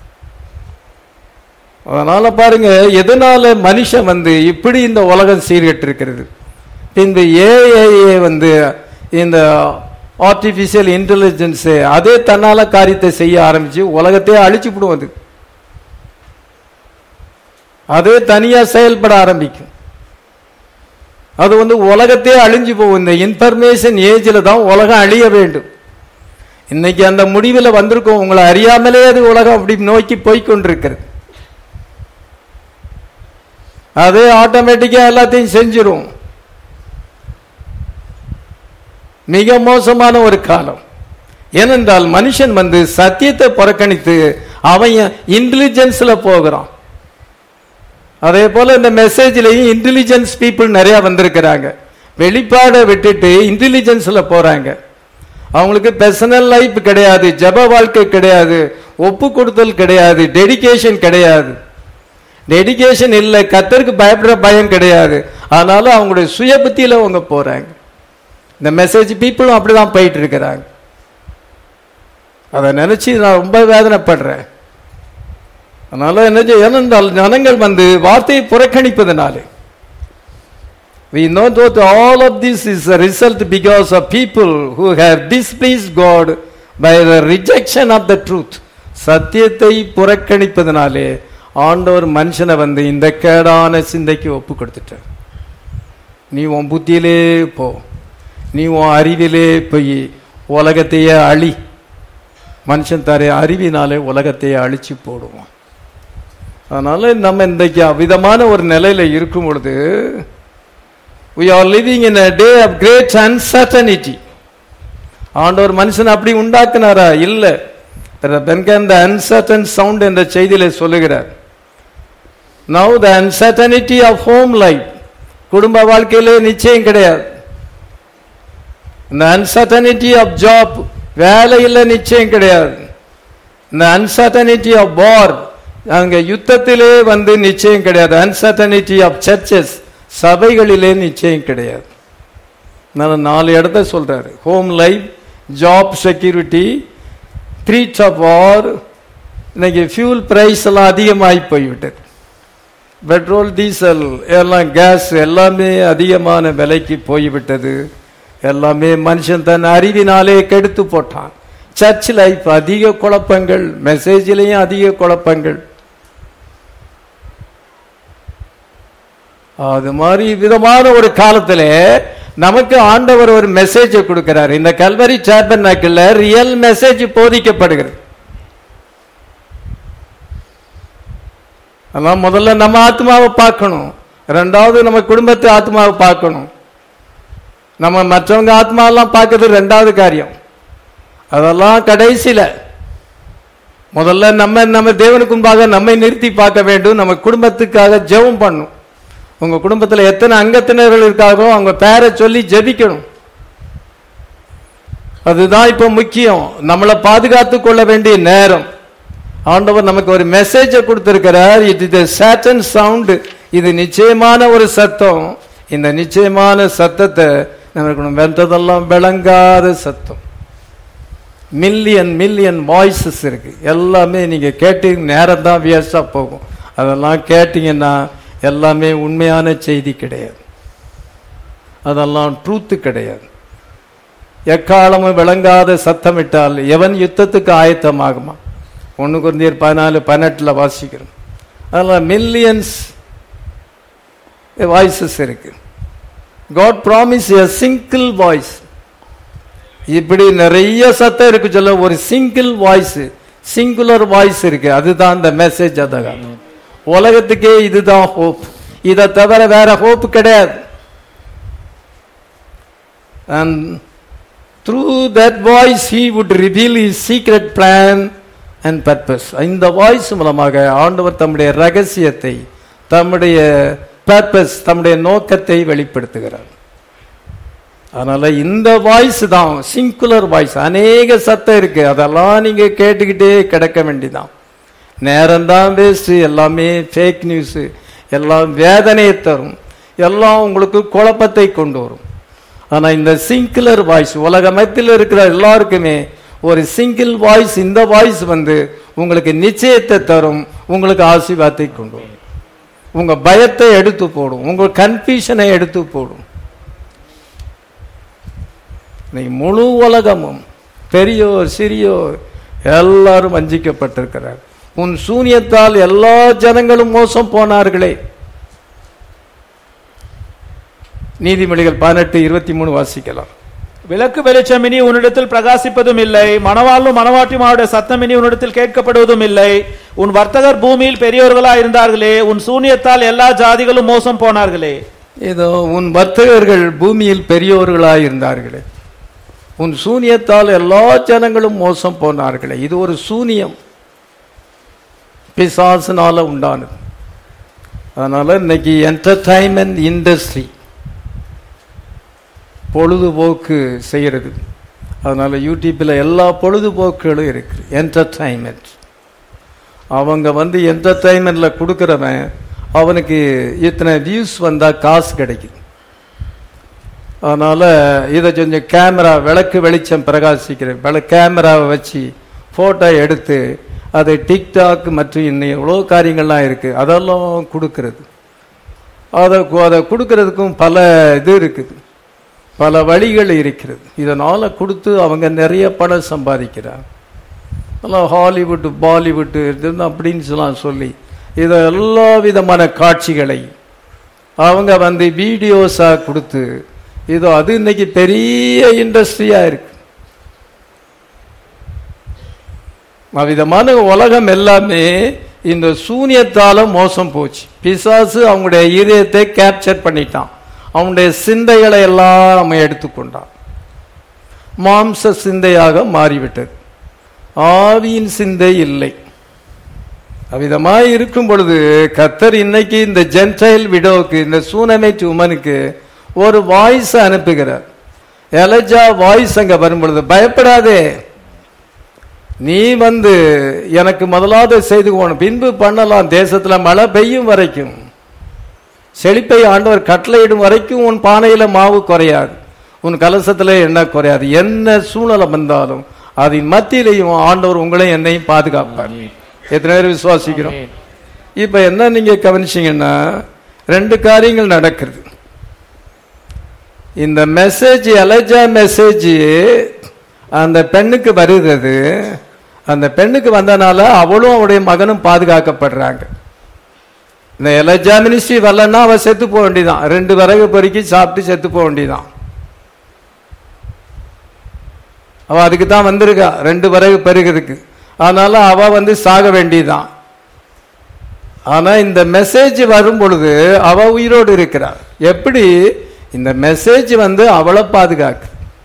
அதனால பாருங்க எதனால மனுஷன் வந்து இப்படி இந்த உலகம் சீர்கெட்டு இருக்கிறது இந்த ஏஐஏ வந்து இந்த ஆர்டிபிஷியல் இன்டெலிஜென்ஸ் அதே தன்னால காரியத்தை செய்ய ஆரம்பிச்சு உலகத்தையே அழிச்சு விடும் அது அதே தனியா செயல்பட ஆரம்பிக்கும் அது வந்து உலகத்தையே அழிஞ்சு போகும் இந்த இன்ஃபர்மேஷன் ஏஜில் தான் உலகம் அழிய வேண்டும் இன்னைக்கு அந்த முடிவில் வந்திருக்கோம் உங்களை அறியாமலே அது உலகம் அப்படி நோக்கி போய்கொண்டிருக்கிறது அது ஆட்டோமேட்டிக்கா எல்லாத்தையும் செஞ்சிரும் மிக மோசமான ஒரு காலம் ஏனென்றால் மனுஷன் வந்து சத்தியத்தை புறக்கணித்து அவன் இன்டெலிஜென்ஸ்ல போகிறான் அதே போல இந்த மெசேஜ்லயும் இன்டெலிஜென்ஸ் பீப்புள் நிறைய வந்திருக்கிறாங்க வெளிப்பாடை விட்டுட்டு இன்டெலிஜென்ஸ்ல போறாங்க அவங்களுக்கு பர்சனல் லைஃப் கிடையாது ஜப வாழ்க்கை கிடையாது ஒப்பு கொடுத்தல் கிடையாது டெடிகேஷன் கிடையாது டெடிகேஷன் இல்லை கத்தருக்கு பயப்படுற பயம் கிடையாது அதனால அவங்களுடைய சுய புத்தியில அவங்க போறாங்க இந்த மெசேஜ் பீப்புளும் அப்படிதான் போயிட்டு இருக்கிறாங்க அதை நினைச்சு நான் ரொம்ப வேதனைப்படுறேன் அதனால என்ன செய்ய ஏனென்றால் ஜனங்கள் வந்து வார்த்தையை புறக்கணிப்பதனாலே We know that all of this is a result because of people who have displeased God by the rejection of the truth. சத்தியத்தை புறக்கணிப்பதனாலே ஆண்டவர் மனுஷனை வந்து இந்த கேடான சிந்தைக்கு ஒப்பு கொடுத்துட்டார் நீ உன் புத்தியிலே போ நீ உன் அறிவிலே போய் உலகத்தையே அழி மனுஷன் தர அறிவினாலே உலகத்தையே அழிச்சு போடுவான் அதனால நம்ம இன்றைக்கு அவ்விதமான ஒரு நிலையில இருக்கும் பொழுது we are living in a day of great uncertainty ஆண்டவர் மனுஷன் அப்படி உண்டாக்குனாரா இல்ல பென்கன் the uncertain sound என்ற செய்தியில சொல்லுகிறார் now the uncertainty of home life குடும்ப வாழ்க்கையிலே நிச்சயம் கிடையாது இந்த uncertainty of job வேலையில் நிச்சயம் கிடையாது இந்த uncertainty of war அங்க யுத்தத்திலே வந்து நிச்சயம் கிடையாது uncertainty of churches சபைகளிலே நிச்சயம் கிடையாது நான் நாலு இடத்த சொல்றாரு home life job security threat of war இன்னைக்கு ஃபியூல் பிரைஸ் எல்லாம் அதிகமாகி போய்விட்டது பெட்ரோல் டீசல் எல்லாம் கேஸ் எல்லாமே அதிகமான விலைக்கு போய்விட்டது எல்லாமே மனுஷன் தன் அறிவினாலே கெடுத்து போட்டான் சர்ச் லைஃப் அதிக குழப்பங்கள் மெசேஜ்லேயும் அதிக குழப்பங்கள் அது மாதிரி விதமான ஒரு காலத்துல நமக்கு ஆண்டவர் ஒரு மெசேஜ் கொடுக்கிறார் இந்த கல்வரி சார்பன் ரியல் மெசேஜ் போதிக்கப்படுகிறது அதான் முதல்ல நம்ம ஆத்மாவை பார்க்கணும் ரெண்டாவது நம்ம குடும்பத்து ஆத்மாவை பார்க்கணும் நம்ம மற்றவங்க ஆத்மாவெல்லாம் பார்க்கறது ரெண்டாவது காரியம் அதெல்லாம் கடைசியில முதல்ல நம்ம நம்ம தேவனுக்கு முன்பாக நம்மை நிறுத்தி பார்க்க வேண்டும் நம்ம குடும்பத்துக்காக ஜெபம் பண்ணும் உங்க குடும்பத்தில் எத்தனை அங்கத்தினர்கள் இருக்காங்களோ அவங்க பேரை சொல்லி ஜெபிக்கணும் அதுதான் இப்ப முக்கியம் நம்மளை பாதுகாத்து கொள்ள வேண்டிய நேரம் ஆண்டவர் நமக்கு ஒரு மெசேஜை கொடுத்திருக்கிறார் இது இது சேட்டன் சவுண்டு இது நிச்சயமான ஒரு சத்தம் இந்த நிச்சயமான சத்தத்தை நமக்கு வென்றதெல்லாம் விளங்காத சத்தம் மில்லியன் மில்லியன் வாய்ஸஸ் இருக்கு எல்லாமே நீங்க கேட்டு நேரம் தான் வேஸ்டா போகும் அதெல்லாம் கேட்டீங்கன்னா எல்லாமே உண்மையான செய்தி கிடையாது அதெல்லாம் ட்ரூத்து கிடையாது எக்காலமும் விளங்காத சத்தமிட்டால் எவன் யுத்தத்துக்கு ஆயத்தமாகுமா ஒன்று குருந்தியர் பதினாலு பதினெட்டில் வாசிக்கிறோம் அதெல்லாம் மில்லியன்ஸ் வாய்ஸஸ் இருக்கு God promise a single voice இப்படி நிறைய சத்தம் இருக்கு சொல்ல ஒரு சிங்கிள் வாய்ஸ் சிங்குலர் வாய்ஸ் இருக்கு அதுதான் இந்த மெசேஜ் அதான் உலகத்துக்கே இதுதான் ஹோப் இதை தவிர வேற ஹோப் கிடையாது and through that voice he would reveal his secret plan and purpose இந்த வாய்ஸ் மூலமாக ஆண்டவர் தம்முடைய ரகசியத்தை தம்முடைய பர்பஸ் தம்முடைய நோக்கத்தை வெளிப்படுத்துகிறார் அதனால இந்த வாய்ஸ் தான் சிங்குலர் வாய்ஸ் அநேக சத்தம் இருக்கு அதெல்லாம் நீங்க கேட்டுக்கிட்டே கிடக்க வேண்டிதான் நேரம் தான் வேஸ்ட் எல்லாமே ஃபேக் நியூஸ் எல்லாம் வேதனையை தரும் எல்லாம் உங்களுக்கு குழப்பத்தை கொண்டு வரும் ஆனா இந்த சிங்குலர் வாய்ஸ் உலகமத்தில் இருக்கிற எல்லாருக்குமே ஒரு சிங்கிள் வாய்ஸ் இந்த வாய்ஸ் வந்து உங்களுக்கு நிச்சயத்தை தரும் உங்களுக்கு ஆசீர்வாதத்தை கொண்டு வரும் உங்க பயத்தை எடுத்து போடும் உங்க கன்ஃபியூஷனை எடுத்து போடும் இன்னைக்கு முழு உலகமும் பெரியோர் சிறியோர் எல்லாரும் வஞ்சிக்கப்பட்டிருக்கிறார் உன் சூனியத்தால் எல்லா ஜனங்களும் மோசம் போனார்களே நீதிமொழிகள் பதினெட்டு இருபத்தி மூணு வாசிக்கலாம் விளக்கு வெளிச்சம் இனி உன்னிடத்தில் பிரகாசிப்பதும் இல்லை மணவாளும் மணவாட்டியுமாவுடைய சத்தம் இனி உன்னிடத்தில் கேட்கப்படுவதும் இல்லை உன் வர்த்தகர் பூமியில் பெரியவர்களா இருந்தார்களே உன் சூனியத்தால் எல்லா ஜாதிகளும் மோசம் போனார்களே இதோ உன் வர்த்தகர்கள் பூமியில் பெரியோர்களாய் இருந்தார்களே உன் சூனியத்தால் எல்லா ஜனங்களும் மோசம் போனார்களே இது ஒரு சூனியம் பிசாசுனால உண்டானது அதனால இன்னைக்கு என்டர்டைன்மெண்ட் இண்டஸ்ட்ரி பொழுதுபோக்கு செய்யறது அதனால யூடியூப்பில் எல்லா பொழுதுபோக்குகளும் இருக்கு என்டர்டைன்மெண்ட் அவங்க வந்து என்டர்டைன்மெண்ட்ல கொடுக்குறவன் அவனுக்கு இத்தனை வியூஸ் வந்தா காசு கிடைக்குது அதனால இதை கொஞ்சம் கேமரா விளக்கு வெளிச்சம் பிரகாசிக்கிற விள கேமராவை வச்சு போட்டோ எடுத்து அதை டிக்டாக் மற்றும் இன்னும் எவ்வளோ காரியங்கள்லாம் இருக்கு அதெல்லாம் கொடுக்கறது அதை கு- அதை கொடுக்கறதுக்கும் பல இது இருக்குது பல வழிகள் இருக்கிறது இதனால கொடுத்து அவங்க நிறைய பணம் சம்பாதிக்கிறாங்க எல்லாம் ஹாலிவுட் பாலிவுட் இதுன்னு அப்படின்னு சொல்லலாம் சொல்லி இதை எல்லா விதமான காட்சிகளை அவங்க வந்து வீடியோஸா கொடுத்து இது அது இன்னைக்கு பெரிய இண்டஸ்ட்ரியா இருக்கு அவ்விதமான உலகம் எல்லாமே இந்த சூனியத்தால மோசம் போச்சு பிசாசு அவங்களுடைய இதயத்தை கேப்சர் பண்ணிட்டான் அவனுடைய சிந்தைகளை எல்லாம் அவன் எடுத்துக்கொண்டான் மாம்ச சிந்தையாக மாறிவிட்டது ஆவியின் சிந்தை இல்லை அவ்விதமாய் இருக்கும் பொழுது கத்தர் இன்னைக்கு இந்த ஜென்டைல் விடோவுக்கு இந்த சூனமைட் உமனுக்கு ஒரு வாய்ஸ் அனுப்புகிறார் எலஜா வாய்ஸ் அங்க வரும் பொழுது பயப்படாதே நீ வந்து எனக்கு முதலாவது செய்து போகணும் பின்பு பண்ணலாம் தேசத்துல மழை பெய்யும் வரைக்கும் செழிப்பை ஆண்டவர் கட்டளையிடும் வரைக்கும் உன் பானையில மாவு குறையாது உன் கலசத்துல எண்ணெய் குறையாது என்ன சூழ்நிலை வந்தாலும் அதன் மத்தியிலையும் ஆண்டவர் உங்களையும் என்னையும் பாதுகாப்பார் எத்தனை பேர் விசுவாசிக்கிறோம் இப்ப என்ன நீங்க கவனிச்சீங்கன்னா ரெண்டு காரியங்கள் நடக்கிறது இந்த மெசேஜ் எலஜா மெசேஜ் அந்த பெண்ணுக்கு வருகிறது அந்த பெண்ணுக்கு வந்தனால அவளும் அவளுடைய மகனும் பாதுகாக்கப்படுறாங்க இந்த எலஜா மினிஸ்ட்ரி வரலன்னா அவ செத்து போக வேண்டியதான் ரெண்டு விறகு பொறுக்கி சாப்பிட்டு செத்து போக வேண்டியதான் அவ அதுக்கு தான் வந்திருக்கா ரெண்டு விறகு பெருகிறதுக்கு அதனால அவ வந்து சாக வேண்டியதான் ஆனா இந்த மெசேஜ் வரும் பொழுது அவ உயிரோடு இருக்கிறார் எப்படி இந்த மெசேஜ் வந்து அவளை பாதுகாக்கு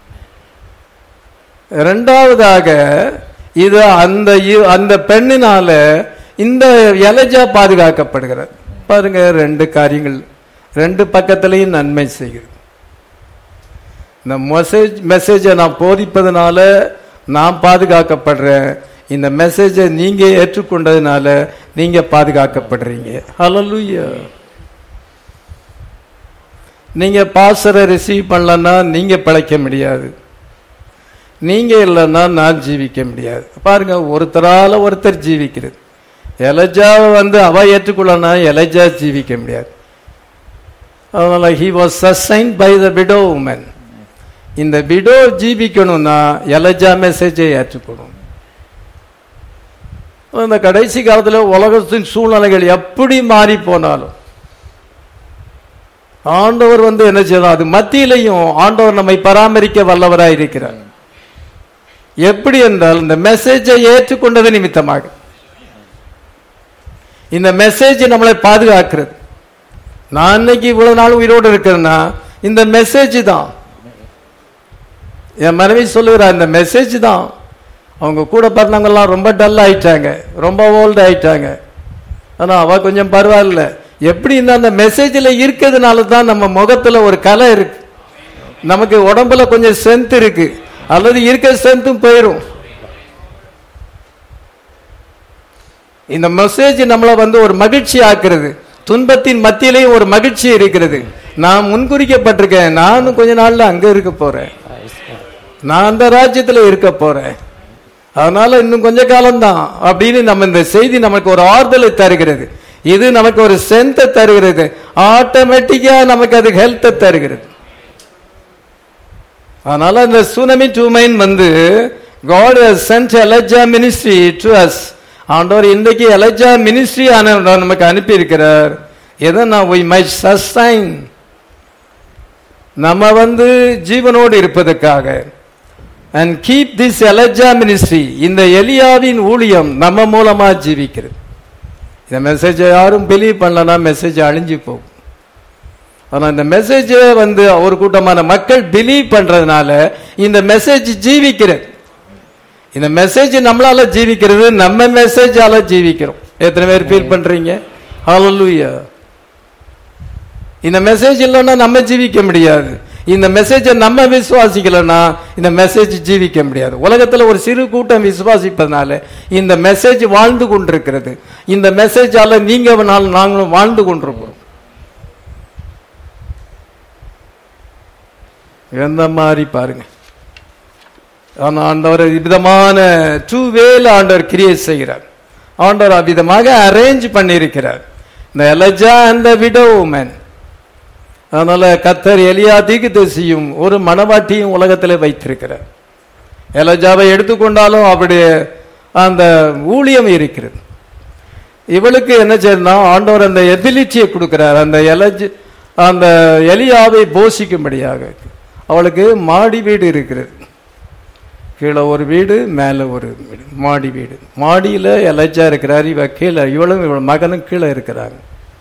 இரண்டாவதாக இது அந்த இ- அந்த பெண்ணினால இந்த எலஜா பாதுகாக்கப்படுகிறார் பாருங்க ரெண்டு காரியங்கள் ரெண்டு பக்கத்திலையும் நன்மை செய்கிறது இந்த மெசேஜ் மெசேஜை நான் போதிப்பதனால நான் பாதுகாக்கப்படுறேன் இந்த மெசேஜை நீங்க ஏற்றுக்கொண்டதுனால நீங்க பாதுகாக்கப்படுறீங்க ஹalleluya நீங்க பாசரை ரிசீவ் பண்ணலன்னா நீங்க பிழைக்க முடியாது நீங்க இல்லைன்னா நான் ஜீவிக்க முடியாது பாருங்க ஒருத்தரால ஒருத்தர் ஜீவிக்கிறது எலஜாவை வந்து அவ ஏற்றுக்கொள்ளனா எலஜா ஜீவிக்க முடியாது அதனால he was sustain by the widow woman இந்த விடோ ஜீவிக்கணும்னா எலஜா மெசேஜை ஏற்றுக்கணும் இந்த கடைசி காலத்துல உலகத்தின் சூழ்நிலைகள் எப்படி மாறி போனாலும் ஆண்டவர் வந்து என்ன செய்யணும் அது மத்தியிலையும் ஆண்டவர் நம்மை பராமரிக்க வல்லவராய் இருக்கிறார் எப்படி என்றால் இந்த மெசேஜை ஏற்றுக்கொண்டது நிமித்தமாக இந்த மெசேஜ் நம்மளை பாதுகாக்கிறது நான் இன்னைக்கு இவ்வளவு நாள் உயிரோடு இருக்கிறேன்னா இந்த மெசேஜ் தான் என் மனைவி சொல்லுகிறா இந்த மெசேஜ் தான் அவங்க கூட பிறந்தவங்க எல்லாம் ரொம்ப டல் ஆயிட்டாங்க ரொம்ப ஓல்டு ஆயிட்டாங்க ஆனா அவ கொஞ்சம் பரவாயில்ல எப்படி இந்த அந்த மெசேஜ்ல இருக்கிறதுனால தான் நம்ம முகத்துல ஒரு கலை இருக்கு நமக்கு உடம்புல கொஞ்சம் ஸ்ட்ரென்த் இருக்கு அல்லது இருக்க ஸ்ட்ரென்த்தும் போயிடும் இந்த மெசேஜ் நம்மளை வந்து ஒரு மகிழ்ச்சி ஆக்குறது துன்பத்தின் மத்தியிலேயும் ஒரு மகிழ்ச்சி இருக்கிறது நான் முன்குறிக்கப்பட்டிருக்கேன் நானும் கொஞ்ச நாள்ல அங்க இருக்க போறேன் நான் அந்த ராஜ்யத்துல இருக்க போறேன் அதனால இன்னும் கொஞ்ச காலம்தான் அப்படின்னு நம்ம இந்த செய்தி நமக்கு ஒரு ஆறுதலை தருகிறது இது நமக்கு ஒரு சென்த்தை தருகிறது ஆட்டோமேட்டிக்கா நமக்கு அது ஹெல்த்தை தருகிறது அதனால இந்த சுனமி டூமைன் வந்து God sent Elijah ministry to us ஆண்டவர் இன்றைக்கு எலஜா மினிஸ்ட்ரி நமக்கு அனுப்பி இருக்கிறார் எதை நான் we might sustain நம்ம வந்து ஜீவனோடு இருப்பதற்காக and keep this Elijah ministry இந்த எலியாவின் ஊழியம் நம்ம மூலமா ஜீவிக்கிறது இந்த மெசேஜை யாரும் பிலீவ் பண்ணலன்னா மெசேஜ் அழிஞ்சு போகும் ஆனா இந்த மெசேஜை வந்து ஒரு கூட்டமான மக்கள் பிலீவ் பண்றதுனால இந்த மெசேஜ் ஜீவிக்கிறது இந்த மெசேஜ் நம்மளால ஜீவிக்கிறது நம்ம மெசேஜால ஜீவிக்கிறோம் எத்தனை பேர் ஃபீல் பண்றீங்க ஹalleluya இந்த மெசேஜ் இல்லைன்னா நம்ம ஜீவிக்க முடியாது இந்த மெசேஜை நம்ம விசுவாசிக்கலன்னா இந்த மெசேஜ் ஜீவிக்க முடியாது உலகத்துல ஒரு சிறு கூட்டம் விசுவாசிப்பதனால இந்த மெசேஜ் வாழ்ந்து கொண்டிருக்கிறது இந்த மெசேஜால நீங்க நாள் நாங்களும் வாழ்ந்து கொண்டிருக்கிறோம் எந்த மாதிரி பாருங்க ஆனா ஆண்டவர் விதமான டூ வேல ஆண்டவர் கிரியேட் செய்கிறார் ஆண்டவர் அவ்விதமாக அரேஞ்ச் பண்ணியிருக்கிறார் இந்த எலஜா அந்த விடோ உமன் அதனால கத்தர் எலியா தீக்குதரிசியும் ஒரு மணவாட்டியும் உலகத்தில் வைத்திருக்கிறார் எலஜாவை எடுத்துக்கொண்டாலும் அவருடைய அந்த ஊழியம் இருக்கிறது இவளுக்கு என்ன செய்யணும் ஆண்டவர் அந்த எபிலிட்டியை கொடுக்கிறார் அந்த எலஜ் அந்த எலியாவை போஷிக்கும்படியாக அவளுக்கு மாடி வீடு இருக்கிறது கீழே ஒரு வீடு மேலே ஒரு வீடு மாடி வீடு மாடியில் எலஜா இருக்கிறார் இவ கீழே இவளும் இவள் மகனும் கீழே இருக்கிறாங்க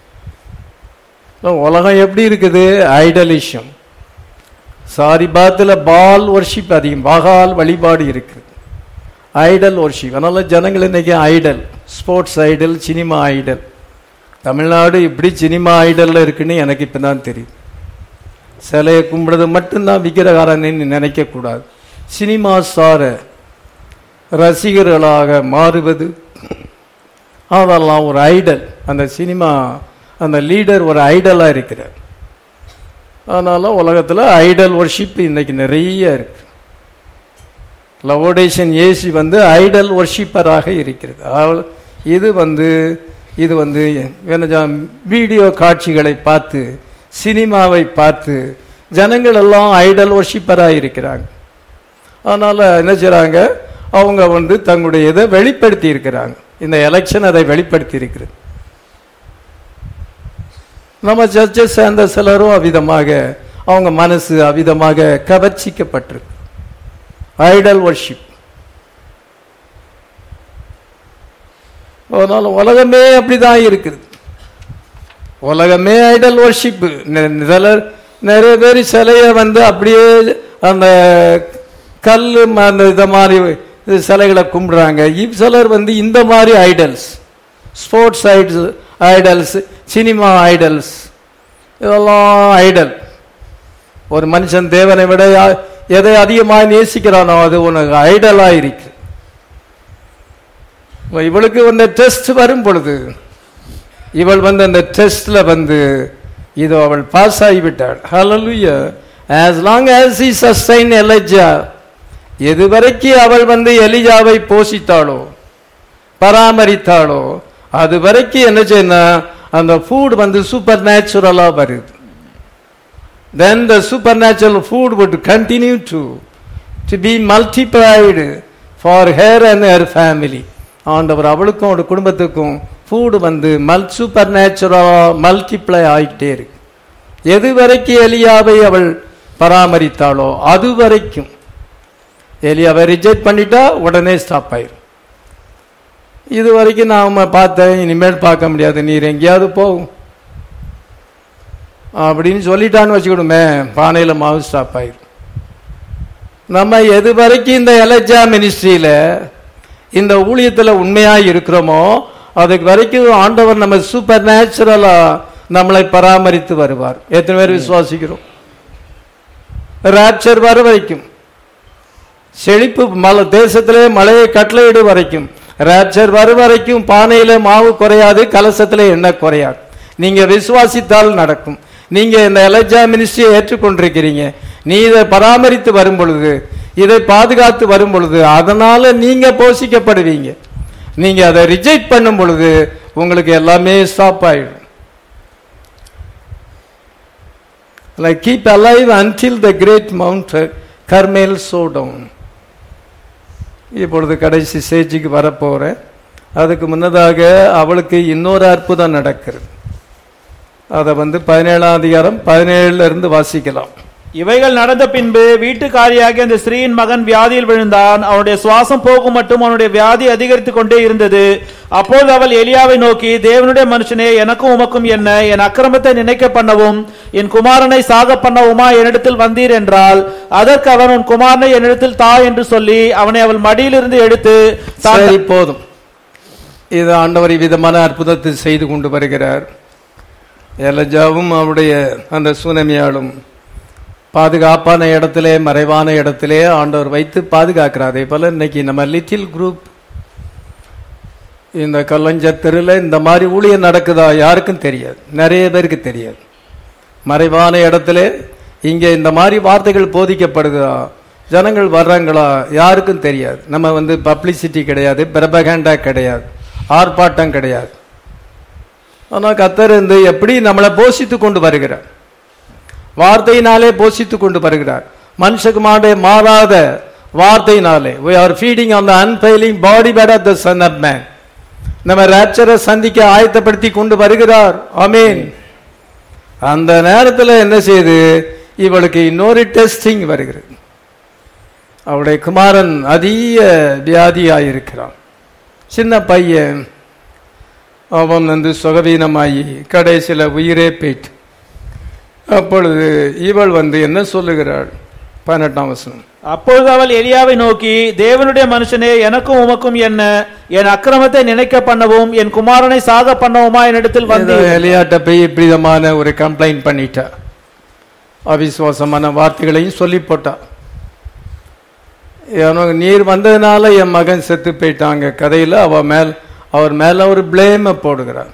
உலகம் எப்படி இருக்குது ஐடலிஷம் சாரி பாத்தில் பால் ஒர்ஷிப் அதிகம் பாகால் வழிபாடு இருக்குது ஐடல் ஒர்ஷிப் அதனால ஜனங்கள் இன்னைக்கு idol sports idol cinema idol Tamil Nadu இப்படி சினிமா ஐடல்ல இருக்குன்னு எனக்கு இப்போ தான் தெரியும் சிலையை கும்பிடுறது மட்டும்தான் விக்கிரகாரன்னு நினைக்க கூடாது சினிமா சார ரசிகர்களாக மாறுவது அதெல்லாம் ஒரு ஐடல் அந்த சினிமா அந்த லீடர் ஒரு ஐடலா இருக்கிறார் அதனால உலகத்துல ஐடல் ஒர்ஷிப் இன்னைக்கு நிறைய இருக்கு லவோடேஷன் ஏசி வந்து ஐடல் ஒர்ஷிப்பராக இருக்கிறது அவள் இது வந்து இது வந்து வீடியோ காட்சிகளை பார்த்து சினிமாவை பார்த்து ஜனங்கள் எல்லாம் ஐடல் ஒர்ஷிப்பராக இருக்கிறாங்க அதனால என்ன செய்றாங்க அவங்க வந்து தங்களுடைய இதை வெளிப்படுத்தி இருக்கிறாங்க இந்த எலெக்ஷன் அதை வெளிப்படுத்தி இருக்கிறது நம்ம சர்ச்சஸ் சேர்ந்த சிலரும் அவ்விதமாக அவங்க மனசு அவ்விதமாக கவர்ச்சிக்கப்பட்டிருக்கு ஐடல் ஒர்ஷிப் அதனால உலகமே அப்படிதான் இருக்குது உலகமே ஐடல் ஒர்ஷிப் சிலர் நிறைய பேர் சிலைய வந்து அப்படியே அந்த கல் அந்த இதை மாதிரி சிலைகளை கும்பிடுறாங்க இவ் சிலர் வந்து இந்த மாதிரி ஐடல்ஸ் ஸ்போர்ட்ஸ் ஐட்ஸ் ஐடல்ஸ் சினிமா ஐடல்ஸ் இதெல்லாம் ஐடல் ஒரு மனுஷன் தேவனை விட யா- எதை அதிகமாக நேசிக்கிறானோ அது உனக்கு ஐடலா இருக்கு இப்ப இவளுக்கு வந்து டெஸ்ட் வரும் பொழுது இவள் வந்து அந்த டெஸ்ட்ல வந்து இதோ அவள் பாஸ் ஆகிவிட்டாள் ஹalleluya as long as he sustained elijah எதுவரைக்கும் அவள் வந்து எலிஜாவை போஷித்தாளோ பராமரித்தாளோ அது வரைக்கும் என்ன செய்யணும் அந்த ஃபுட் வந்து சூப்பர் நேச்சுரலா வருது then the supernatural food would continue to to be multiplied for her and her family ஆண்டவர் அவளுக்கும் அவருடைய குடும்பத்துக்கும் ஃபுட் வந்து மல் சூப்பர் நேச்சுரலா மல்டிப்ளை ஆகிட்டே இருக்கு எது வரைக்கும் எலியாவை அவள் பராமரித்தாளோ அது வரைக்கும் எலியாவை ரிஜெக்ட் பண்ணிட்டா உடனே ஸ்டாப் ஆயிரும் இது வரைக்கும் நாம பார்த்தேன் இனிமேல் பார்க்க முடியாது நீர் எங்கேயாவது போகும் அப்படின்னு சொல்லிட்டான்னு வச்சுக்கிடுமே பானையில மாவு ஸ்டாப் ஆயிரும் நம்ம எது வரைக்கும் இந்த எலஜா மினிஸ்ட்ரியில இந்த ஊழியத்துல உண்மையா இருக்கிறோமோ அதுக்கு வரைக்கும் ஆண்டவர் நம்ம சூப்பர் நேச்சுரலா நம்மளை பராமரித்து வருவார் எத்தனை பேர் விசுவாசிக்கிறோம் ராப்சர் வர வரைக்கும் செழிப்பு மல தேசத்திலே மழையை கட்டளையிடு வரைக்கும் ராப்சர் வரும் வரைக்கும் பானையில மாவு குறையாது கலசத்திலே எண்ணெய் குறையாது நீங்க விசுவாசித்தால் நடக்கும் நீங்க இந்த எலஜா மினிஸ்ட்ரியை ஏற்றுக்கொண்டிருக்கிறீங்க நீ இதை பராமரித்து வரும் பொழுது இதை பாதுகாத்து வரும் பொழுது அதனால நீங்க போஷிக்கப்படுவீங்க நீங்க அதை ரிஜெக்ட் பண்ணும் பொழுது உங்களுக்கு எல்லாமே ஸ்டாப் ஆயிடும் like keep alive until the great mount Carmel so down இப்பொழுது கடைசி ஸ்டேஜுக்கு வரப்போறேன் அதுக்கு முன்னதாக அவளுக்கு இன்னொரு அற்புதம் நடக்கிறது அதை வந்து பதினேழாம் அதிகாரம் பதினேழுல இருந்து வாசிக்கலாம் இவைகள் நடந்த பின்பு வீட்டுக்காரியாகிய அந்த ஸ்திரீயின் மகன் வியாதியில் விழுந்தான் அவனுடைய சுவாசம் போகும் மட்டும் அவனுடைய வியாதி அதிகரித்துக் கொண்டே இருந்தது அப்போது அவள் எலியாவை நோக்கி தேவனுடைய மனுஷனே எனக்கும் உமக்கும் என்ன என் அக்கிரமத்தை நினைக்க பண்ணவும் என் குமாரனை சாக பண்ணவுமா என்னிடத்தில் வந்தீர் என்றால் அதற்கு அவன் உன் குமாரனை என்னிடத்தில் தா என்று சொல்லி அவனை அவள் மடியிலிருந்து எடுத்து தான் சரி போதும் இது ஆண்டவர் விதமான அற்புதத்தை செய்து கொண்டு வருகிறார் எலஜாவும் அவருடைய அந்த சுனமியாலும் பாதுகாப்பான இடத்திலே மறைவான இடத்திலே ஆண்டவர் வைத்து பாதுகாக்கிறார் அதே போல இன்னைக்கு நம்ம லிட்டில் குரூப் இந்த கல்லஞ்சத்தெருல இந்த மாதிரி ஊழியம் நடக்குதா யாருக்கும் தெரியாது நிறைய பேருக்கு தெரியாது மறைவான இடத்துல இங்கே இந்த மாதிரி வார்த்தைகள் போதிக்கப்படுதா ஜனங்கள் வர்றாங்களா யாருக்கும் தெரியாது நம்ம வந்து பப்ளிசிட்டி கிடையாது பிரபகண்டா கிடையாது ஆர்ப்பாட்டம் கிடையாது ஆனா கத்தர் இருந்து எப்படி நம்மளை போஷித்து கொண்டு வருகிறார் வார்த்தையினாலே போஷித்து கொண்டு வருகிறார் மனுஷகுமாரே மாறாத வார்த்தையினாலே we are feeding on the unfailing body bed of the son of man நம்ம ராப்சரை சந்திக்க ஆயத்தப்படுத்தி கொண்டு வருகிறார் ஆமீன் அந்த நேரத்தில் என்ன செய்யுது இவளுக்கு இன்னொரு டெஸ்டிங் வருகிறது அவளுடைய குமாரன் அதிக வியாதியாயிருக்கிறான் சின்ன பையன் அவன் வந்து சுகவீனமாகி கடைசியில் உயிரே போயிட்டு அப்பொழுது இவள் வந்து என்ன சொல்லுகிறாள் பதினெட்டாம் வசனம் அப்பொழுது அவள் எலியாவை நோக்கி தேவனுடைய மனுஷனே எனக்கும் உமக்கும் என்ன என் அக்கிரமத்தை நினைக்க பண்ணவும் என் குமாரனை சாக பண்ணவுமா என்னிடத்தில் வந்து ஏதோ எலியாட்ட போய் இப்படிதமான ஒரு கம்ப்ளைண்ட் பண்ணிட்டா அவிசுவாசமான வார்த்தைகளையும் சொல்லி போட்டா எனக்கு நீர் வந்ததுனால என் மகன் செத்து போயிட்டாங்க கதையில அவ மேல் அவர் மேல ஒரு பிளேம போடுகிறார்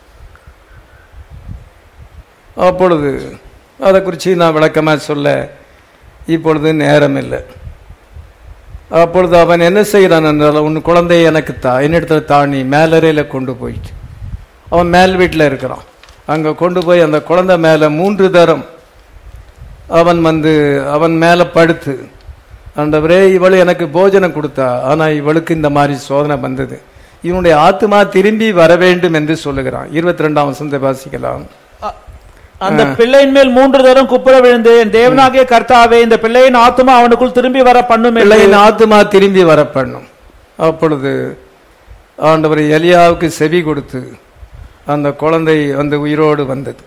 அப்பொழுது அதை குறித்து நான் விளக்கமா சொல்ல இப்பொழுது நேரம் இல்லை அப்பொழுது அவன் என்ன செய்கிறான் என்றால் உன் குழந்தையை எனக்கு தா என்னிடத்துல தாணி மேலறையில் கொண்டு போயிட்டு அவன் மேல் வீட்டில் இருக்கிறான் அங்கே கொண்டு போய் அந்த குழந்தை மேலே மூன்று தரம் அவன் வந்து அவன் மேலே படுத்து ஆண்டவரே இவள் எனக்கு போஜனம் கொடுத்தா ஆனால் இவளுக்கு இந்த மாதிரி சோதனை வந்தது இவனுடைய ஆத்மா திரும்பி வர வேண்டும் என்று சொல்லுகிறான் இருபத்தி ரெண்டாம் வசனத்தை வாசிக்கலாம் அ- அந்த பிள்ளையின் மேல் மூன்று தரம் குப்புற விழுந்து என் தேவனாகிய கர்த்தாவே இந்த பிள்ளையின் ஆத்துமா அவனுக்குள் திரும்பி வர பண்ணும் என்று பிள்ளையின் ஆத்மா திரும்பி வர பண்ணும் அப்பொழுது ஆண்டவர் எலியாவுக்கு செவி கொடுத்து அந்த குழந்தை அந்த உயிரோடு வந்தது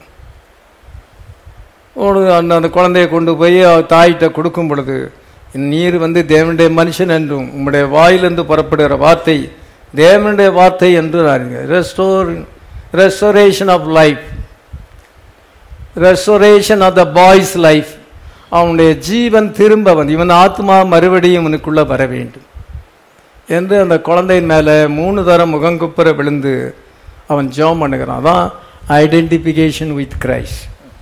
ஒரு அந்த அந்த குழந்தையை கொண்டு போய் அவ தாயிட்ட கொடுக்கும் பொழுது நீர் வந்து தேவனுடைய மனுஷன் என்றும் உம்முடைய வாயிலிருந்து புறப்படுகிற வார்த்தை தேவனுடைய வார்த்தை என்று restore restoration of life restoration of the boy's life அவனுடைய ஜீவன் திரும்ப வந்து இவன் ஆத்மா மறுபடியும் இவனுக்குள்ள வர வேண்டும் என்று அந்த குழந்தையின் மேல மூணு தரம் முகங்குப்புற விழுந்து அவன் ஜெபம் பண்ணுகிறான் அதான் identification with Christ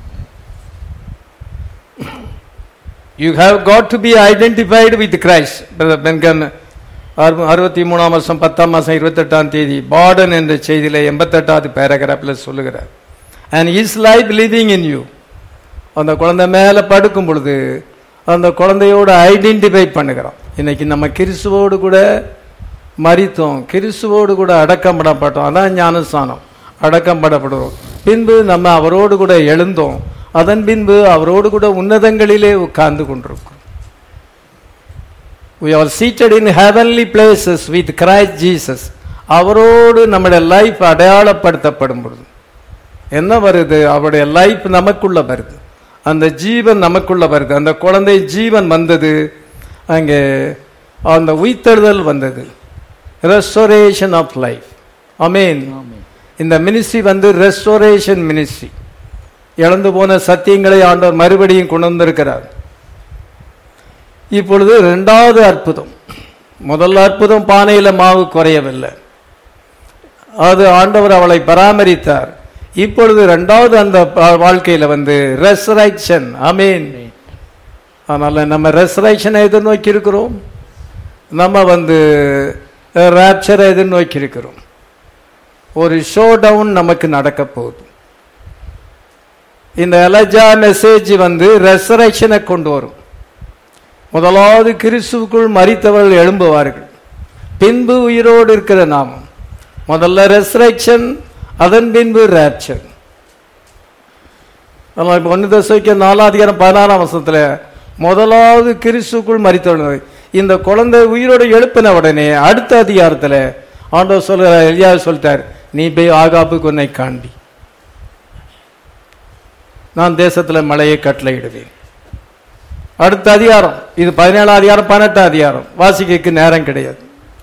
you have got to be identified with Christ Branham அறுபத்தி மூணாம் வருஷம் பத்தாம் மாசம் இருபத்தெட்டாம் தேதி பாடன் என்ற செய்தியில எண்பத்தெட்டாவது பேராகிராஃபில் சொல்லுகிறார் and his life living in you அந்த குழந்தை மேலே படுக்கும் பொழுது அந்த குழந்தையோட ஐடென்டிஃபை பண்ணுகிறான் இன்னைக்கு நம்ம கிறிஸ்துவோடு கூட மரித்தோம் கிறிஸ்துவோடு கூட அடக்கம் படப்பட்டோம் அதான் ஞானஸ்தானம் அடக்கம் படப்படுறோம் பின்பு நம்ம அவரோடு கூட எழுந்தோம் அதன் பின்பு அவரோடு கூட உன்னதங்களிலே உட்கார்ந்து கொண்டிருக்கோம் we are seated in heavenly places with Christ Jesus அவரோடு நம்முடைய லைஃப் அடையாளப்படுத்தப்படும் பொழுது என்ன வருது அவருடைய லைஃப் நமக்குள்ள வருது அந்த ஜீவன் நமக்குள்ள வருது அந்த குழந்தை ஜீவன் வந்தது அங்கே அந்த உயிர்த்தெழுதல் வந்தது ரெஸ்டோரேஷன் ஆஃப் லைஃப் அமேன் இந்த மினிஸ்ட்ரி வந்து ரெஸ்டோரேஷன் மினிஸ்ட்ரி இழந்து போன சத்தியங்களை ஆண்டவர் மறுபடியும் கொண்டு வந்திருக்கிறார் இப்பொழுது இரண்டாவது அற்புதம் முதல் அற்புதம் பானையில மாவு குறையவில்லை அது ஆண்டவர் அவளை பராமரித்தார் இப்பொழுது இரண்டாவது அந்த பா- வாழ்க்கையில வந்து ரெசரக்ஷன் அமீன் அதனால நம்ம ரெசரக்ஷனை எதிர்நோக்கி இருக்கிறோம் நம்ம வந்து ராப்சரை எதிர்நோக்கி இருக்கிறோம் ஒரு ஷோ டவுன் நமக்கு நடக்க போகுது இந்த எலஜா மெசேஜ் வந்து ரெசரக்ஷனை கொண்டு வரும் முதலாவது கிறிஸ்துவுக்குள் மரித்தவர்கள் எழும்புவார்கள் பின்பு உயிரோடு இருக்கிற நாமம் முதல்ல ரெசரக்ஷன் அதன் பின்பு ரேப்சர் ஆனால் இப்போ ஒன்று தசைக்கு நாலாம் அதிகாரம் பதினாறாம் வருஷத்துல முதலாவது கிறிஸ்துக்குள் மறித்தவர்கள் இந்த குழந்தை உயிரோடு எழுப்பின உடனே அடுத்த அதிகாரத்துல ஆண்டவர் சொல்கிறார் எலியா சொல்லிட்டார் நீ போய் ஆகாப்புக்கு உன்னை காண்பி நான் தேசத்துல மழையை கட்டளையிடுவேன் அடுத்த அதிகாரம் இது பதினேழாம் அதிகாரம் பதினெட்டாம் அதிகாரம் வாசிக்கைக்கு நேரம் கிடையாது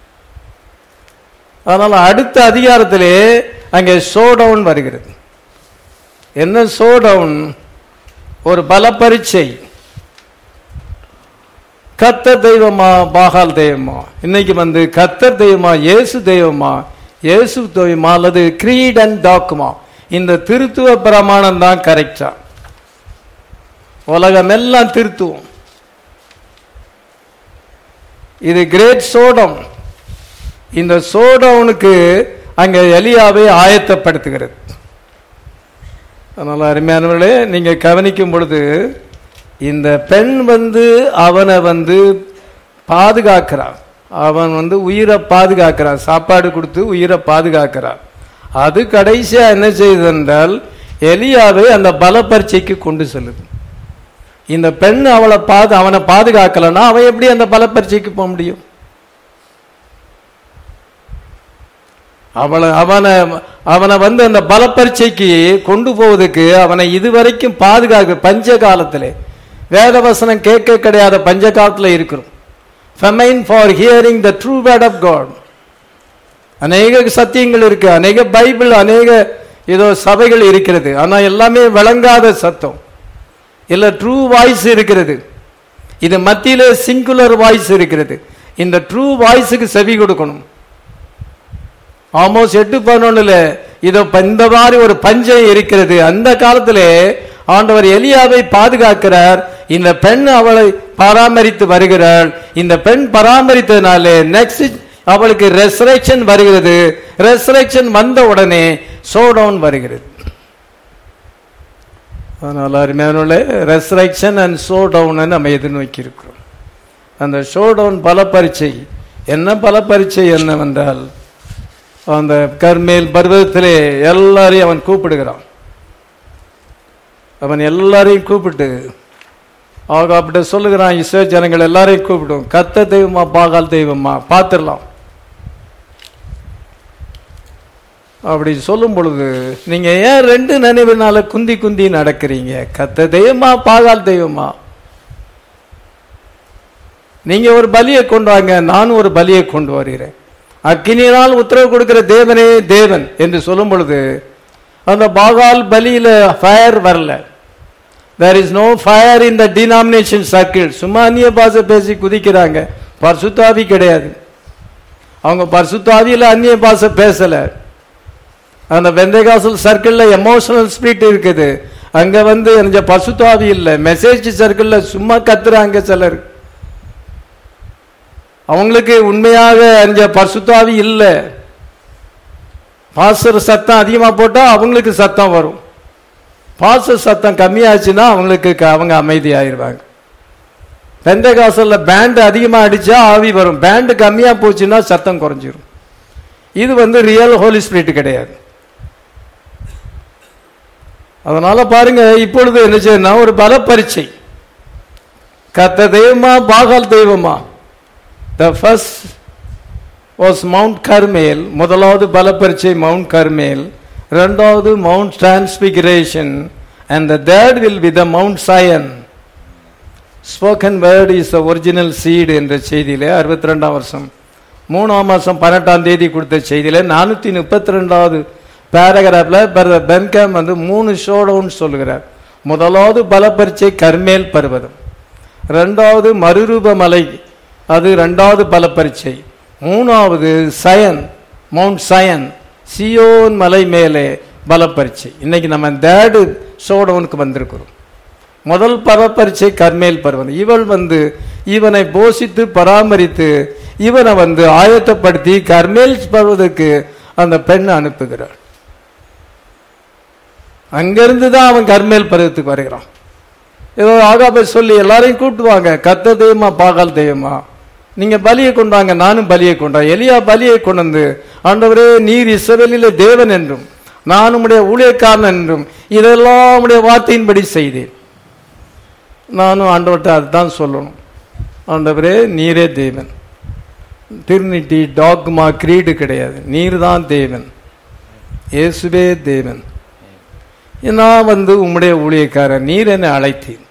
அதனால அடுத்த அதிகாரத்திலே அங்கே ஷோ டவுன் வருகிறது என்ன ஷோ டவுன் ஒரு பல பரீட்சை கத்தர் தெய்வமா பாகால் தெய்வமா இன்னைக்கு வந்து கத்தர் தெய்வமா இயேசு தெய்வமா இயேசு தெய்வமா அல்லது கிரீட் அண்ட் டாக்குமா இந்த திருத்துவ பிரமாணம் தான் கரெக்டா உலகம் எல்லாம் திருத்துவோம் இது கிரேட் சோடம் இந்த சோடவுனுக்கு அங்க எலியாவை ஆயத்தப்படுத்துகிறது அதனால அருமையானவர்களே நீங்க கவனிக்கும் பொழுது இந்த பெண் வந்து அவனை வந்து பாதுகாக்கிறான் அவன் வந்து உயிரை பாதுகாக்கிறான் சாப்பாடு கொடுத்து உயிரை பாதுகாக்கிறான் அது கடைசியா என்ன செய்யுது என்றால் எலியாவை அந்த பல பரீட்சைக்கு கொண்டு செல்லுது இந்த பெண் அவளை பாது அவனை பாதுகாக்கலன்னா அவன் எப்படி அந்த பல பரீட்சைக்கு போக முடியும் அவளை அவனை அவனை வந்து அந்த பல பரீட்சைக்கு கொண்டு போவதுக்கு அவனை இதுவரைக்கும் பாதுகாக்க பஞ்ச காலத்திலே வேதவசனம் கேட்க கிடையாத பஞ்ச காலத்துல இருக்கிறோம் famine for hearing the true word of God அநேக சத்தியங்கள் இருக்கு அநேக பைபிள் அநேக ஏதோ சபைகள் இருக்கிறது ஆனா எல்லாமே விளங்காத சத்தம் இல்ல ட்ரூ வாய்ஸ் இருக்கிறது இது மத்தியில சிங்குலர் வாய்ஸ் இருக்கிறது இந்த ட்ரூ வாய்ஸுக்கு செவி கொடுக்கணும் ஆல்மோஸ்ட் எட்டு பதினொன்னுல இதோ ப- இந்த மாதிரி ஒரு பஞ்சம் இருக்கிறது அந்த காலத்திலே ஆண்டவர் எலியாவை பாதுகாக்கிறார் இந்த பெண் அவளை பராமரித்து வருகிறாள் இந்த பெண் பராமரித்ததுனாலே நெக்ஸ்ட் அவளுக்கு ரெசரேக்ஷன் வருகிறது ரெசரேக்ஷன் வந்த உடனே சோடவுன் வருகிறது அதனால் அருமையான ரெசரேக்ஷன் அண்ட் ஷோ டவுன் நம்ம எதிர்நோக்கி இருக்கிறோம் அந்த ஷோ டவுன் பல பரீட்சை என்ன பல பரீட்சை என்னவென்றால் அந்த கர்மேல் பர்வதத்திலே எல்லாரையும் அவன் கூப்பிடுகிறான் அவன் எல்லாரையும் கூப்பிட்டு ஆக அப்படி சொல்லுகிறான் இஸ்ரே ஜனங்கள் எல்லாரையும் கூப்பிடும் கத்த தெய்வமா பாகால் தெய்வமா பார்த்துடலாம் அப்படி சொல்லும் பொழுது நீங்க ஏன் ரெண்டு நினைவுனால குந்தி குந்தி நடக்கிறீங்க கத்த தெய்வமா பாகால் தெய்வமா நீங்க ஒரு பலியை கொண்டு வாங்க நானும் ஒரு பலியை கொண்டு வருகிறேன் அக்கினியினால் உத்தரவு கொடுக்கிற தேவனே தேவன் என்று சொல்லும் பொழுது அந்த பாகால் பலியில ஃபயர் வரல there is no fire in the denomination circle சும்மா அந்நிய பாஷை பேசி குதிக்கிறாங்க பர்சுத்தாவி கிடையாது அவங்க பர்சுத்தாவியில அந்நிய பாஷை பேசல அந்த வெந்தகாசல் சர்க்கிள்ல எமோஷனல் ஸ்பிரிட் இருக்குது அங்க வந்து எனக்கு பசுத்தாவி இல்லை மெசேஜ் சர்க்கிள்ல சும்மா கத்துறாங்க சிலர் அவங்களுக்கு உண்மையாக அந்த பசுத்தாவி இல்லை பாசர் சத்தம் அதிகமா போட்டா அவங்களுக்கு சத்தம் வரும் பாசர் சத்தம் கம்மியாச்சுன்னா அவங்களுக்கு க- அவங்க அமைதியாயிருவாங்க பெந்தகாசல்ல பேண்ட் அதிகமா அடிச்சா ஆவி வரும் பேண்ட் கம்மியா போச்சுன்னா சத்தம் குறைஞ்சிரும் இது வந்து ரியல் ஹோலி ஸ்பிரிட் கிடையாது அதனால பாருங்க இப்பொழுது என்ன செய்யணும்னா ஒரு பல பரீட்சை கத்த தெய்வமா பாகால் தெய்வமா the first was Mount Carmel முதலாவது பல பரீட்சை மவுண்ட் கர்மேல் இரண்டாவது Mount transfiguration and the third will be the Mount Zion spoken word is the original seed என்ற செய்தியிலே அறுபத்தி ரெண்டாம் வருஷம் மூணாம் மாசம் பன்னெண்டாம் தேதி கொடுத்த செய்தியில நானூத்தி முப்பத்தி ரெண்டாவது பேராகிராஃப்ல பென்காம் வந்து மூணு ஷோடவுன் சொல்லுகிறார் முதலாவது பல பரீட்சை கர்மேல் பர்வதம் ரெண்டாவது மறுரூப மலை அது ரெண்டாவது பல பரீட்சை மூணாவது சயன் மவுண்ட் சயன் சியோன் மலை மேலே பல பரீட்சை இன்னைக்கு நம்ம தேர்டு ஷோடவுனுக்கு வந்திருக்கிறோம் முதல் பல பரீட்சை கர்மேல் பருவம் இவள் வந்து இவனை போஷித்து பராமரித்து இவனை வந்து ஆயத்தப்படுத்தி கர்மேல் பருவதற்கு அந்த பெண் அனுப்புகிறாள் அங்கிருந்து தான் அவன் கர்மேல் பருவத்துக்கு வருகிறான் ஏதோ ஆகாபை சொல்லி எல்லாரையும் கூப்பிட்டுவாங்க கத்த தெய்வமா பாகால் தெய்வமா நீங்க பலியை கொண்டாங்க நானும் பலியை கொண்டேன் எலியா பலியை கொண்டு வந்து ஆண்டவரே நீர் இஸ்ரவேலிலே தேவன் என்றும் நான் உம்முடைய ஊழியக்காரன் என்றும் இதெல்லாம் உம்முடைய வார்த்தையின்படி செய்தேன் நானும் ஆண்டவர்கிட்ட அதுதான் சொல்லணும் ஆண்டவரே நீரே தேவன் திருநிட்டி டாக்மா கிரீடு கிடையாது நீர் தான் தேவன் இயேசுவே தேவன் நான் வந்து உம்முடைய ஊழியக்காரன் நீர் என்னை அழைத்தேன்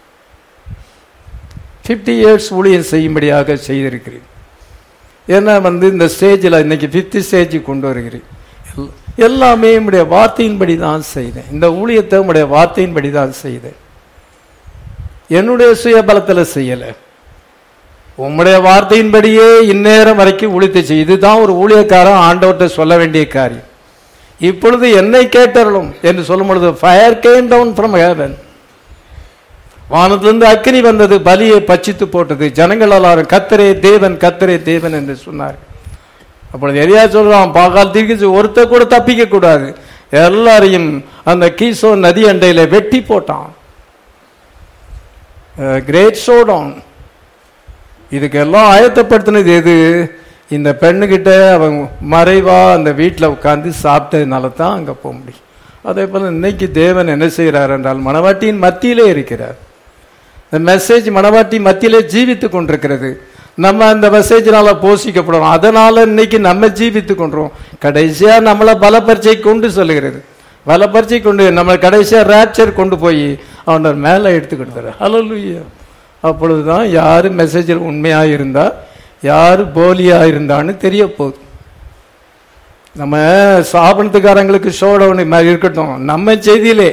ஃபிஃப்டி இயர்ஸ் ஊழியம் செய்யும்படியாக செய்திருக்கிறேன் ஏன்னா வந்து இந்த ஸ்டேஜில் இன்னைக்கு ஃபிஃப்த் ஸ்டேஜ் கொண்டு வருகிறேன் எல்- எல்லாமே உம்முடைய வார்த்தையின்படி தான் செய்தேன் இந்த ஊழியத்தை உம்முடைய வார்த்தையின்படி தான் செய்தேன் என்னுடைய சுயபலத்தில் செய்யலை உம்முடைய வார்த்தையின்படியே இந்நேரம் வரைக்கும் ஊழியத்தை செய் இதுதான் ஒரு ஊழியக்காரன் ஆண்டவர்கிட்ட சொல்ல வேண்டிய காரியம் இப்பொழுது என்னை கேட்டறலும் என்று சொல்லும் பொழுது fire came down from heaven வானத்திலிருந்து அக்கினி வந்தது பலியை பட்சித்து போட்டது ஜனங்கள் எல்லாரும் கத்தரே தேவன் கத்தரே தேவன் என்று சொன்னார் அப்பொழுது எதையா சொல்றான் பாகால் தீர்க்கச்சு ஒருத்த கூட தப்பிக்க கூடாது எல்லாரையும் அந்த கீசோ நதி அண்டையில வெட்டி போட்டான் கிரேட் ஷோடவுன் இதுக்கெல்லாம் ஆயத்தப்படுத்தினது எது இந்த பெண்ணுகிட்ட அவன் மறைவா அந்த வீட்டில் உட்கார்ந்து சாப்பிட்டதுனால தான் அங்கே போக முடியும் அதே போல இன்னைக்கு தேவன் என்ன செய்கிறார் என்றால் மணவாட்டியின் மத்தியிலே இருக்கிறார் இந்த மெசேஜ் மணவாட்டி மத்தியிலே ஜீவித்து கொண்டிருக்கிறது நம்ம அந்த மெசேஜினால போஷிக்கப்படுறோம் அதனால இன்னைக்கு நம்ம ஜீவித்து கொண்டோம் கடைசியா நம்மளை பலப்பரிச்சை கொண்டு சொல்லுகிறது பலப்பரிச்சை கொண்டு நம்ம கடைசியா ரேப்சர் கொண்டு போய் அவனை மேலே எடுத்துக்கிட்டு ஹalleluya அப்பொழுதுதான் யாரு மெசேஜில் உண்மையா இருந்தா யாரு போலியா இருந்தான்னு தெரிய போகுது நம்ம சாபனத்துக்காரங்களுக்கு ஷோடவுன் இருக்கட்டும் நம்ம செய்தியிலே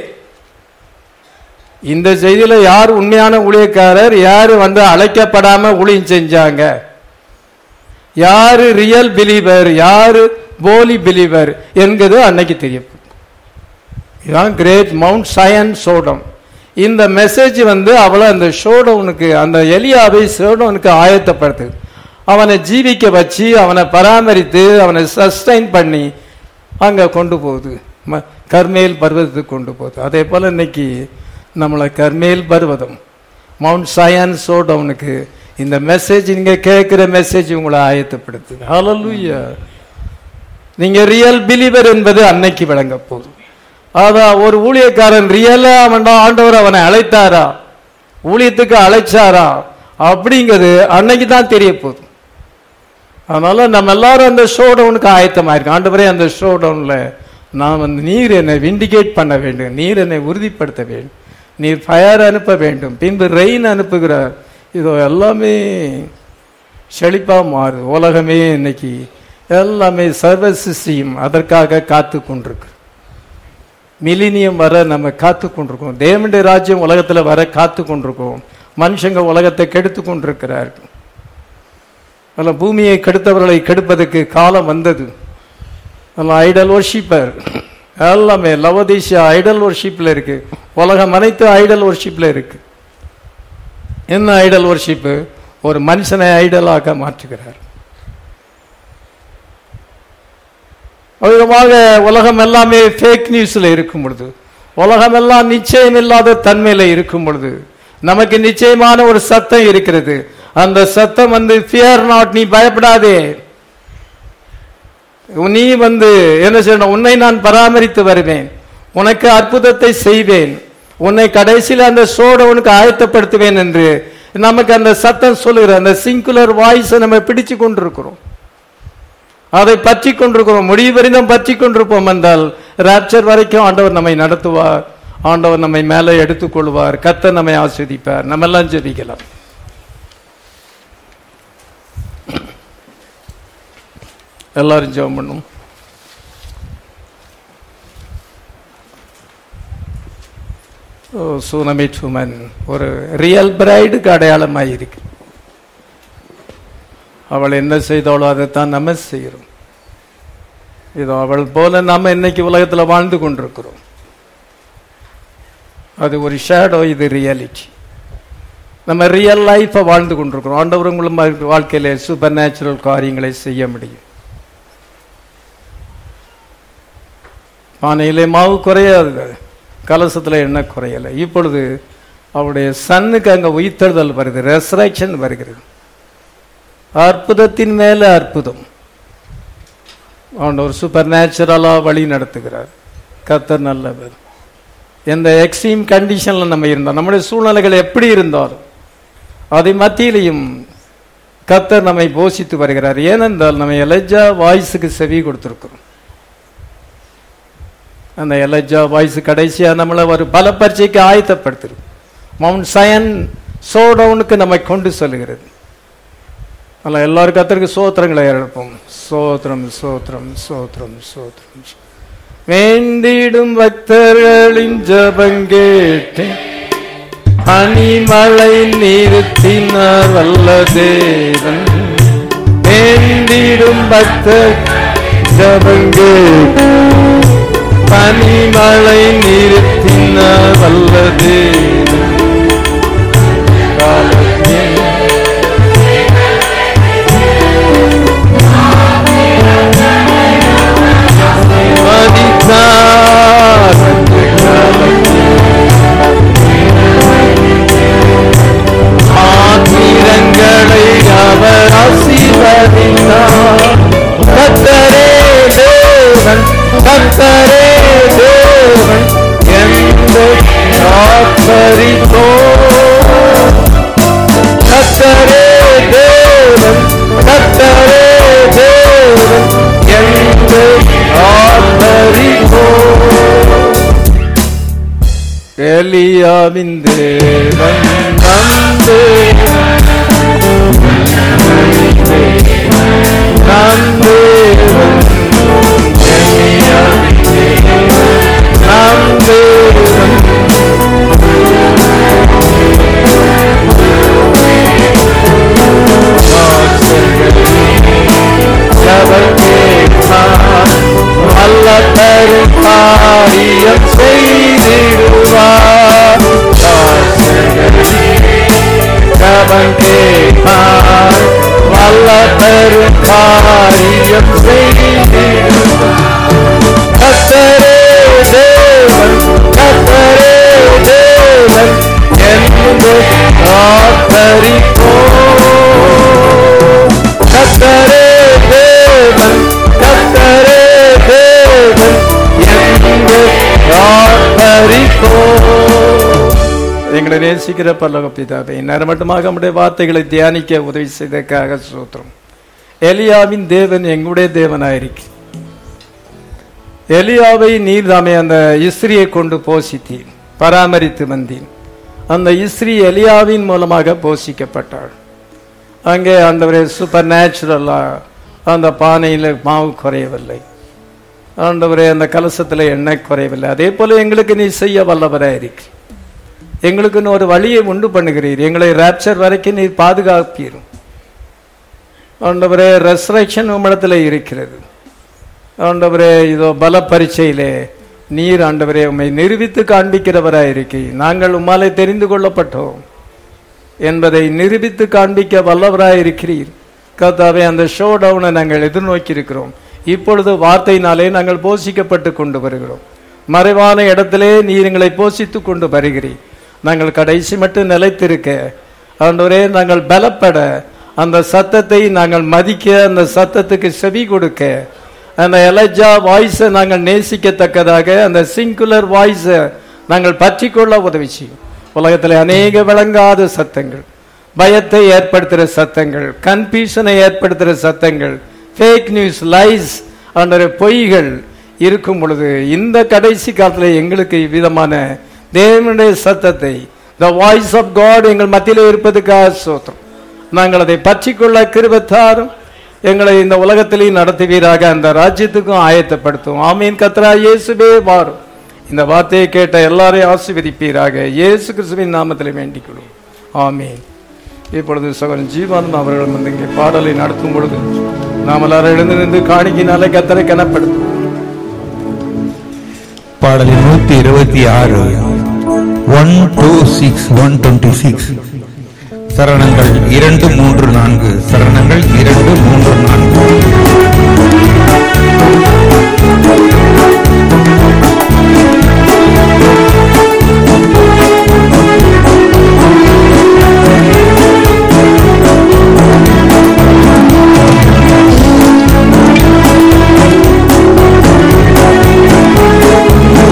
இந்த செய்தியில யார் உண்மையான ஊழியக்காரர் யாரு வந்து அழைக்கப்படாம ஊழியம் செஞ்சாங்க யாரு ரியல் பிலீவர் யாரு போலி பிலீவர் என்கிறது அன்னைக்கு தெரியும் இதுதான் கிரேட் மவுண்ட் சயன் சோடம் இந்த மெசேஜ் வந்து அவளை அந்த ஷோடவுனுக்கு அந்த எலியாவை ஷோடவுனுக்கு ஆயத்தப்படுத்து அவனை ஜீவிக்க வச்சு அவனை பராமரித்து அவனை சஸ்டைன் பண்ணி அங்க கொண்டு போகுது ம- கர்மேல் பர்வதத்துக்கு கொண்டு போகுது அதே போல இன்னைக்கு நம்மளை கர்மேல் பர்வதம் மவுண்ட் சயன் சோடவுனுக்கு இந்த மெசேஜ் நீங்க கேட்கிற மெசேஜ் உங்களை ஆயத்தப்படுத்துது ஹalleluya நீங்க ரியல் பிலீவர் என்பது அன்னைக்கு விளங்க போகுது அதான் ஒரு ஊழியக்காரன் ரியலா அவன் ஆண்டவர் அவனை அழைத்தாரா ஊழியத்துக்கு அழைச்சாரா அப்படிங்கிறது அன்னைக்கு தான் தெரிய போகுது அதனால நம்ம எல்லாரும் அந்த ஷோ டவுனுக்கு ஆயத்தமாயிருக்கோம் ஆண்டவரே அந்த ஷோ டவுன்ல நான் வந்து நீர் என்னை விண்டிகேட் பண்ண வேண்டும் நீர் என்னை உறுதிப்படுத்த வேண்டும் நீர் ஃபயர் அனுப்ப வேண்டும் பின்பு ரெயின் அனுப்புகிறார் இதோ எல்லாமே செழிப்பா மாறுது உலகமே இன்னைக்கு எல்லாமே சர்வ சிஸ்டியும் அதற்காக காத்து கொண்டிருக்கு மிலினியம் வர நம்ம காத்து கொண்டிருக்கோம் தேவனுடைய ராஜ்யம் உலகத்துல வர காத்து கொண்டிருக்கோம் மனுஷங்க உலகத்தை கெடுத்து கொண்டிருக்கிறார்கள் அல்ல பூமியை கெடுத்தவர்களை கெடுப்பதற்கு காலம் வந்தது அல்ல ஐடல் ஒர்ஷிப்பர் எல்லாமே லவதீஷா ஐடல் ஒர்ஷிப்ல இருக்கு உலகம் அனைத்து ஐடல் ஒர்ஷிப்ல இருக்கு என்ன ஐடல் ஒர்ஷிப்பு ஒரு மனுஷனை ஐடலாக மாற்றுகிறார் விதமாக உலகம் எல்லாமே ஃபேக் நியூஸ்ல இருக்கும் பொழுது உலகம் எல்லாம் நிச்சயம் இல்லாத தன்மையில இருக்கும் பொழுது நமக்கு நிச்சயமான ஒரு சத்தம் இருக்கிறது அந்த சத்தம் வந்து ஃபியர் நாட் நீ பயப்படாதே நீ வந்து என்ன செய்யணும் உன்னை நான் பராமரித்து வருவேன் உனக்கு அற்புதத்தை செய்வேன் உன்னை கடைசியில் அந்த சோட உனக்கு ஆயத்தப்படுத்துவேன் என்று நமக்கு அந்த சத்தம் சொல்லுகிற அந்த சிங்குலர் வாய்ஸை நம்ம பிடிச்சு கொண்டிருக்கிறோம் அதை பற்றி கொண்டிருக்கிறோம் முடிவு வரைக்கும் பற்றி கொண்டிருப்போம் என்றால் ராப்சர் வரைக்கும் ஆண்டவர் நம்மை நடத்துவார் ஆண்டவர் நம்மை மேலே எடுத்துக்கொள்வார் கத்த நம்மை ஆஸ்வதிப்பார் நம்ம எல்லாம் ஜெபிக்கலாம் எல்லாரும் ஜெபம் பண்ணும் ஓ சூனமிட் உமன் ஒரு ரியல் பிரைடுக்கு அடையாளமாக இருக்கு அவள் என்ன செய்தாளோ அதைத்தான் நம்ம செய்கிறோம் இதோ அவள் போல நாம இன்னைக்கு உலகத்துல வாழ்ந்து கொண்டிருக்கிறோம் அது ஒரு ஷேடோ இது ரியாலிட்டி நம்ம ரியல் லைஃப்பை வாழ்ந்து கொண்டிருக்கிறோம் ஆண்டவர் உங்களும் வாழ்க்கையில சூப்பர் நேச்சுரல் காரியங்களை செய்ய முடியும் பானையிலே மாவு குறையாது கலசத்துல என்ன குறையல இப்பொழுது அவருடைய சன்னுக்கு அங்க உயிர்த்தெழுதல் வருது ரெசரக்ஷன் வருகிறது அற்புதத்தின் மேல அற்புதம் ஆண்டவர் சூப்பர் நேச்சுரலா வழி நடத்துகிறார் கர்த்தர் நல்லவர் எந்த எக்ஸ்ட்ரீம் கண்டிஷன்ல நம்ம இருந்தோம் நம்முடைய சூழ்நிலைகள் எப்படி இருந்தாலும் அதை மத்தியிலையும் கர்த்தர் நம்மை போஷித்து வருகிறார் ஏனென்றால் நம்ம எலஜா வாய்ஸுக்கு செவி கொடுத்திருக்கிறோம் அந்த எலஜா வாய்ஸ் கடைசியா நம்மளை ஒரு பல பரீட்சைக்கு ஆயத்தப்படுத்துறது மவுண்ட் சயன் சோடவுனுக்கு நம்மை கொண்டு செல்கிறது அதில் எல்லாரும் கத்தருக்கு சோத்திரங்களை எழுப்போம் சோத்திரம் சோத்திரம் சோத்திரம் சோத்திரம் வேண்டிடும் பக்தர்களின் ஜபங்கேட்டேன் பனிமழை நிறுத்தினார் வல்ல தேவன் வேண்டிடும் பக்தர் ஜபங்கேட்டேன் பனிமழை நிறுத்தினார் வல்ல தேவன் காலத்தில் மதித்தார் அந்த காலத்தில் ஆத்திரங்களை அவர் ஆசீர்வதித்தார் கத்தரே தேவன் கத்தரே தேவன் எந்த ஆத்தரித்தோ கத்தரே தேவன் கத்தரே தேவன் எந்த ஆத்தரித்தோ எலியாவின் தேவன் நந்தே நந்தேவன் எலியாவின் தேவன் நந்தேவன் அல்ல தரும் காரியம் செய்திடுவார் கவன் கேட்பார் வல்ல தரும் காரியம் செய்திடுவார் கத்தரே தேவன் கத்தரே தேவன் என்று ஆத்தரிப்போ கத்தரே தேவன் கத்தரே தேவன் என்று ஆத்தரிப்போ எங்களை நேசிக்கிற பல்லவ பிதாவே நேரம் மட்டுமாக நம்முடைய வார்த்தைகளை தியானிக்க உதவி செய்ததற்காக சூத்திரம் எலியாவின் தேவன் எங்களுடைய தேவனாயிருக்கு எலியாவை நீர் தாமே அந்த இஸ்ரியை கொண்டு போஷித்தீர் பராமரித்து வந்தீர் அந்த இஸ்ரி எலியாவின் மூலமாக போஷிக்கப்பட்டாள் அங்கே ஆண்டவரே சூப்பர் நேச்சுரலா அந்த பானையில் மாவு குறையவில்லை ஆண்டவரே அந்த கலசத்தில் எண்ணெய் குறையவில்லை அதே போல எங்களுக்கு நீ செய்ய வல்லவராக இருக்கு எங்களுக்குன்னு ஒரு வழியை உண்டு பண்ணுகிறீர் எங்களை ராப்சர் வரைக்கும் நீர் பாதுகாப்பீரும் ஆண்டவரே ரெசரக்ஷன் உம்மிடத்தில் இருக்கிறது ஆண்டவரே இதோ பல பரீட்சையிலே நீர் ஆண்டவரே உம்மை நிரூபித்து காண்பிக்கிறவராய் இருக்கி நாங்கள் உம்மாலே தெரிந்து கொள்ளப்பட்டோம் என்பதை நிரூபித்து காண்பிக்க வல்லவராய் இருக்கிறீர் கர்த்தாவே அந்த ஷோ டவுனை நாங்கள் எதிர்நோக்கி இருக்கிறோம் இப்பொழுது வார்த்தையினாலே நாங்கள் போஷிக்கப்பட்டு கொண்டு வருகிறோம் மறைவான இடத்திலே நீர் எங்களை போஷித்து கொண்டு வருகிறீர் நாங்கள் கடைசி மட்டும் நிலைத்திருக்க ஆண்டவரே நாங்கள் பலப்பட அந்த சத்தத்தை நாங்கள் மதிக்க அந்த சத்தத்துக்கு செவி கொடுக்க அந்த எலஜா வாய்ஸை நாங்கள் நேசிக்கத்தக்கதாக அந்த சிங்குலர் வாய்ஸை நாங்கள் பற்றி கொள்ள உதவி செய்யும் உலகத்தில் அநேக விளங்காத சத்தங்கள் பயத்தை ஏற்படுத்துகிற சத்தங்கள் கன்ஃபியூஷனை ஏற்படுத்துகிற சத்தங்கள் ஃபேக் நியூஸ் லைஸ் என்ற பொய்கள் இருக்கும் பொழுது இந்த கடைசி காலத்தில் எங்களுக்கு இவ்விதமான தேவனுடைய சத்தத்தை த வாய்ஸ் ஆஃப் காட் எங்கள் மத்தியில் இருப்பதுக்காக சோத்திரம் நாங்கள் அதை பற்றிக்கொள்ள கிருபத்தாரும் எங்களை இந்த உலகத்திலேயும் நடத்துவீராக அந்த ராஜ்யத்துக்கும் ஆயத்தப்படுத்தும் ஆமீன் கத்ரா இயேசுவே வாரும் இந்த வார்த்தையை கேட்ட எல்லாரையும் ஆசீர்வதிப்பீராக இயேசு கிறிஸ்துவின் நாமத்தில் வேண்டிக் கொள்வோம் ஆமீன் இப்பொழுது சகோதரன் ஜீவானந்த் அவர்கள் வந்து இங்கே பாடலை நடத்தும் பொழுது நாம் எல்லாரும் எழுந்து நின்று காணிக்கினாலே கத்தரை கனப்படுத்தும் பாடலின் நூத்தி இருபத்தி ஆறு one two six one twenty six சரணங்கள் இரண்டு மூன்று நான்கு சரணங்கள் இரண்டு மூன்று நான்கு Thank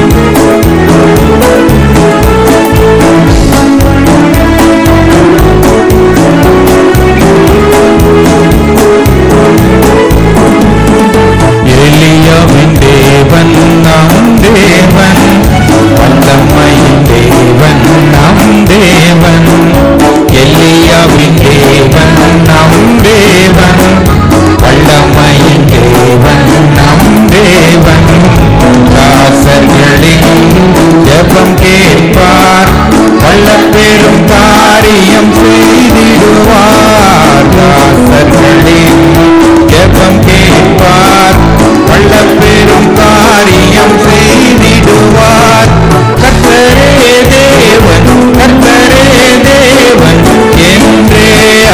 பெரும் காரியம் செய்திடுவார் தாசர்களின் ஜெபம் கேட்பார் வல்ல பெரும் காரியம் செய்திடுவார் கர்த்தரே தேவன் கர்த்தரே தேவன் என்றே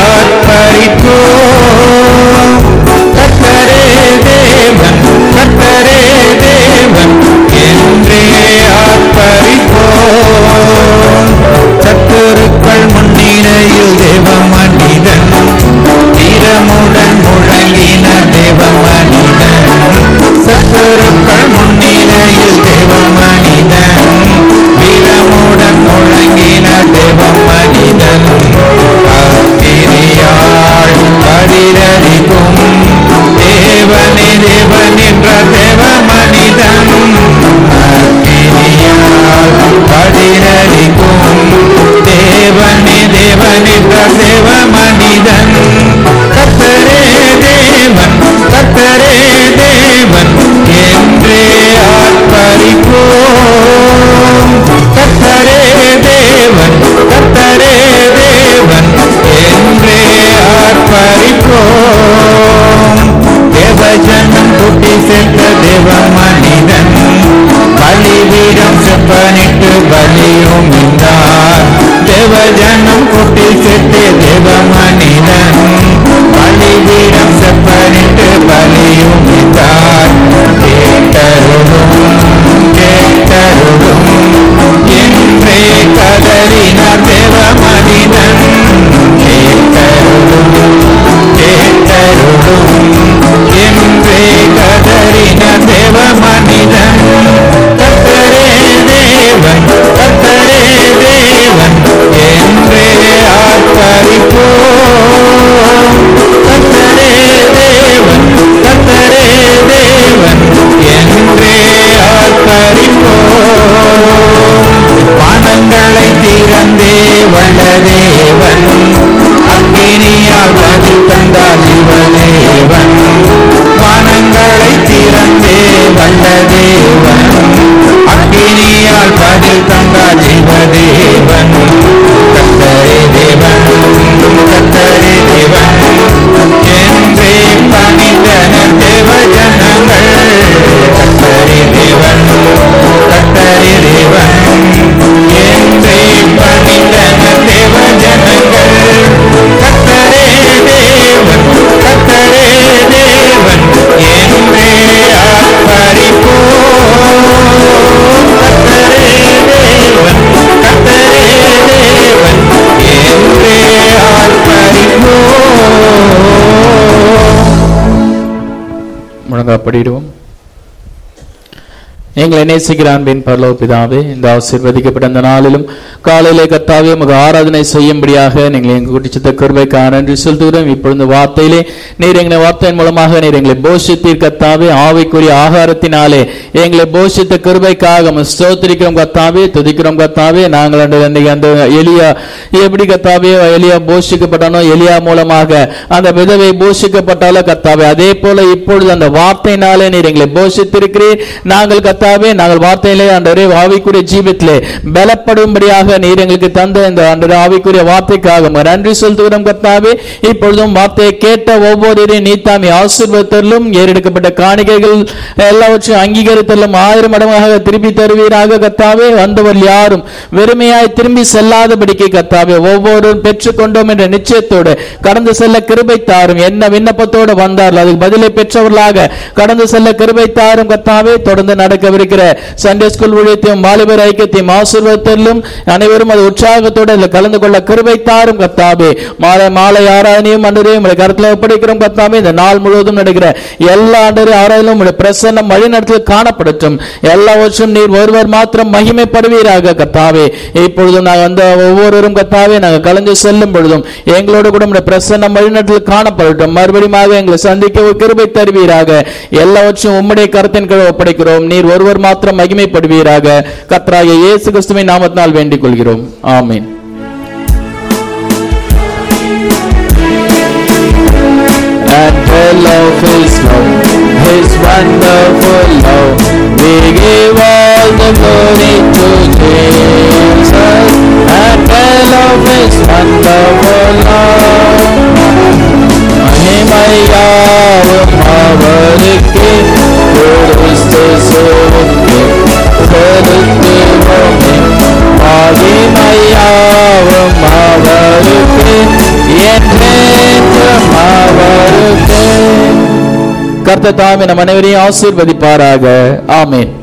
ஆர்ப்பரிப்போம் கர்த்தரே தேவன் கர்த்தரே தேவன் என்றே ஆர்ப்பரிப்போம் சத்துருக்கள் முன்னிலையில் தேவ மனிதன் தீரமுடன் முழங்கின தேவ மனிதன் சத்துருக்கள் முன்னிலையில் தேவ மனிதன் வீரமுடன் முழங்கின தேவ மனிதன் அக்கிரியாள் பதிலளிக்கும் தேவனே தேவன் என்ற தேவ மனிதன் அக்கிரியாள் பதிலளிக்கும் தேவனே தேவன் என்ற தேவ மனிதன் கத்தரே தேவன் கத்தரே தேவன் என்றே ஆர்ப்பரிப்போம் கத்தரே தேவன் கத்தரே தேவன் என்றே ஆர்ப்பரிப்போம் தேவஜனம் கூட்டி சேர்த்த தேவ மனிதன் பலிபீடம் செப்பனிட்டு பலியும் இந்தார் தேவஜனம் கூட்டி சேர்த்து தேவ மனிதன் பலிபீடம் செப்பனிட்டு பலியும் இந்தார் கேட்டருளும் கேட்டருளும் என்றே கதறினார் தேவ மனிதன் கேட்டருளும் கேட்டருளும் என்றே கதறின தேவ மனிதன் கத்தரே தேவன் கத்தரே தேவன் என்றே ஆர்ப்பரிப்போம் கத்தரே தேவன் கத்தரே தேவன் என்றே ஆர்ப்பரிப்போம் வானங்களை திறந்தே வல்ல தேவன் அக்கினியால் பதில் தந்தார் சிவதேவன் வானங்களை திறந்தே வல்ல தேவன் அக்கினியால் பதில் தந்தார் சிவதேவன் கத்தரே தேவன் கத்தரே தேவன் என்றே பணிந்தனர் தேவ ஜனங்கள் கத்தரே தேவன் கத்தரே தேவன் என்றே பணிந்தனர் தேவ ஜனங்கள் கத்தரே தேவன் கத்தரே தேவன் என்றே ஆர்ப்பரிப்போம் கத்தரே தேவன் கத்தரே தேவன் என்றே ஆர்ப்பரிப்போம் முழங்காப்படிடுவோம் எங்களை நேசிக்கிற அன்பின் பரலோக பிதாவே இந்த ஆசீர்வதிக்கப்பட்ட இந்த நாளிலும் காலையிலே கத்தாவே உமக்கு ஆராதனை செய்யும்படியாக நீங்கள் எங்க குடிச்சத்த கிருபைக்காக நன்றி செலுத்துகிறோம் இப்பொழுது வார்த்தையிலே நீர் எங்களை வார்த்தையின் மூலமாக நீர் எங்களை போஷித்தீர் கத்தாவே ஆவிக்குரிய ஆகாரத்தினாலே எங்களை போஷித்த கிருபைக்காக உம்மை ஸ்தோத்திரிக்கிறோம் கத்தாவே துதிக்கிறோம் கத்தாவே நாங்கள் அன்று அன்றைக்கு அந்த எலியா எப்படி கத்தாவே எலியா போஷிக்கப்பட்டானோ எலியா மூலமாக அந்த விதவை போஷிக்கப்பட்டாலோ கத்தாவே அதே போல இப்பொழுது அந்த வார்த்தையினாலே நீர் எங்களை போஷித்திருக்கிறீர் நாங்கள் கத்தாவே நாங்கள் வார்த்தையிலே ஆண்டவரே ஆவிக்குரிய ஜீவித்திலே பலப்படும்படியாக நீர் எங்களுக்கு தந்த இந்த ஆண்டவரே ஆவிக்குரிய வார்த்தைக்காக உமக்கு நன்றி செலுத்துகிறோம் கத்தாவே இப்பொழுதும் வார்த்தையை கேட்ட ஒவ்வொருவரையும் நீ தாமி ஆசீர்வதித்தலும் ஏறெடுக்கப்பட்ட காணிக்கைகள் எல்லாவற்றையும் அங்கீகரித்தலும் ஆயிரம் மடங்காக திருப்பி தருவீராக கத்தாவே வந்தவர் யாரும் வெறுமையாய் திரும்பி செல்லாதபடிக்கு கத்தாவே ஒவ்வொருவரும் பெற்றுக்கொண்டோம் என்ற நிச்சயத்தோடு கடந்து செல்ல கிருபை தாரும் என்ன விண்ணப்பத்தோடு வந்தார்கள் அதுக்கு பதிலை பெற்றவர்களாக கடந்து செல்ல கிருபை தாரும் கத்தாவே தொடர்ந்து நடக்கவிருக்கிற சண்டே ஸ்கூல் ஊழியத்தையும் வாலிபர் ஐக்கியத்தையும் ஆசீர்வதித்தலும் அனைவரும் அது உற்சாகத்தோடு அதில் கலந்து கொள்ள கிருபை தாரும் கத்தாவே மாலை மாலை ஆராதனையும் அன்றையும் உங்களை கருத்தில் ஒப்படைக்கிறோம் கத்தாவே இந்த நாள் முழுவதும் நடக்கிற எல்லா ஆண்டரை ஆராதனையும் உங்களுடைய பிரசன்னம் வழிநடத்தில் காணப்படட்டும் எல்லாவற்றும் நீர் ஒருவர் மாத்திரம் மகிமைப்படுவீராக கத்தாவே இப்பொழுதும் நாங்கள் அந்த ஒவ்வொருவரும் கத்தாவே நாங்கள் கலந்து செல்லும் பொழுதும் எங்களோடு கூட உங்களுடைய பிரசன்னம் வழிநடத்தில் காணப்படட்டும் மறுபடியும் எங்களை சந்திக்க ஒரு கிருபை தருவீராக எல்லாவற்றையும் உம்முடைய கருத்தின் கீழ் ஒப்படைக்கிறோம் நீர் ஒருவர் மாத்திரம் மகிமைப்படுவீராக கர்த்தராகிய இயேசு கிறிஸ்துவின் நாமத்தினால் வேண்டிக் கொள்கிறோம் ஆமென் and tell of his love, his wonderful love. We give all the glory to Jesus and tell கர்த்தர் தாமே நம் அனைவரையும் ஆசீர்வதிப்பாராக ஆமென்